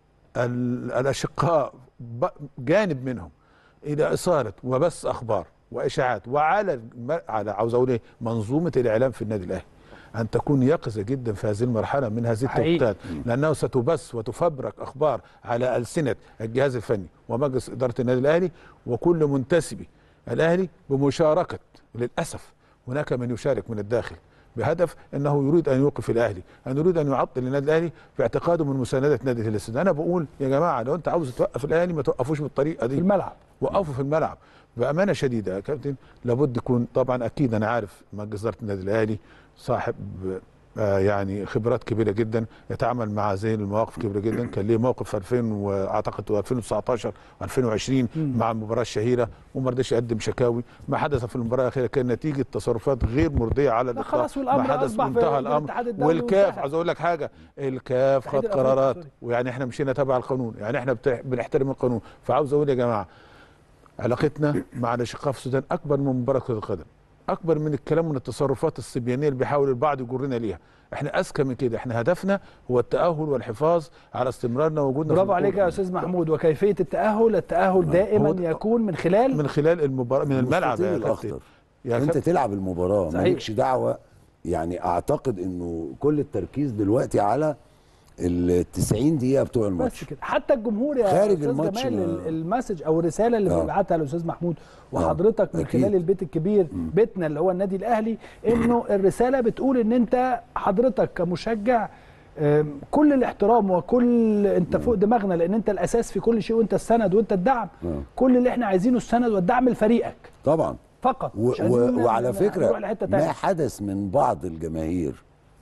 [SPEAKER 5] ال- الاشقاء ب- جانب منهم الى اثاره وبث اخبار واشاعات وعلى الم- على عاوز اقول ايه منظومه الاعلام في النادي الاهلي ان تكون يقظه جدا في هذه المرحله من هذه
[SPEAKER 1] حقيقي.
[SPEAKER 5] التوقيتات لانه ستبث وتفبرك اخبار على السنه الجهاز الفني ومجلس اداره النادي الاهلي وكل منتسبي الاهلي بمشاركه للاسف هناك من يشارك من الداخل بهدف انه يريد ان يوقف الاهلي، ان يريد ان يعطل النادي الاهلي في اعتقاده من مسانده نادي الهلال السوداني. انا بقول يا جماعه لو انت عاوز توقف الاهلي ما توقفوش بالطريقه
[SPEAKER 1] في
[SPEAKER 5] دي،
[SPEAKER 1] الملعب
[SPEAKER 5] وقفوا في الملعب بامانه شديده يا كابتن لابد يكون طبعا اكيد انا عارف مجلس اداره النادي الاهلي صاحب آه يعني خبرات كبيره جدا يتعامل مع زي المواقف كبيره جدا كان ليه موقف في 2000 واعتقد 2019 2020 مع المباراه الشهيره وما رضيش يقدم شكاوي ما حدث في المباراه الاخيره كان نتيجه تصرفات غير مرضيه على
[SPEAKER 1] لا
[SPEAKER 5] الاطلاق
[SPEAKER 1] خلاص والأمر
[SPEAKER 5] ما حدث
[SPEAKER 1] أصبح في
[SPEAKER 5] منتهى
[SPEAKER 1] الاتحاد
[SPEAKER 5] الامر
[SPEAKER 1] الدولي
[SPEAKER 5] والكاف
[SPEAKER 1] وانتهى.
[SPEAKER 5] عاوز اقول لك حاجه الكاف
[SPEAKER 1] الاتحاد
[SPEAKER 5] خد
[SPEAKER 1] الأفريقي،
[SPEAKER 5] قرارات
[SPEAKER 1] سوري.
[SPEAKER 5] ويعني احنا مشينا تبع القانون يعني احنا بتح- بنحترم القانون فعاوز اقول يا جماعه علاقتنا مع الاشقاء في السودان اكبر من مباراه كره القدم اكبر من الكلام من التصرفات الصبيانيه اللي بيحاول البعض يجرنا ليها احنا اذكى من كده احنا هدفنا هو التاهل والحفاظ على استمرارنا ووجودنا في
[SPEAKER 1] برافو عليك
[SPEAKER 5] البطولة.
[SPEAKER 1] يا استاذ محمود وكيفيه التاهل التاهل دائما
[SPEAKER 5] هو-
[SPEAKER 1] يكون من خلال
[SPEAKER 5] من خلال المباراه من الملعب
[SPEAKER 4] المستطيل
[SPEAKER 5] يا كابتن
[SPEAKER 4] الاخضر
[SPEAKER 5] يا
[SPEAKER 4] انت
[SPEAKER 5] كابتن
[SPEAKER 4] تلعب المباراه
[SPEAKER 1] صحيح.
[SPEAKER 4] مالكش دعوه يعني اعتقد انه كل التركيز دلوقتي على ال 90 دقيقه بتوع
[SPEAKER 1] بس
[SPEAKER 4] الماتش
[SPEAKER 1] كده حتى الجمهور يا
[SPEAKER 4] خارج
[SPEAKER 1] استاذ
[SPEAKER 4] الماتش
[SPEAKER 1] جمال
[SPEAKER 4] ما-
[SPEAKER 1] ال- المسج او الرساله اللي
[SPEAKER 4] آه.
[SPEAKER 1] بيبعتها الاستاذ محمود وحضرتك من
[SPEAKER 4] أكيد.
[SPEAKER 1] خلال البيت الكبير بيتنا اللي هو النادي الاهلي انه الرساله بتقول ان انت حضرتك كمشجع آم، كل الاحترام وكل انت فوق دماغنا لان انت الاساس في كل شيء وانت السند وانت الدعم
[SPEAKER 4] آه.
[SPEAKER 1] كل اللي احنا عايزينه السند والدعم لفريقك
[SPEAKER 4] طبعا
[SPEAKER 1] فقط
[SPEAKER 4] و
[SPEAKER 1] مش عايزين
[SPEAKER 4] و
[SPEAKER 1] ن-
[SPEAKER 4] وعلى
[SPEAKER 1] ن-
[SPEAKER 4] فكره
[SPEAKER 1] نروح لحته
[SPEAKER 4] ما
[SPEAKER 1] تانية
[SPEAKER 4] حدث من بعض الجماهير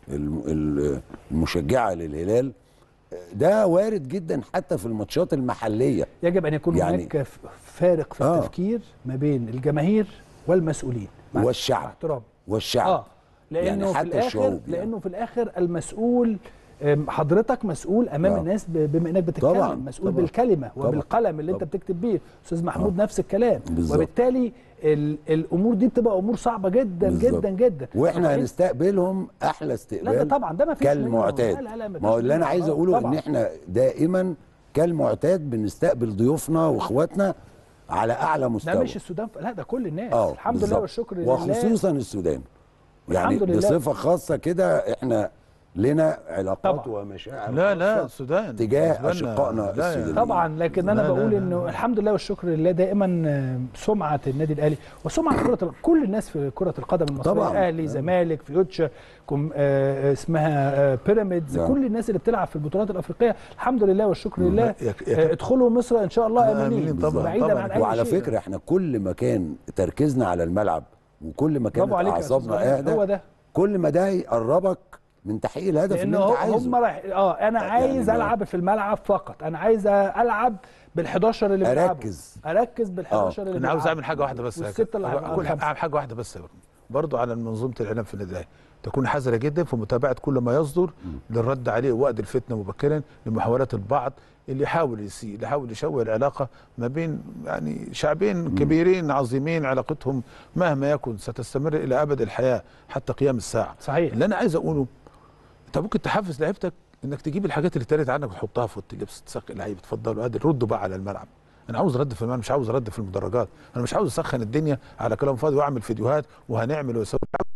[SPEAKER 4] الم- ال- المشجعه للهلال ده وارد جدا حتى في الماتشات المحليه
[SPEAKER 1] يجب ان يكون
[SPEAKER 4] يعني-
[SPEAKER 1] هناك ف- فارق في
[SPEAKER 4] آه.
[SPEAKER 1] التفكير ما بين الجماهير والمسؤولين مع-
[SPEAKER 4] والشعب.
[SPEAKER 1] مع احترام
[SPEAKER 4] والشعب
[SPEAKER 1] اه لانه
[SPEAKER 4] يعني
[SPEAKER 1] في
[SPEAKER 4] حتى
[SPEAKER 1] الاخر
[SPEAKER 4] الشعوب يعني.
[SPEAKER 1] لانه في الاخر المسؤول أم، حضرتك مسؤول امام
[SPEAKER 4] آه.
[SPEAKER 1] الناس ب- بما انك بتتكلم
[SPEAKER 4] طبعاً،
[SPEAKER 1] مسؤول
[SPEAKER 4] طبعاً،
[SPEAKER 1] بالكلمه
[SPEAKER 4] طبعاً،
[SPEAKER 1] وبالقلم اللي انت
[SPEAKER 4] طبعاً.
[SPEAKER 1] بتكتب بيه استاذ محمود نفس الكلام
[SPEAKER 4] بالظبط.
[SPEAKER 1] وبالتالي ال- الامور دي بتبقى امور صعبه جدا
[SPEAKER 4] بالظبط.
[SPEAKER 1] جدا جدا
[SPEAKER 4] واحنا
[SPEAKER 1] طبعاً.
[SPEAKER 4] هنستقبلهم احلى استقبال
[SPEAKER 1] لا ده طبعا ده ما فيش منه.
[SPEAKER 4] كالمعتاد
[SPEAKER 1] لا لا لا
[SPEAKER 4] ما
[SPEAKER 1] فيش
[SPEAKER 4] هو اللي انا
[SPEAKER 1] منه.
[SPEAKER 4] عايز
[SPEAKER 1] آه،
[SPEAKER 4] اقوله
[SPEAKER 1] طبعاً.
[SPEAKER 4] ان احنا دائما كالمعتاد بنستقبل ضيوفنا واخواتنا على اعلى مستوى
[SPEAKER 1] ده مش السودان ف- لا ده كل الناس
[SPEAKER 4] اه
[SPEAKER 1] الحمد لله
[SPEAKER 4] بالظبط.
[SPEAKER 1] والشكر لله
[SPEAKER 4] وخصوصا السودان يعني
[SPEAKER 1] الحمد لله.
[SPEAKER 4] بصفه خاصه كده احنا لنا علاقات
[SPEAKER 1] طبعاً.
[SPEAKER 4] ومشاعر
[SPEAKER 5] لا لا
[SPEAKER 4] خاصة
[SPEAKER 5] السودان
[SPEAKER 4] تجاه
[SPEAKER 5] بالنسبة لنا-
[SPEAKER 4] أشقائنا
[SPEAKER 5] لا يا-
[SPEAKER 4] السودانيين.
[SPEAKER 1] طبعا لكن انا
[SPEAKER 5] لا، لا،
[SPEAKER 1] بقول
[SPEAKER 5] لا،
[SPEAKER 1] انه
[SPEAKER 5] لا.
[SPEAKER 1] الحمد لله والشكر لله دائما آه، سمعه النادي الاهلي وسمعه كره ال- كل الناس في كره القدم المصريه
[SPEAKER 4] طبعاً.
[SPEAKER 1] اهلي زمالك فيوتشر كم آه، آه، اسمها آه، بيراميدز
[SPEAKER 4] نعم.
[SPEAKER 1] كل الناس اللي بتلعب في البطولات الافريقيه الحمد لله والشكر لله
[SPEAKER 5] يك- يك-
[SPEAKER 1] آه، ادخلوا مصر ان شاء الله
[SPEAKER 5] آه،
[SPEAKER 1] امنين
[SPEAKER 5] آمنين طبعاً،
[SPEAKER 1] بعيدا
[SPEAKER 5] طبعاً.
[SPEAKER 1] عن اي
[SPEAKER 4] وعلى
[SPEAKER 1] شيء.
[SPEAKER 4] فكره احنا كل ما كان تركيزنا على الملعب وكل ما كانت
[SPEAKER 1] برافو عليك يا أستاذ
[SPEAKER 4] اعصابنا
[SPEAKER 1] إبراهيم، هو
[SPEAKER 4] اهدى
[SPEAKER 1] ده
[SPEAKER 4] كل ما ده يقربك من تحقيق الهدف
[SPEAKER 1] لان
[SPEAKER 4] اللي
[SPEAKER 1] هو-
[SPEAKER 4] انت عايزه
[SPEAKER 1] هم راح اه انا
[SPEAKER 4] يعني
[SPEAKER 1] عايز
[SPEAKER 4] ما-
[SPEAKER 1] العب في الملعب فقط انا عايز العب بال11 اللي بيلعبوا
[SPEAKER 4] أركز.
[SPEAKER 1] اركز بال11
[SPEAKER 4] آه.
[SPEAKER 1] اللي
[SPEAKER 5] انا عاوز
[SPEAKER 1] بيلعبوا.
[SPEAKER 5] اعمل حاجه واحده بس
[SPEAKER 1] والسته اللي هيبقوا
[SPEAKER 5] اقول
[SPEAKER 1] خمسة.
[SPEAKER 5] اعمل حاجه واحده بس يا برضه. برضه على منظومه الاعلام في النادي الاهلي تكون حذره جدا في متابعه كل ما يصدر للرد عليه وقت الفتنه مبكرا لمحاولات البعض اللي يحاول يسيء اللي يحاول يشوه العلاقه ما بين يعني شعبين كبيرين عظيمين علاقتهم مهما يكن ستستمر الى ابد الحياه حتى قيام الساعه
[SPEAKER 1] صحيح
[SPEAKER 5] اللي انا عايز اقوله انت ممكن تحفز لعيبتك انك تجيب الحاجات اللي اتقالت عنك وتحطها في اوضه اللبس تسقي اللعيبه اتفضلوا ادي ردوا بقى على الملعب انا عاوز رد في الملعب مش عاوز رد في المدرجات انا مش عاوز اسخن الدنيا على كلام فاضي واعمل فيديوهات وهنعمل ويسوي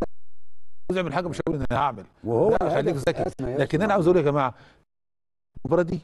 [SPEAKER 5] عاوز اعمل حاجه مش هقول ان انا هعمل
[SPEAKER 4] وهو
[SPEAKER 5] لا خليك
[SPEAKER 4] هدف
[SPEAKER 5] ذكي
[SPEAKER 4] أسمى يا
[SPEAKER 5] لكن انا
[SPEAKER 4] أسمى.
[SPEAKER 5] عاوز اقول يا جماعه المباراه دي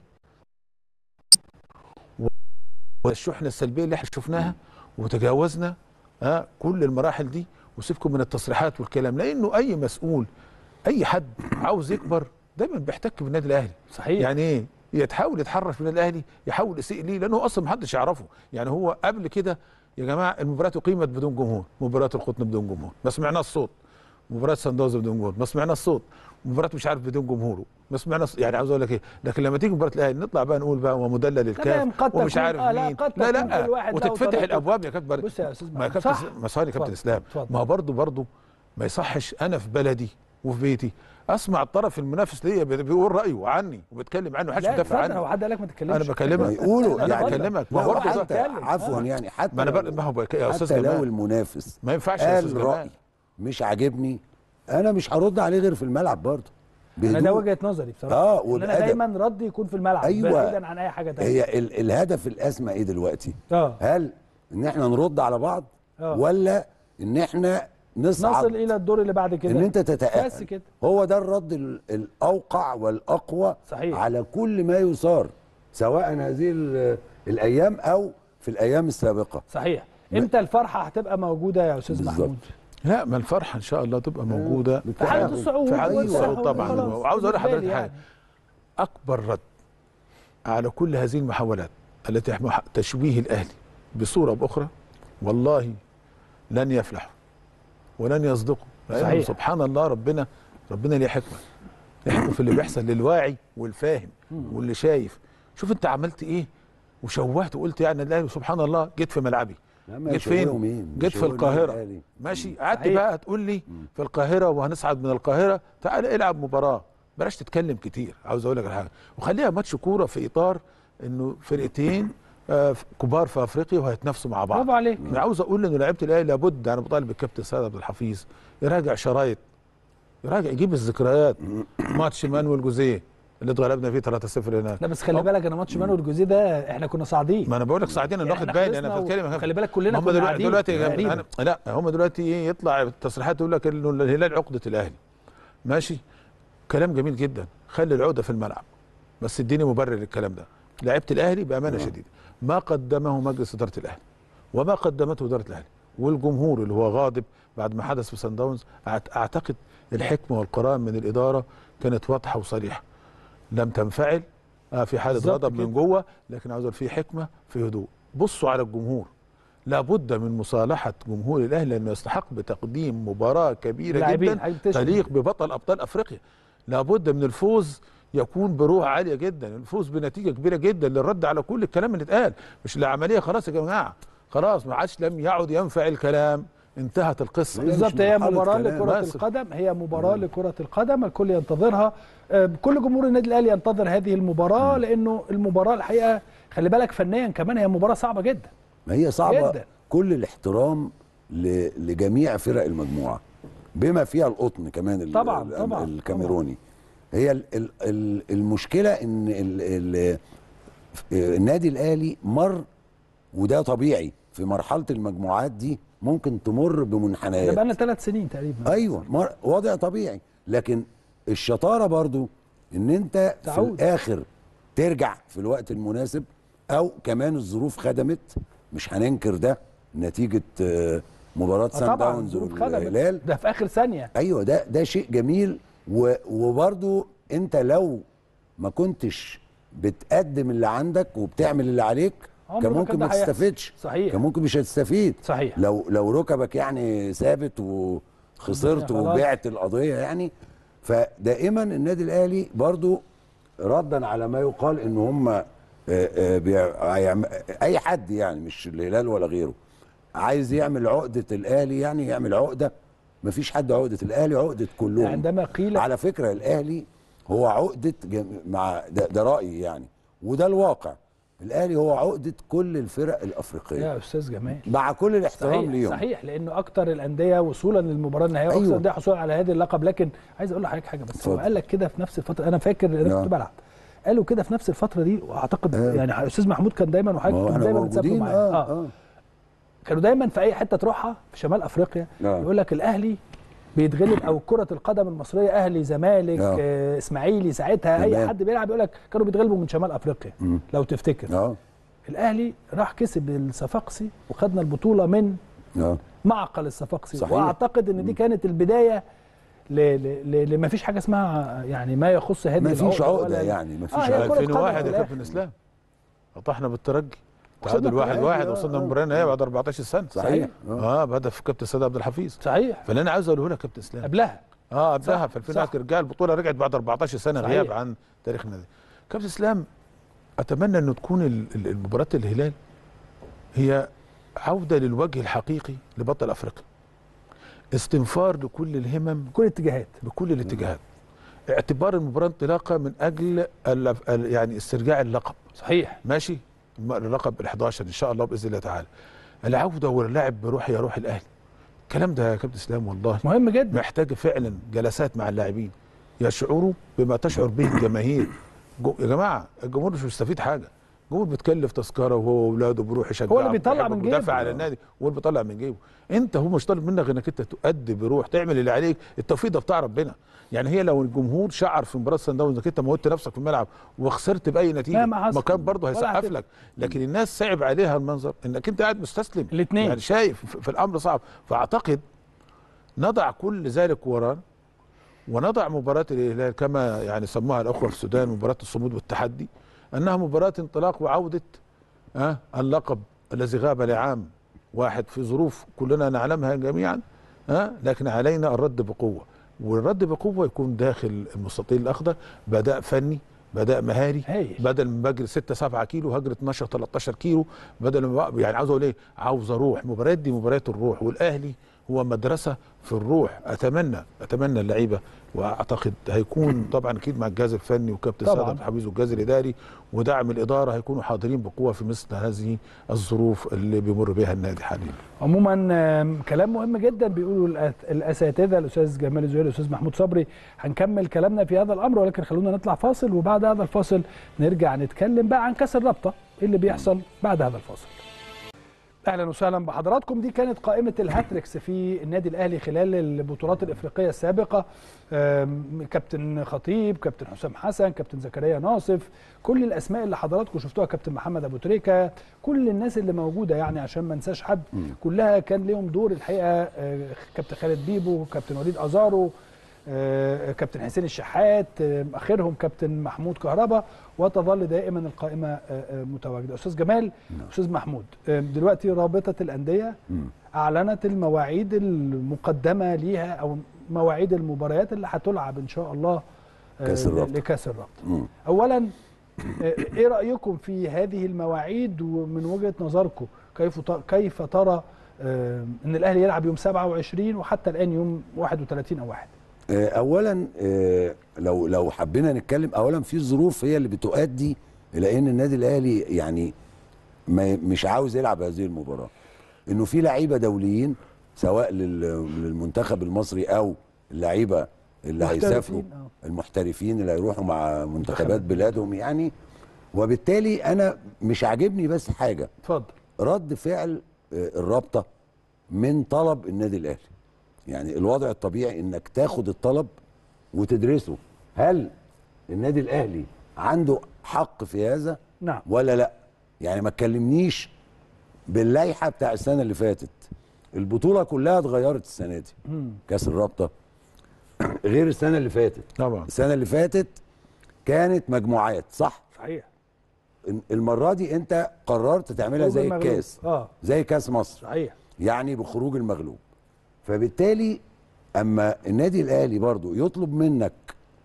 [SPEAKER 5] و- والشحنه السلبيه اللي احنا شفناها وتجاوزنا ها كل المراحل دي وسيبكم من التصريحات والكلام لانه اي مسؤول اي حد عاوز يكبر دايما بيحتك بالنادي الاهلي
[SPEAKER 1] صحيح
[SPEAKER 5] يعني ايه يتحاول يتحرش بالنادي الاهلي يحاول يسيء ليه لانه اصلا محدش يعرفه يعني هو قبل كده يا جماعه المباريات اقيمت بدون جمهور مباراه القطن بدون جمهور ما سمعناش الصوت مباراه سان داونز بدون جمهور ما سمعناش الصوت مباراه مش عارف بدون جمهور ما سمعناش يعني عاوز اقول لك ايه لكن لما تيجي مباراه الاهلي نطلع بقى نقول بقى ومدلل
[SPEAKER 1] تمام،
[SPEAKER 5] الكاف
[SPEAKER 1] قد
[SPEAKER 5] ومش
[SPEAKER 1] تكون-
[SPEAKER 5] عارف
[SPEAKER 1] آه، لا،
[SPEAKER 5] مين
[SPEAKER 1] قد
[SPEAKER 5] لا
[SPEAKER 1] تكون
[SPEAKER 5] لا
[SPEAKER 1] كل واحد له
[SPEAKER 5] وتتفتح
[SPEAKER 1] طريقته.
[SPEAKER 5] الابواب يا كابتن
[SPEAKER 1] بص يا أستاذ
[SPEAKER 5] ما يا
[SPEAKER 1] محمود،
[SPEAKER 5] كابتن
[SPEAKER 1] صح.
[SPEAKER 5] ما سوري يا كابتن
[SPEAKER 1] اتفضل،
[SPEAKER 5] اسلام
[SPEAKER 1] اتفضل.
[SPEAKER 5] ما هو برضه برضه ما يصحش انا في بلدي وفي بيتي اسمع الطرف المنافس ليا بي- بيقول رايه عني وبيتكلم عنه محدش
[SPEAKER 1] لا
[SPEAKER 5] بيدافع
[SPEAKER 1] اتفضل هو
[SPEAKER 5] عنه
[SPEAKER 1] حد قال لك ما تتكلمش
[SPEAKER 5] انا بكلمك
[SPEAKER 4] ما يقولوا
[SPEAKER 5] انا
[SPEAKER 4] يعني
[SPEAKER 5] بكلمك ما
[SPEAKER 4] لا
[SPEAKER 5] هو برضه
[SPEAKER 4] حتى
[SPEAKER 1] اتكلم.
[SPEAKER 4] عفوا
[SPEAKER 1] آه.
[SPEAKER 4] يعني حتى
[SPEAKER 5] ما انا
[SPEAKER 4] لو-
[SPEAKER 5] بقى ما هو بقى- يا استاذ
[SPEAKER 4] حتى لو
[SPEAKER 5] جمال
[SPEAKER 4] المنافس
[SPEAKER 5] ما ينفعش يا استاذ
[SPEAKER 4] قال
[SPEAKER 5] جمال
[SPEAKER 4] رأي مش عاجبني انا مش هرد عليه غير في الملعب برضه
[SPEAKER 1] انا ده
[SPEAKER 4] بهدوء.
[SPEAKER 1] وجهه نظري بصراحه
[SPEAKER 4] آه،
[SPEAKER 1] ان انا
[SPEAKER 4] والأدب.
[SPEAKER 1] دايما ردي يكون في الملعب
[SPEAKER 4] أيوة.
[SPEAKER 1] بعيدا عن اي حاجه تانية
[SPEAKER 4] هي ال الهدف الاسمى ايه دلوقتي
[SPEAKER 1] اه
[SPEAKER 4] هل ان احنا نرد على بعض
[SPEAKER 1] آه.
[SPEAKER 4] ولا ان احنا نصعد
[SPEAKER 1] نصل الى الدور اللي بعد كده
[SPEAKER 4] ان انت تتاهل
[SPEAKER 1] بس كده
[SPEAKER 4] هو ده الرد ال- الاوقع والاقوى
[SPEAKER 1] صحيح.
[SPEAKER 4] على كل ما يثار سواء هذه ال- الايام او في الايام السابقه
[SPEAKER 1] صحيح امتى الفرحه هتبقى موجوده يا استاذ
[SPEAKER 4] بالظبط.
[SPEAKER 1] محمود
[SPEAKER 5] لا ما الفرحه ان شاء الله تبقى موجوده
[SPEAKER 1] في حاله الصعود
[SPEAKER 5] في حاله
[SPEAKER 1] والتأهل
[SPEAKER 5] الصعود طبعا
[SPEAKER 1] وخلاص.
[SPEAKER 5] وعاوز اقول
[SPEAKER 1] بالنسبة
[SPEAKER 5] لحضرتك
[SPEAKER 1] لي
[SPEAKER 5] حاجه
[SPEAKER 1] يعني.
[SPEAKER 5] اكبر رد على كل هذه المحاولات التي يحمل تشويه الاهلي بصوره او باخرى والله لن يفلحوا ولن يصدقوا لأنه
[SPEAKER 1] صحيح.
[SPEAKER 5] سبحان الله ربنا ربنا ليه حكمه ليه حكمه في اللي بيحصل للواعي والفاهم واللي شايف شوف انت عملت ايه وشوهت وقلت يعني الاهلي سبحان الله جيت في ملعبي
[SPEAKER 4] لما
[SPEAKER 5] جيت
[SPEAKER 4] يشوهوا
[SPEAKER 5] فين؟
[SPEAKER 4] مين؟
[SPEAKER 5] جيت في
[SPEAKER 4] يشوهوا
[SPEAKER 5] القاهره
[SPEAKER 4] الأهلي.
[SPEAKER 5] ماشي قعدت
[SPEAKER 1] صحيح.
[SPEAKER 5] بقى تقول لي في القاهره وهنصعد من القاهره تعال العب مباراه بلاش تتكلم كتير عاوز اقول لك على حاجه وخليها ماتش كوره في اطار انه فرقتين آه، كبار في افريقيا وهيتنافسوا مع بعض
[SPEAKER 1] برافو عليك
[SPEAKER 5] انا عاوز اقول انه لعيبه الاهلي لابد انا بطالب الكابتن سيد عبد الحفيظ يراجع شرايط يراجع يجيب الذكريات ماتش مانويل جوزيه اللي اتغلبنا فيه 3-0 هناك
[SPEAKER 1] لا بس خلي
[SPEAKER 5] أه.
[SPEAKER 1] بالك انا ماتش مانويل الجوزيه ده احنا كنا صاعدين
[SPEAKER 5] ما انا بقول لك صاعدين انا واخد
[SPEAKER 1] إحنا
[SPEAKER 5] بالي انا
[SPEAKER 1] خلصنا و-
[SPEAKER 5] بتكلم
[SPEAKER 1] خلي بالك كلنا
[SPEAKER 5] هم
[SPEAKER 1] كنا
[SPEAKER 5] دلوقتي,
[SPEAKER 1] قاعدين
[SPEAKER 5] دلوقتي يا
[SPEAKER 1] تقريباً.
[SPEAKER 5] جماعة أنا لا هم دلوقتي ايه يطلع التصريحات يقول لك انه الهلال عقده الاهلي ماشي كلام جميل جدا خلي العقده في الملعب بس اديني مبرر للكلام ده لعيبه الاهلي بامانه شديده ما قدمه مجلس اداره الاهلي وما قدمته اداره الاهلي والجمهور اللي هو غاضب بعد ما حدث في سان داونز أعت- اعتقد الحكمه والقرار من الاداره كانت واضحه وصريحه لم تنفعل آه في حاله
[SPEAKER 1] بالظبط
[SPEAKER 5] غضب
[SPEAKER 1] كده.
[SPEAKER 5] من جوه لكن عاوز أقول في حكمه في هدوء بصوا على الجمهور لابد من مصالحه جمهور الاهلي لانه يستحق بتقديم مباراه كبيره
[SPEAKER 1] اللاعبين
[SPEAKER 5] جدا
[SPEAKER 1] هتشتري.
[SPEAKER 5] تليق ببطل ابطال افريقيا لابد من الفوز يكون بروح عاليه جدا الفوز بنتيجه كبيره جدا للرد على كل الكلام اللي اتقال مش العمليه خلاص يا جماعه خلاص ما عادش لم يعد ينفع الكلام انتهت القصه
[SPEAKER 4] هي مش
[SPEAKER 1] بالظبط هي
[SPEAKER 4] مرحلة
[SPEAKER 1] مباراة
[SPEAKER 4] كلام.
[SPEAKER 1] لكرة
[SPEAKER 5] بس.
[SPEAKER 1] القدم هي مباراة لكرة القدم الكل ينتظرها آه، كل جمهور النادي الأهلي ينتظر هذه المباراة لأنه المباراة الحقيقة خلي بالك فنيا كمان هي مباراة صعبة جدا
[SPEAKER 4] ما هي صعبه
[SPEAKER 1] جدا.
[SPEAKER 4] كل الاحترام ل- لجميع فرق المجموعه بما فيها القطن كمان ال-
[SPEAKER 1] طبعاً،
[SPEAKER 4] ال-
[SPEAKER 1] طبعاً،
[SPEAKER 4] الكاميروني هي ال ال ال المشكله ان ال ال النادي الاهلي مر وده طبيعي في مرحله المجموعات دي ممكن تمر
[SPEAKER 1] ده
[SPEAKER 4] بمنحنيات
[SPEAKER 1] بقى لنا ثلاث سنين تقريبا
[SPEAKER 4] ايوه مر... وضع طبيعي لكن الشطاره برضو ان انت في
[SPEAKER 1] تعود.
[SPEAKER 4] الاخر ترجع في الوقت المناسب او كمان الظروف خدمت مش هننكر ده نتيجه آه، مباراه
[SPEAKER 1] آه
[SPEAKER 4] سان
[SPEAKER 1] طبعا
[SPEAKER 4] داونز
[SPEAKER 1] ظروف خدمت.
[SPEAKER 4] والهلال
[SPEAKER 1] ده في آخر ثانية
[SPEAKER 4] ايوه ده ده شيء جميل و... وبرضو انت لو ما كنتش بتقدم اللي عندك وبتعمل اللي عليك
[SPEAKER 1] عمره
[SPEAKER 4] كان
[SPEAKER 1] ما
[SPEAKER 4] ممكن
[SPEAKER 1] كان
[SPEAKER 4] ما
[SPEAKER 1] ده هيحصل.
[SPEAKER 4] تستفدش
[SPEAKER 1] صحيح
[SPEAKER 4] كان ممكن مش هتستفيد
[SPEAKER 1] صحيح
[SPEAKER 4] لو لو ركبك يعني ثابت وخسرت
[SPEAKER 1] خلاص.
[SPEAKER 4] وبعت القضيه يعني فدائما النادي الاهلي برضو ردا على ما يقال ان هم آه، آه، بيع- هيعم- اي حد يعني مش الهلال ولا غيره عايز يعمل عقده الاهلي يعني يعمل عقده مفيش حد عقده الاهلي عقده كلهم
[SPEAKER 1] عندما قيل
[SPEAKER 4] على فكره الاهلي هو عقده جم... مع ده, ده رايي يعني وده الواقع الاهلي هو عقده كل الفرق الافريقيه
[SPEAKER 1] يا أستاذ جمال
[SPEAKER 4] مع كل الاحترام
[SPEAKER 1] صحيح
[SPEAKER 4] ليهم
[SPEAKER 1] صحيح لانه اكتر الانديه وصولا للمباراه النهائيه واكثر
[SPEAKER 4] أيوة.
[SPEAKER 1] الانديه حصولا على هذه اللقب لكن عايز اقول لحضرتك حاجه بس هو
[SPEAKER 4] اتفضل.
[SPEAKER 1] قال لك كده في نفس الفتره انا فاكر ان انا
[SPEAKER 4] نعم.
[SPEAKER 1] كنت بلعب قالوا كده في نفس الفتره دي واعتقد
[SPEAKER 4] آه.
[SPEAKER 1] يعني استاذ محمود كان دايما
[SPEAKER 4] ما
[SPEAKER 1] وحضرتك
[SPEAKER 4] هو
[SPEAKER 1] كان
[SPEAKER 4] احنا
[SPEAKER 1] دايما بتسافروا
[SPEAKER 4] موجودين
[SPEAKER 1] معايا
[SPEAKER 4] آه,
[SPEAKER 1] آه.
[SPEAKER 4] آه.
[SPEAKER 1] كانوا دايما في اي حته تروحها في شمال افريقيا
[SPEAKER 4] آه.
[SPEAKER 1] يقول لك الاهلي بيتغلب او كره القدم المصريه اهلي زمالك
[SPEAKER 4] آه.
[SPEAKER 1] آه. اسماعيلي ساعتها اي
[SPEAKER 4] تمام.
[SPEAKER 1] حد بيلعب يقول لك كانوا بيتغلبوا من شمال افريقيا
[SPEAKER 4] مم.
[SPEAKER 1] لو تفتكر
[SPEAKER 4] اه
[SPEAKER 1] الاهلي راح كسب الصفاقسي وخدنا البطوله من
[SPEAKER 4] اه
[SPEAKER 1] معقل الصفاقسي
[SPEAKER 4] صحيح.
[SPEAKER 1] واعتقد ان دي كانت البدايه ل... ل... ل... لما فيش حاجه اسمها يعني ما يخص هذه
[SPEAKER 4] ما فيش
[SPEAKER 1] العقدة
[SPEAKER 4] عقده
[SPEAKER 1] ولا-
[SPEAKER 4] يعني ما فيش
[SPEAKER 1] آه، هي
[SPEAKER 4] عقده
[SPEAKER 1] كرة قدم
[SPEAKER 5] 2001
[SPEAKER 1] في
[SPEAKER 5] يا
[SPEAKER 1] الآخر.
[SPEAKER 5] كابتن اسلام قطعنا بالترجي
[SPEAKER 1] وصلنا
[SPEAKER 5] تعادل واحد
[SPEAKER 1] الترجي،
[SPEAKER 5] واحد
[SPEAKER 1] آه،
[SPEAKER 5] وصلنا
[SPEAKER 1] آه.
[SPEAKER 5] المباراه النهائيه بعد 14 سنه
[SPEAKER 4] صحيح آه.
[SPEAKER 5] اه بهدف كابتن سيد عبد الحفيظ
[SPEAKER 1] صحيح
[SPEAKER 5] فاللي انا عاوز اقوله لك يا كابتن اسلام
[SPEAKER 1] قبلها
[SPEAKER 5] اه قبلها
[SPEAKER 1] صح،
[SPEAKER 5] في 2000
[SPEAKER 1] صح.
[SPEAKER 5] رجع البطوله رجعت بعد 14 سنه
[SPEAKER 1] صحيح.
[SPEAKER 5] غياب عن تاريخ النادي كابتن اسلام اتمنى انه تكون ال- ال- المباراه الهلال هي عوده للوجه الحقيقي لبطل افريقيا استنفار لكل الهمم
[SPEAKER 1] كل الاتجاهات
[SPEAKER 5] بكل الاتجاهات اعتبار المباراه انطلاقه من اجل ال- ال- يعني استرجاع اللقب
[SPEAKER 1] صحيح
[SPEAKER 5] ماشي الم- اللقب ال 11 ان شاء الله باذن الله تعالى العوده واللعب بروح يا روح الاهلي الكلام ده يا كابتن اسلام والله
[SPEAKER 1] مهم جدا
[SPEAKER 5] محتاج فعلا جلسات مع اللاعبين يشعروا بما تشعر به الجماهير جو- يا جماعه الجمهور مش مستفيد حاجه الجمهور بتكلف تذكره وهو واولاده بيروح يشجع
[SPEAKER 1] هو اللي بيطلع من جيبه.
[SPEAKER 5] ودافع على النادي هو اللي بيطلع من جيبه انت هو مش طالب منك انك انت تؤدي بروح تعمل اللي عليك التوفيق ده بتاع ربنا يعني هي لو الجمهور شعر في مباراه سان داونز انك انت موتت نفسك في الملعب وخسرت باي نتيجه
[SPEAKER 1] لا، ما حصل.
[SPEAKER 5] كان برضه
[SPEAKER 1] ولا
[SPEAKER 5] هيسقف
[SPEAKER 1] هتفرق.
[SPEAKER 5] لك لكن الناس صعب عليها المنظر انك انت قاعد مستسلم
[SPEAKER 1] الاتنين.
[SPEAKER 5] يعني شايف في في الامر صعب فاعتقد نضع كل ذلك وراء ونضع مباراة الهلال كما يعني سموها الأخوة في السودان مباراة الصمود والتحدي أنها مباراة انطلاق وعودة أه اللقب الذي غاب لعام واحد في ظروف كلنا نعلمها جميعا أه لكن علينا الرد بقوة والرد بقوة يكون داخل المستطيل الأخضر بدأ فني بدأ مهاري
[SPEAKER 1] هايل.
[SPEAKER 5] بدل ما بجري 6 7 كيلو هجري 12 13 كيلو بدل ما بق- يعني عاوز اقول ايه عاوز اروح مباريات دي مباريات الروح والاهلي هو مدرسه في الروح اتمنى اتمنى اللعيبه واعتقد هيكون طبعا اكيد مع الجهاز الفني وكابتن
[SPEAKER 1] طبعاً.
[SPEAKER 5] سيد عبد الحفيظ والجهاز الاداري ودعم الاداره هيكونوا حاضرين بقوه في مثل هذه الظروف اللي بيمر بها النادي حاليا
[SPEAKER 1] عموما آم، كلام مهم جدا بيقولوا الأس- الاساتذه الاستاذ جمال الزهير الاستاذ محمود صبري هنكمل كلامنا في هذا الامر ولكن خلونا نطلع فاصل وبعد هذا الفاصل نرجع نتكلم بقى عن كاس الرابطه إيه اللي بيحصل بعد هذا الفاصل اهلا وسهلا بحضراتكم دي كانت قائمه الهاتريكس في النادي الاهلي خلال البطولات الافريقيه السابقه آم، كابتن خطيب كابتن حسام حسن كابتن زكريا ناصف كل الاسماء اللي حضراتكم شفتوها كابتن محمد ابو تريكه كل الناس اللي موجوده يعني عشان ما انساش حد كلها كان ليهم دور الحقيقه آه، كابتن خالد بيبو كابتن وليد ازارو آه، كابتن حسين الشحات آه، اخرهم كابتن محمود كهربا وتظل دائما القائمه آه، آه، متواجده استاذ جمال استاذ محمود آه، دلوقتي رابطه الانديه
[SPEAKER 4] مم.
[SPEAKER 1] اعلنت المواعيد المقدمه ليها او مواعيد المباريات اللي هتلعب ان شاء الله آه،
[SPEAKER 4] كأس الرابطة.
[SPEAKER 1] لكاس الرابطه
[SPEAKER 4] مم.
[SPEAKER 1] اولا آه، ايه رايكم في هذه المواعيد ومن وجهه نظركم كيف ت- كيف ترى آه، ان الاهلي يلعب يوم 27 وحتى الان يوم 31 او 1
[SPEAKER 4] آه، اولا آه، لو لو حبينا نتكلم اولا في ظروف هي اللي بتؤدي الى ان النادي الاهلي يعني ما مش عاوز يلعب هذه المباراه انه في لعيبه دوليين سواء لل- للمنتخب المصري او اللعيبه اللي
[SPEAKER 1] محترفين،
[SPEAKER 4] هيسافروا
[SPEAKER 1] آه.
[SPEAKER 4] المحترفين اللي هيروحوا مع منتخبات بلادهم يعني وبالتالي انا مش عاجبني بس حاجه
[SPEAKER 1] اتفضل
[SPEAKER 4] رد فعل آه، الرابطه من طلب النادي الاهلي يعني الوضع الطبيعي انك تاخد الطلب وتدرسه هل النادي الاهلي عنده حق في هذا
[SPEAKER 1] نعم
[SPEAKER 4] ولا لا يعني ما تكلمنيش باللائحه بتاع السنه اللي فاتت البطوله كلها اتغيرت السنه دي
[SPEAKER 1] مم.
[SPEAKER 4] كاس الرابطه غير السنه اللي فاتت
[SPEAKER 5] طبعا
[SPEAKER 4] السنه اللي فاتت كانت مجموعات صح
[SPEAKER 1] صحيح
[SPEAKER 4] المره دي انت قررت تعملها
[SPEAKER 1] خروج
[SPEAKER 4] زي
[SPEAKER 1] المغلوب.
[SPEAKER 4] الكاس
[SPEAKER 1] اه
[SPEAKER 4] زي كاس مصر
[SPEAKER 1] صحيح
[SPEAKER 4] يعني بخروج المغلوب فبالتالي اما النادي الاهلي برضو يطلب منك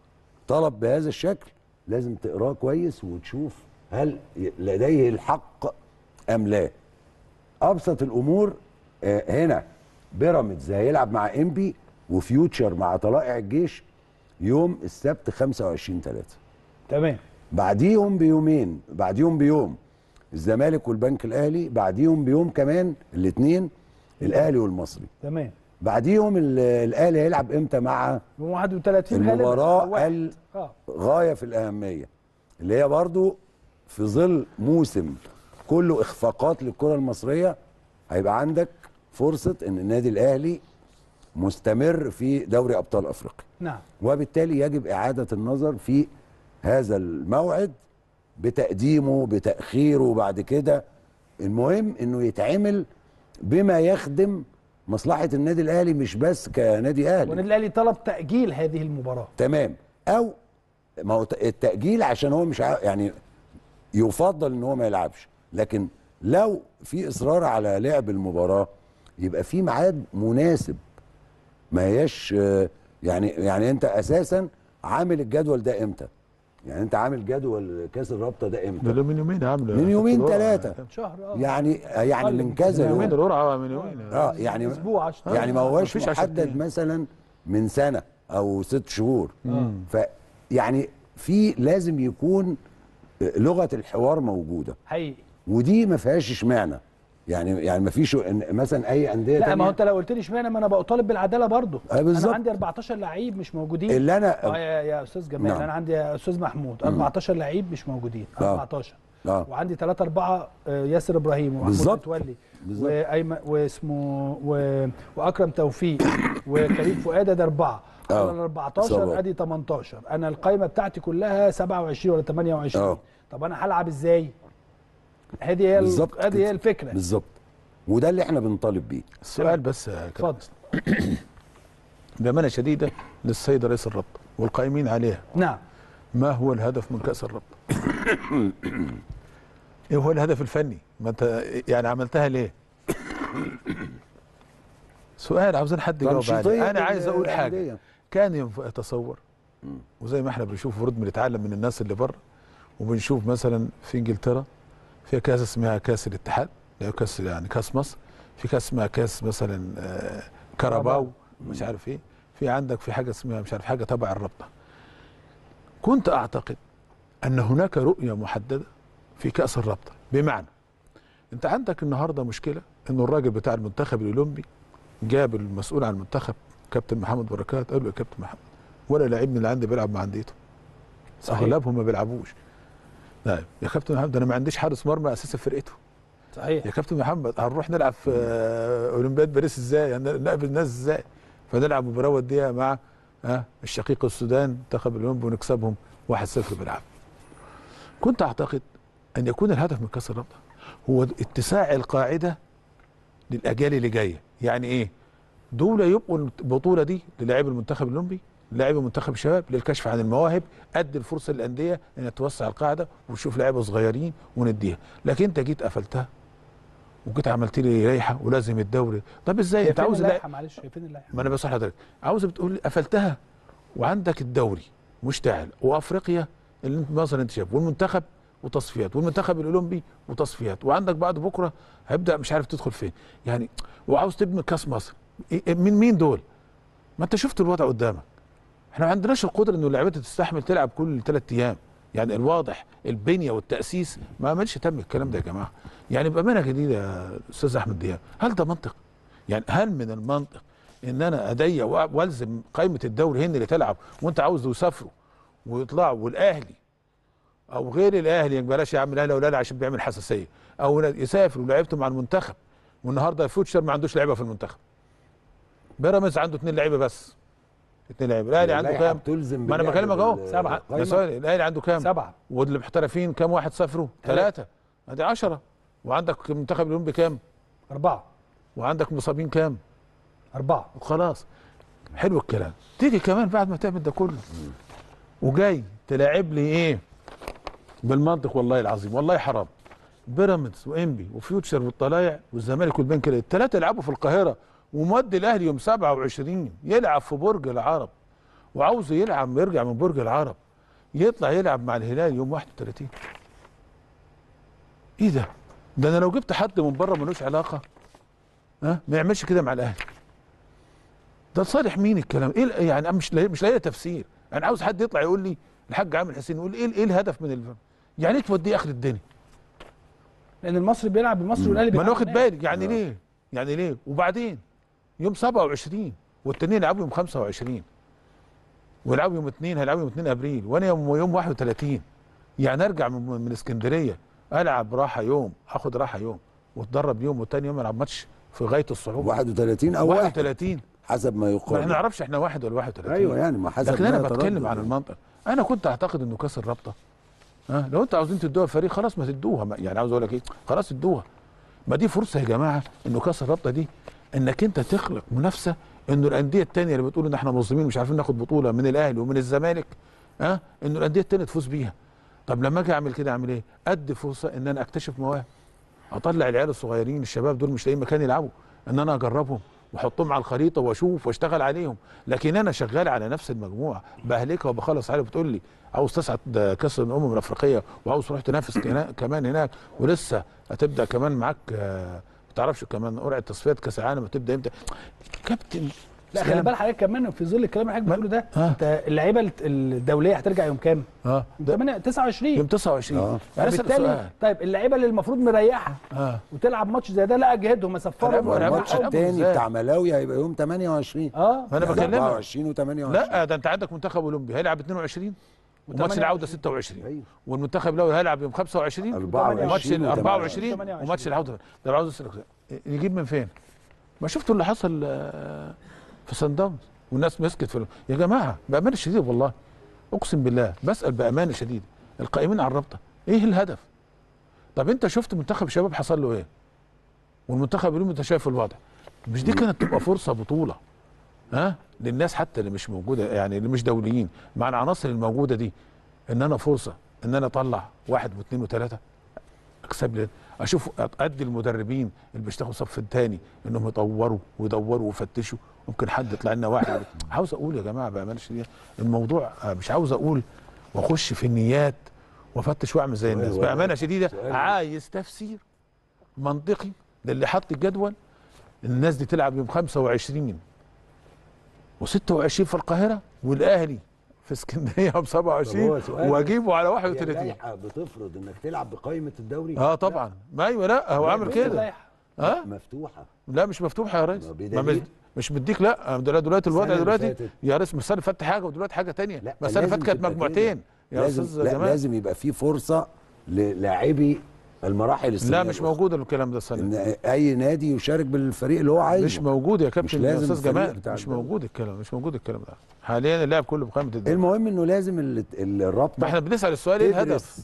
[SPEAKER 4] طلب بهذا الشكل لازم تقراه كويس وتشوف هل ي- لديه الحق ام لا ابسط الامور آه، هنا بيراميدز هيلعب مع انبي وفيوتشر مع طلائع الجيش يوم السبت 25 3
[SPEAKER 1] تمام
[SPEAKER 4] بعديهم بيومين بعديهم بيوم الزمالك والبنك الاهلي بعديهم بيوم كمان الاثنين الاهلي والمصري
[SPEAKER 1] تمام
[SPEAKER 4] بعديهم ال- الاهلي هيلعب امتى مع
[SPEAKER 1] يوم 31 غالبا
[SPEAKER 4] المباراة
[SPEAKER 1] أو واحد.
[SPEAKER 4] ال-
[SPEAKER 1] اه
[SPEAKER 4] غايه في الاهميه اللي هي برضو في ظل موسم كله اخفاقات للكره المصريه هيبقى عندك فرصه ان النادي الاهلي مستمر في دوري ابطال افريقيا
[SPEAKER 1] نعم
[SPEAKER 4] وبالتالي يجب إعادة النظر في هذا الموعد بتقديمه بتأخيره بعد كده المهم انه يتعمل بما يخدم مصلحة النادي الأهلي مش بس كنادي أهلي
[SPEAKER 1] والنادي الاهلي طلب تاجيل هذه المباراه
[SPEAKER 4] تمام أو ما هو التأجيل عشان هو مش ع- يعني يفضل ان هو ما يلعبش لكن لو في إصرار على لعب المباراة يبقى في ميعاد مناسب ما هياش آه، يعني يعني انت اساسا عامل الجدول ده امتى يعني انت عامل جدول كاس الرابطه ده
[SPEAKER 5] ده
[SPEAKER 4] امتى
[SPEAKER 5] له من يومين عامله
[SPEAKER 4] من يومين
[SPEAKER 5] القرعة.
[SPEAKER 4] ثلاثه
[SPEAKER 1] شهر اه
[SPEAKER 4] يعني يعني
[SPEAKER 1] أقل من
[SPEAKER 4] من كذا
[SPEAKER 5] من يومين
[SPEAKER 4] يوم
[SPEAKER 5] القرعه من يومين
[SPEAKER 4] اه يعني
[SPEAKER 1] اسبوع 10
[SPEAKER 4] يعني ما هوش
[SPEAKER 5] مفيش عشان
[SPEAKER 4] محدد
[SPEAKER 5] اتنين.
[SPEAKER 4] مثلا من سنه او ست شهور ف يعني في لازم يكون لغه الحوار موجوده
[SPEAKER 1] حقيقي
[SPEAKER 4] ودي ما فيهاش اشمعنى يعني يعني ما فيش مثلا اي انديه
[SPEAKER 1] لا ما
[SPEAKER 4] تانية
[SPEAKER 1] هو انت لو قلت لي اشمعنى ما انا بطالب بالعداله برضه
[SPEAKER 4] آه، بالظبط.
[SPEAKER 1] انا عندي 14 لعيب مش موجودين
[SPEAKER 4] اللي انا
[SPEAKER 1] اه يا, يا استاذ جمال
[SPEAKER 4] نعم.
[SPEAKER 1] انا عندي يا استاذ محمود 14 لعيب مش موجودين
[SPEAKER 4] آه.
[SPEAKER 1] 14
[SPEAKER 4] اه
[SPEAKER 1] وعندي 3 4 ياسر ابراهيم ومحمود
[SPEAKER 4] بالظبط.
[SPEAKER 1] متولي
[SPEAKER 4] بالظبط.
[SPEAKER 1] وايمن واسمه و... واكرم توفيق وكريم فؤاد ده اربعه
[SPEAKER 4] آه.
[SPEAKER 1] انا 14
[SPEAKER 4] إصابات.
[SPEAKER 1] ادي 18 انا القايمه بتاعتي كلها 27 ولا 28
[SPEAKER 4] آه.
[SPEAKER 1] طب انا هلعب ازاي؟ هذه هي ال-
[SPEAKER 4] بالظبط
[SPEAKER 1] هذه
[SPEAKER 4] كده.
[SPEAKER 1] هي الفكره
[SPEAKER 4] بالظبط وده اللي احنا بنطالب بيه
[SPEAKER 5] السؤال بس يا كابتن
[SPEAKER 1] اتفضل
[SPEAKER 5] بأمانة شديدة للسيد رئيس الرابطة والقائمين عليها
[SPEAKER 1] نعم
[SPEAKER 5] ما هو الهدف من كأس الرابطة؟ ايه هو الهدف الفني؟ ما انت يعني عملتها ليه؟ سؤال عاوزين حد يجاوب
[SPEAKER 4] تنشيطية
[SPEAKER 5] عليه انا عايز اقول حاجه
[SPEAKER 4] للأندية.
[SPEAKER 5] كان ينفع اتصور وزي ما احنا بنشوف ورد بنتعلم من الناس اللي بره وبنشوف مثلا في انجلترا في كاس اسمها كاس الاتحاد اللي هو كاس يعني كاس مصر في كاس اسمها كاس مثلا آه، كاراباو مش عارف ايه في عندك في حاجه اسمها مش عارف حاجه تبع الرابطه كنت اعتقد ان هناك رؤيه محدده في كاس الرابطه بمعنى انت عندك النهارده مشكله انه الراجل بتاع المنتخب الاولمبي جاب المسؤول عن المنتخب كابتن محمد بركات قال له يا كابتن محمد ولا لعيب من اللي عندي بيلعب مع انديته
[SPEAKER 1] صحيح.
[SPEAKER 5] اغلبهم ما بيلعبوش طيب يا كابتن محمد ده انا ما عنديش حارس مرمى اساسي في فرقته
[SPEAKER 1] صحيح
[SPEAKER 5] يا كابتن محمد هنروح نلعب في آه، اولمبياد باريس ازاي يعني نقابل الناس ازاي فنلعب مباراه وديه مع ها الشقيق السودان منتخب الاولمبي ونكسبهم 1-0 بالعافيه كنت اعتقد ان يكون الهدف من كاس الرابطه هو اتساع القاعده للاجيال اللي جايه يعني ايه دول يبقوا البطوله دي للاعيب المنتخب الاولمبي لاعبي منتخب الشباب للكشف عن المواهب ادي الفرصه للانديه انها توسع القاعده وتشوف لعيبه صغيرين ونديها لكن انت جيت قفلتها وجيت عملت لي ريحه ولازم الدوري طب ازاي
[SPEAKER 1] هي
[SPEAKER 5] انت
[SPEAKER 1] فين
[SPEAKER 5] عاوز لا
[SPEAKER 1] اللائحه معلش هي فين اللائحه
[SPEAKER 5] ما انا بصح لحضرتك عاوز بتقول لي قفلتها وعندك الدوري مشتعل وافريقيا اللي انت مثلا انت شايف والمنتخب وتصفيات والمنتخب الاولمبي وتصفيات وعندك بعد بكره هيبدا مش عارف تدخل فين يعني وعاوز تبني كاس مصر إيه- من مين دول ما انت شفت الوضع قدامك احنا ما عندناش القدره انه لعيبتها تستحمل تلعب كل ثلاث ايام يعني الواضح البنيه والتاسيس ما عملش تم الكلام ده يا جماعه يعني بامانه جديده يا استاذ احمد دياب هل ده منطق يعني هل من المنطق ان انا اضيق وأ- والزم قائمه الدوري هن اللي تلعب وانت عاوز يسافروا ويطلعوا والاهلي او غير الاهلي بلاش يا عم الاهلي ولا عشان بيعمل حساسيه او يسافر ولعبته مع المنتخب والنهارده فوتشر ما عندوش لعيبه في المنتخب بيراميدز عنده اثنين لعيبه بس اثنين لعيبه الاهلي عنده
[SPEAKER 4] اللائحة
[SPEAKER 5] كام
[SPEAKER 4] بتلزم
[SPEAKER 5] ما انا
[SPEAKER 4] بلعب
[SPEAKER 5] بكلمك اهو
[SPEAKER 4] ال-
[SPEAKER 1] سبعة.
[SPEAKER 5] يا
[SPEAKER 4] القايمة.
[SPEAKER 5] سؤال الاهلي عنده كام
[SPEAKER 1] سبعه
[SPEAKER 5] والمحترفين كام واحد سافروا ثلاثه ادي 10 وعندك المنتخب الاولمبي كام
[SPEAKER 1] اربعه
[SPEAKER 5] وعندك مصابين كام
[SPEAKER 1] اربعه
[SPEAKER 5] وخلاص حلو الكلام تيجي كمان بعد ما تعمل ده كله وجاي تلاعب لي ايه بالمنطق والله العظيم والله حرام بيراميدز وانبي وفيوتشر والطلايع والزمالك والبنك الثلاثه يلعبوا في القاهره ومودي الاهلي يوم 27 يلعب في برج العرب وعاوزه يلعب يرجع من برج العرب يطلع يلعب مع الهلال يوم 31 ايه ده ده انا لو جبت حد من بره ملوش علاقه ها ما يعملش كده مع الاهلي ده لصالح مين الكلام ايه ال- يعني أنا مش لاقي مش لاقي تفسير انا عاوز حد يطلع يقول لي الحاج عامر حسين يقول ايه ايه الهدف من الفيلم يعني ايه توديه اخر الدنيا
[SPEAKER 1] لان المصري بيلعب بمصر والاهلي
[SPEAKER 5] ما انا
[SPEAKER 1] بيلعب
[SPEAKER 5] واخد
[SPEAKER 1] هناك.
[SPEAKER 5] بالي يعني ليه يعني ليه وبعدين يوم 27 والتانيين يلعبوا يوم 25 ويلعبوا يوم 2 هيلعبوا يوم 2 ابريل وانا يوم يوم 31 يعني ارجع من, من اسكندريه العب راحه يوم اخد راحه يوم واتدرب يوم والتاني يوم العب ماتش في غايه الصعوبه
[SPEAKER 4] 31 او 1
[SPEAKER 5] 31
[SPEAKER 4] حسب ما
[SPEAKER 5] ما
[SPEAKER 4] يقال
[SPEAKER 5] احنا نعرفش احنا واحد ولا 31
[SPEAKER 4] ايوه يعني ما حسب
[SPEAKER 5] لكن
[SPEAKER 4] ما
[SPEAKER 5] انا
[SPEAKER 4] يتردد
[SPEAKER 5] بتكلم عن
[SPEAKER 4] يعني.
[SPEAKER 5] المنطق انا كنت اعتقد انه كاس الرابطه ها لو انتوا عاوزين تدوها فريق خلاص ما تدوها ما- يعني عاوز اقول لك ايه خلاص ادوها ما دي فرصه يا جماعه انه كاس الرابطه دي انك انت تخلق منافسه انه الانديه الثانيه اللي بتقول ان احنا مظلومين مش عارفين ناخد بطوله من الاهلي ومن الزمالك ها انه الانديه الثانيه تفوز بيها طب لما اجي اعمل كده اعمل ايه؟ ادي فرصه ان انا اكتشف مواهب اطلع العيال الصغيرين الشباب دول مش لاقيين مكان يلعبوا ان انا اجربهم واحطهم على الخريطه واشوف واشتغل عليهم لكن انا شغال على نفس المجموعه بهلكها وبخلص عليها بتقول لي عاوز تصعد كاس الامم الافريقيه وعاوز تروح تنافس كنا- كمان هناك ولسه هتبدا كمان معاك آه، ما تعرفش كمان قرعه تصفيات كاس العالم هتبدا امتى كابتن
[SPEAKER 1] لا خلي بال حضرتك كمان في ظل الكلام اللي حضرتك بتقوله ده
[SPEAKER 5] آه.
[SPEAKER 1] انت اللعيبه الت- الدوليه هترجع يوم كام؟
[SPEAKER 5] اه
[SPEAKER 1] يوم
[SPEAKER 5] ده
[SPEAKER 1] 8 29
[SPEAKER 5] يوم 29
[SPEAKER 4] آه.
[SPEAKER 5] يعني اسال
[SPEAKER 1] بالتالي
[SPEAKER 5] سؤال
[SPEAKER 1] طيب اللعيبه اللي المفروض مريحه
[SPEAKER 5] اه
[SPEAKER 1] وتلعب ماتش زي ده لا اجهدهم اسفرهم
[SPEAKER 5] هيلعبوا- هيلعبوا-
[SPEAKER 4] والماتش
[SPEAKER 5] هيلعبوا
[SPEAKER 4] الثاني
[SPEAKER 5] إزاي؟
[SPEAKER 4] بتاع ملاوي هيبقى يوم 28
[SPEAKER 1] اه
[SPEAKER 5] انا
[SPEAKER 4] يعني
[SPEAKER 5] بكلمك
[SPEAKER 4] 24 و28
[SPEAKER 5] لا ده انت عندك منتخب اولمبي هيلعب 22 وماتش
[SPEAKER 1] و28.
[SPEAKER 5] العوده 26
[SPEAKER 4] أيوة.
[SPEAKER 5] والمنتخب الاول هيلعب يوم 25
[SPEAKER 4] 24
[SPEAKER 5] وماتش ال 24
[SPEAKER 1] 28.
[SPEAKER 5] وماتش العوده ده عاوز اسالك سؤال. يجيب من فين؟ ما شفتوا اللي حصل آه، في سان داونز والناس مسكت في ال- يا جماعه بامانه شديده والله اقسم بالله بسال بامانه شديده القائمين على الرابطه ايه الهدف؟ طب انت شفت منتخب شباب حصل له ايه؟ والمنتخب اليوم انت شايف الوضع مش دي كانت تبقى فرصه بطوله ها للناس حتى اللي مش موجوده يعني اللي مش دوليين مع العناصر الموجوده دي ان انا فرصه ان انا اطلع واحد واثنين وثلاثه اكسب لي اشوف ادي المدربين اللي بيشتغلوا صف الثاني انهم يطوروا ويدوروا ويفتشوا ممكن حد يطلع لنا واحد عاوز اقول يا جماعه بامانه شديده الموضوع آه، مش عاوز اقول واخش في النيات وافتش واعمل زي
[SPEAKER 4] سؤال
[SPEAKER 5] الناس
[SPEAKER 4] واحد.
[SPEAKER 5] بامانه شديده
[SPEAKER 4] سؤال.
[SPEAKER 5] عايز تفسير منطقي للي حط الجدول الناس دي تلعب يوم 25 و26 في القاهره والاهلي في اسكندريه يوم
[SPEAKER 4] طب هو
[SPEAKER 5] 27
[SPEAKER 4] سؤال.
[SPEAKER 5] واجيبه على
[SPEAKER 4] هي
[SPEAKER 5] 31
[SPEAKER 4] اللائحة بتفرض انك تلعب بقائمه الدوري
[SPEAKER 5] اه طبعا ما ايوه لا هو
[SPEAKER 4] لا،
[SPEAKER 5] عامل
[SPEAKER 4] بس
[SPEAKER 5] كده
[SPEAKER 1] اللائحة.
[SPEAKER 5] ها
[SPEAKER 4] مفتوحه
[SPEAKER 5] لا مش مفتوحه يا ريس
[SPEAKER 4] ما
[SPEAKER 5] ما
[SPEAKER 4] بدليل.
[SPEAKER 5] مش, مش مديك لا ده دلوقتي الوضع
[SPEAKER 4] السنة اللي
[SPEAKER 5] دلوقتي
[SPEAKER 4] فاتت.
[SPEAKER 5] يا ريس مش السنه اللي فاتت حاجه ودلوقتي حاجه تانية
[SPEAKER 4] لا،
[SPEAKER 5] بس السنه اللي
[SPEAKER 4] لازم
[SPEAKER 5] فاتت كانت
[SPEAKER 4] تبقى
[SPEAKER 5] مجموعتين يا
[SPEAKER 4] لازم
[SPEAKER 5] استاذ
[SPEAKER 4] لا
[SPEAKER 5] جمال
[SPEAKER 4] لازم يبقى في فرصه للاعبي المراحل السنيه
[SPEAKER 5] لا مش
[SPEAKER 4] الأخرى.
[SPEAKER 5] موجود الكلام ده السنه
[SPEAKER 4] ان اي نادي يشارك بالفريق اللي هو عايزه
[SPEAKER 5] مش موجود يا
[SPEAKER 4] مش
[SPEAKER 5] كابتن يا
[SPEAKER 4] لازم
[SPEAKER 5] استاذ
[SPEAKER 4] الفريق
[SPEAKER 5] جمال
[SPEAKER 4] بتاع
[SPEAKER 5] مش
[SPEAKER 4] الدوري.
[SPEAKER 5] موجود الكلام مش موجود الكلام ده حاليا اللاعب كله بقائمه الدوري
[SPEAKER 4] المهم انه لازم ال- الرابطه
[SPEAKER 5] ما احنا بنسال السؤال ايه الهدف
[SPEAKER 4] تدرس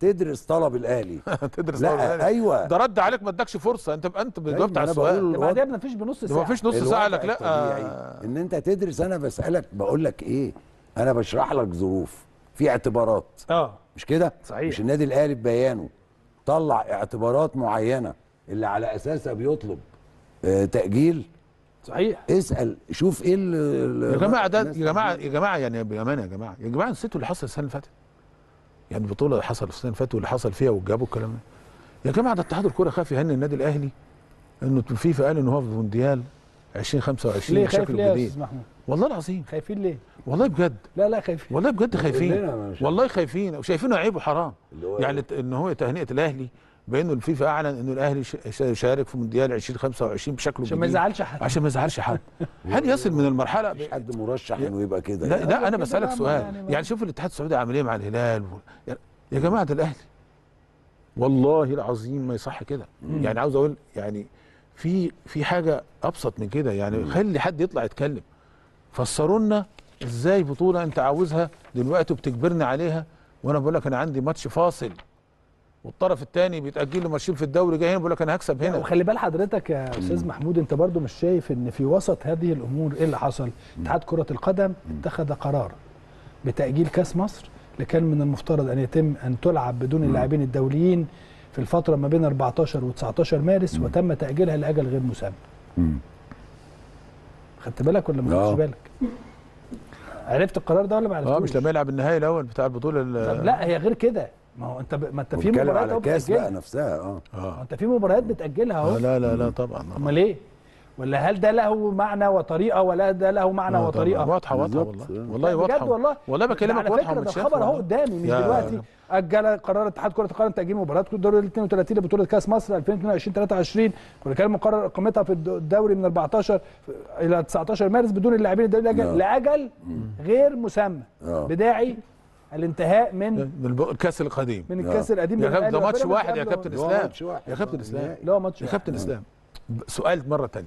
[SPEAKER 4] تدرس طلب الاهلي
[SPEAKER 5] تدرس
[SPEAKER 4] لا،
[SPEAKER 5] طبعاً يعني.
[SPEAKER 4] أيوة.
[SPEAKER 5] ده رد عليك ما ادكش فرصه انت انت
[SPEAKER 4] أيوة،
[SPEAKER 5] جاوبت على
[SPEAKER 4] أنا
[SPEAKER 5] السؤال
[SPEAKER 4] بقول
[SPEAKER 1] ده بعدها ما فيش بنص
[SPEAKER 5] ده
[SPEAKER 1] ساعه
[SPEAKER 5] ما فيش نص ساعه
[SPEAKER 4] الوضع
[SPEAKER 5] لك لا
[SPEAKER 4] الطبيعي ان انت تدرس انا بسالك بقول لك ايه انا بشرح لك ظروف في اعتبارات
[SPEAKER 1] اه
[SPEAKER 4] مش كده
[SPEAKER 1] صحيح.
[SPEAKER 4] مش النادي الاهلي ببيانه طلع اعتبارات معينه اللي على اساسها بيطلب آه تاجيل
[SPEAKER 1] صحيح
[SPEAKER 4] اسال شوف ايه ال-
[SPEAKER 5] يا جماعه ده
[SPEAKER 4] الناس
[SPEAKER 5] يا جماعه
[SPEAKER 4] بتقول.
[SPEAKER 5] يا جماعه يعني بامانه يا جماعه يا جماعه نسيتوا اللي حصل السنه اللي فاتت يعني البطوله اللي حصل السنه اللي فاتت واللي حصل فيها وجابوا الكلام ده يا جماعه ده اتحاد الكوره خاف يهني النادي الاهلي انه الفيفا قال ان هو في المونديال 2025
[SPEAKER 1] ليه خايف
[SPEAKER 5] بشكل
[SPEAKER 1] ليه يا
[SPEAKER 5] جديد
[SPEAKER 1] استاذ محمود
[SPEAKER 5] والله العظيم
[SPEAKER 1] خايفين ليه
[SPEAKER 5] والله بجد
[SPEAKER 1] لا لا خايفين
[SPEAKER 5] والله بجد خايفين
[SPEAKER 4] لنا ما مش-
[SPEAKER 5] والله خايفين وشايفينه عيب وحرام
[SPEAKER 4] اللي هو
[SPEAKER 5] يعني ان هو تهنئه الاهلي بانه الفيفا اعلن انه الاهلي ش- ش- شارك في مونديال 2025 بشكله
[SPEAKER 1] عشان ما
[SPEAKER 5] الجديد.
[SPEAKER 1] يزعلش حد
[SPEAKER 5] عشان ما يزعلش حد هل يصل من المرحله
[SPEAKER 4] مش حد مرشح انه يبقى كده
[SPEAKER 5] لا
[SPEAKER 4] يعني.
[SPEAKER 5] لا انا
[SPEAKER 1] كده
[SPEAKER 5] بسالك
[SPEAKER 1] بقى
[SPEAKER 5] سؤال
[SPEAKER 1] يعني ما-
[SPEAKER 5] يعني شوف الاتحاد السعودي عامل ايه مع الهلال و... يعني يا جماعه ده الاهلي والله العظيم ما يصح كده يعني عاوز اقول يعني في في حاجه ابسط من كده يعني خلي حد يطلع يتكلم فسروا لنا ازاي بطوله انت عاوزها دلوقتي وبتجبرني عليها وانا بقول لك انا عندي ماتش فاصل والطرف الثاني بيتاجل له ماتشين في الدوري جاي هنا بيقول لك انا هكسب هنا
[SPEAKER 1] وخلي بال حضرتك يا استاذ محمود انت برضو مش شايف ان في وسط هذه الامور ايه اللي حصل اتحاد كره القدم اتخذ قرار بتاجيل كاس مصر اللي كان من المفترض ان يتم ان تلعب بدون اللاعبين الدوليين في الفتره ما بين 14 و19 مارس وتم تاجيلها لاجل غير مسمى
[SPEAKER 4] مم.
[SPEAKER 1] خدت بالك ولا ما
[SPEAKER 4] آه.
[SPEAKER 1] خدتش بالك عرفت القرار ده ولا ما عرفتوش
[SPEAKER 5] اه مش لما يلعب النهائي الاول بتاع البطوله ال-
[SPEAKER 1] طب لا هي غير كده ما هو انت ب... ما انت في
[SPEAKER 4] وبتكلم
[SPEAKER 1] مباريات
[SPEAKER 4] على
[SPEAKER 1] اهو
[SPEAKER 4] كاس
[SPEAKER 1] بتأجلها.
[SPEAKER 4] بقى نفسها اه
[SPEAKER 1] ما
[SPEAKER 5] اه
[SPEAKER 1] انت في مباريات بتاجلها
[SPEAKER 5] آه،
[SPEAKER 1] اهو
[SPEAKER 5] لا لا لا طبعا
[SPEAKER 1] امال ايه ولا هل ده له معنى وطريقه ولا ده له معنى
[SPEAKER 5] آه،
[SPEAKER 1] وطريقه
[SPEAKER 5] طبعاً. واضحه واضحه
[SPEAKER 4] بالظبط.
[SPEAKER 5] والله
[SPEAKER 4] لا،
[SPEAKER 5] والله
[SPEAKER 1] لا،
[SPEAKER 5] واضحه
[SPEAKER 1] بجد والله
[SPEAKER 5] والله
[SPEAKER 1] ده
[SPEAKER 5] بكلمك
[SPEAKER 1] على
[SPEAKER 5] واضحه
[SPEAKER 1] فكره ده
[SPEAKER 5] ومتشافة
[SPEAKER 1] خبر اهو
[SPEAKER 5] والله.
[SPEAKER 1] قدامي من
[SPEAKER 5] يا-
[SPEAKER 1] دلوقتي اجل قرار اتحاد كره القدم تاجيل مباراه الدوري ال 32 لبطوله كاس مصر 2022 23 واللي كان مقرر اقامتها في الد- الدوري من 14 الى 19 مارس بدون اللاعبين الدوليين لاجل,
[SPEAKER 4] نعم.
[SPEAKER 1] لاجل غير مسمى
[SPEAKER 4] آه.
[SPEAKER 1] بداعي الانتهاء من
[SPEAKER 5] من الب- الكاس القديم
[SPEAKER 1] من الكاس القديم
[SPEAKER 5] يا
[SPEAKER 1] بين
[SPEAKER 5] كابتن ده
[SPEAKER 1] الأهلي
[SPEAKER 5] ماتش
[SPEAKER 1] وبيراميدز
[SPEAKER 5] واحد يا
[SPEAKER 1] قبل-
[SPEAKER 5] كابتن
[SPEAKER 4] هو
[SPEAKER 5] اسلام
[SPEAKER 4] ماتش واحد.
[SPEAKER 5] يا كابتن
[SPEAKER 4] آه،
[SPEAKER 5] اسلام
[SPEAKER 4] نهائي.
[SPEAKER 1] اللي هو ماتش
[SPEAKER 5] يا
[SPEAKER 1] واحد.
[SPEAKER 5] كابتن اسلام ب- سؤال مره تانية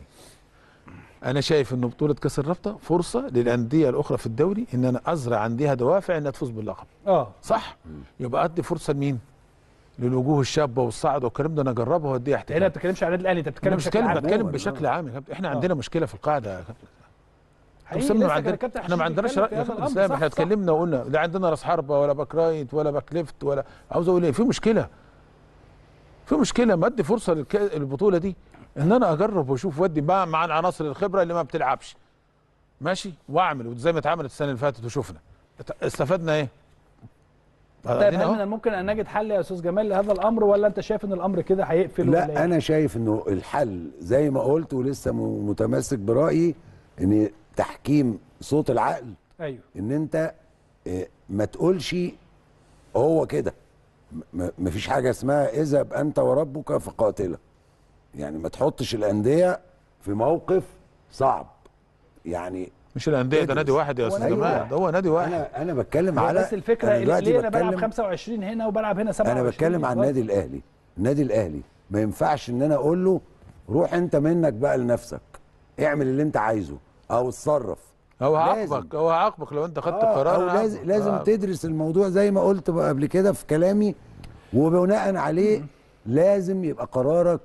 [SPEAKER 5] انا شايف ان بطوله كاس الرابطه فرصه للانديه الاخرى في الدوري ان انا ازرع عندها دوافع انها تفوز باللقب
[SPEAKER 1] اه
[SPEAKER 5] صح يبقى ادي فرصه لمين للوجوه الشابه والصاعده والكلام ده انا اجربه واديها
[SPEAKER 1] هنا ما
[SPEAKER 5] احتمال
[SPEAKER 1] بتتكلمش عن النادي الاهلي انت
[SPEAKER 5] انا
[SPEAKER 1] بتتكلم
[SPEAKER 5] مش
[SPEAKER 1] بشكل
[SPEAKER 5] بتكلم
[SPEAKER 1] عام
[SPEAKER 5] بتكلم
[SPEAKER 4] عموماً،
[SPEAKER 5] بشكل
[SPEAKER 4] آه.
[SPEAKER 5] عام يا كابتن احنا عندنا مشكله في القاعده يا كابتن
[SPEAKER 1] حقيقي
[SPEAKER 5] وصلنا
[SPEAKER 1] لسه
[SPEAKER 5] ما
[SPEAKER 1] كان
[SPEAKER 5] عندنا
[SPEAKER 1] الكابتن
[SPEAKER 5] احنا ما
[SPEAKER 1] حشيش
[SPEAKER 5] عندناش
[SPEAKER 1] بيتكلم
[SPEAKER 5] رأي
[SPEAKER 1] في
[SPEAKER 5] يا
[SPEAKER 1] هذا
[SPEAKER 5] كابتن
[SPEAKER 1] الأمر.
[SPEAKER 5] اسلام احنا
[SPEAKER 1] صح، صح.
[SPEAKER 5] اتكلمنا وقلنا لا عندنا راس حربه ولا باك رايت ولا باك ليفت ولا عاوز اقول ايه في مشكله في مشكله ما ادي فرصه للك- للبطوله دي ان انا اجرب واشوف ودي مع مع العناصر الخبره اللي ما بتلعبش ماشي واعمل وزي ما اتعملت السنه اللي فاتت وشفنا ات- استفدنا ايه؟
[SPEAKER 1] طيب
[SPEAKER 5] أدينا
[SPEAKER 1] هل
[SPEAKER 5] أهو.
[SPEAKER 1] من الممكن ان نجد حل يا استاذ جمال لهذا الامر ولا انت شايف ان الامر كده هيقفل ولا
[SPEAKER 4] لا انا شايف انه الحل زي ما قلت ولسه م- متمسك برايي ان تحكيم صوت العقل
[SPEAKER 1] ايوه
[SPEAKER 4] ان انت آه، ما تقولش هو كده م- ما فيش حاجه اسمها اذهب انت وربك فقاتله يعني ما تحطش الانديه في موقف صعب يعني
[SPEAKER 5] مش الانديه ده
[SPEAKER 4] ادرس.
[SPEAKER 5] نادي واحد يا
[SPEAKER 1] هو
[SPEAKER 5] استاذ
[SPEAKER 1] نادي
[SPEAKER 5] جمال
[SPEAKER 1] واحد.
[SPEAKER 5] ده هو نادي واحد
[SPEAKER 4] انا انا بتكلم
[SPEAKER 1] هي
[SPEAKER 4] على
[SPEAKER 1] بس الفكره
[SPEAKER 4] أنا دلوقتي
[SPEAKER 1] ليه انا بلعب
[SPEAKER 4] بتكلم-
[SPEAKER 1] 25 هنا وبلعب هنا 27
[SPEAKER 4] انا بتكلم عن
[SPEAKER 1] غلط.
[SPEAKER 4] النادي الاهلي النادي الاهلي ما ينفعش ان انا اقول له روح انت منك بقى لنفسك اعمل اللي انت عايزه او اتصرف
[SPEAKER 5] هو
[SPEAKER 4] لازم.
[SPEAKER 5] هعاقبك هو هعاقبك لو انت خدت
[SPEAKER 4] آه،
[SPEAKER 5] قرار
[SPEAKER 4] او
[SPEAKER 5] أنا
[SPEAKER 4] لازم
[SPEAKER 5] هعاقبك.
[SPEAKER 4] لازم
[SPEAKER 5] آه.
[SPEAKER 4] تدرس الموضوع زي ما قلت بقى قبل كده في كلامي وبناء عليه لازم يبقى قرارك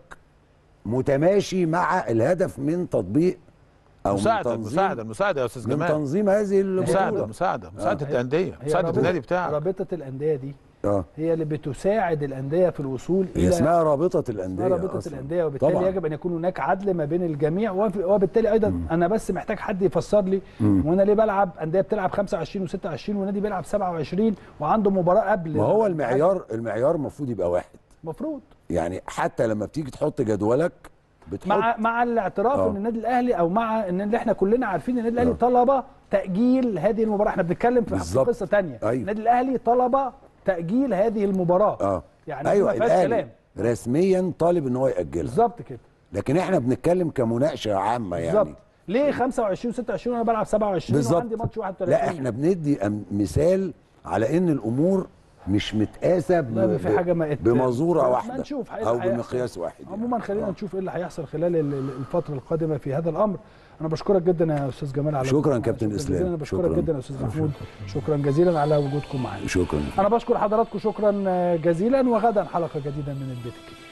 [SPEAKER 4] متماشي مع الهدف من تطبيق او
[SPEAKER 5] مساعده
[SPEAKER 4] من تنظيم
[SPEAKER 5] المساعده المساعده يا استاذ
[SPEAKER 4] من
[SPEAKER 5] جمال
[SPEAKER 4] تنظيم هذه
[SPEAKER 5] مساعده
[SPEAKER 4] البطوله
[SPEAKER 5] مساعده مساعده
[SPEAKER 1] هي-
[SPEAKER 5] الانديه
[SPEAKER 1] هي
[SPEAKER 5] مساعده
[SPEAKER 1] رابطة-
[SPEAKER 5] النادي بتاعك
[SPEAKER 1] رابطه الانديه دي
[SPEAKER 4] اه
[SPEAKER 1] هي اللي بتساعد الانديه في الوصول
[SPEAKER 4] هي
[SPEAKER 1] الى
[SPEAKER 4] اسمها رابطه الانديه
[SPEAKER 1] اسمها رابطه
[SPEAKER 4] أصلاً.
[SPEAKER 1] الانديه وبالتالي
[SPEAKER 4] طبعاً.
[SPEAKER 1] يجب ان يكون هناك عدل ما بين الجميع وف- وبالتالي ايضا انا بس محتاج حد يفسر لي وانا ليه بلعب انديه بتلعب 25 و26 ونادي بيلعب 27 وعنده مباراه قبل
[SPEAKER 4] ما هو المعيار المعيار المفروض يبقى واحد
[SPEAKER 1] المفروض
[SPEAKER 4] يعني حتى لما بتيجي تحط جدولك بتحط
[SPEAKER 1] مع مع الاعتراف
[SPEAKER 4] آه.
[SPEAKER 1] ان النادي الاهلي او مع ان اللي احنا كلنا عارفين ان النادي الاهلي
[SPEAKER 4] آه.
[SPEAKER 1] طلب تاجيل هذه المباراه احنا بنتكلم في في
[SPEAKER 4] بالظبط.
[SPEAKER 1] قصه ثانيه
[SPEAKER 4] أيوة.
[SPEAKER 1] النادي الاهلي طلب تاجيل هذه المباراه
[SPEAKER 4] اه
[SPEAKER 1] يعني
[SPEAKER 4] ايوه
[SPEAKER 1] ما فيهاش
[SPEAKER 4] الاهلي
[SPEAKER 1] كلام
[SPEAKER 4] رسميا طالب ان هو ياجلها
[SPEAKER 1] بالظبط كده
[SPEAKER 4] لكن احنا بنتكلم كمناقشه عامه يعني
[SPEAKER 1] بالظبط ليه 25 26 وانا بلعب 27
[SPEAKER 4] بالظبط
[SPEAKER 1] وعندي ماتش 31
[SPEAKER 4] لا احنا بندي أم- مثال على ان الامور مش متقاسه ب-
[SPEAKER 1] لا، في حاجة ما ات-
[SPEAKER 4] بمزوره
[SPEAKER 1] ما
[SPEAKER 4] واحده
[SPEAKER 1] نشوف إيه
[SPEAKER 4] او
[SPEAKER 1] اللي هيحصل.
[SPEAKER 4] بمقياس واحد يعني.
[SPEAKER 1] عموما خلينا
[SPEAKER 4] آه.
[SPEAKER 1] نشوف ايه اللي هيحصل خلال ال- ال- الفتره القادمه في هذا الامر انا بشكرك جدا يا استاذ جمال على
[SPEAKER 4] شكراً
[SPEAKER 1] وجودكم معنا.
[SPEAKER 4] كابتن
[SPEAKER 1] شكراً
[SPEAKER 4] إسلام.
[SPEAKER 1] جزيلا. انا بشكرك
[SPEAKER 4] شكراً.
[SPEAKER 1] جدا يا استاذ محمود شكرا جزيلا على وجودكم معنا
[SPEAKER 4] شكرا
[SPEAKER 1] انا بشكر حضراتكم شكرا جزيلا وغدا حلقه جديده من البيت الكبير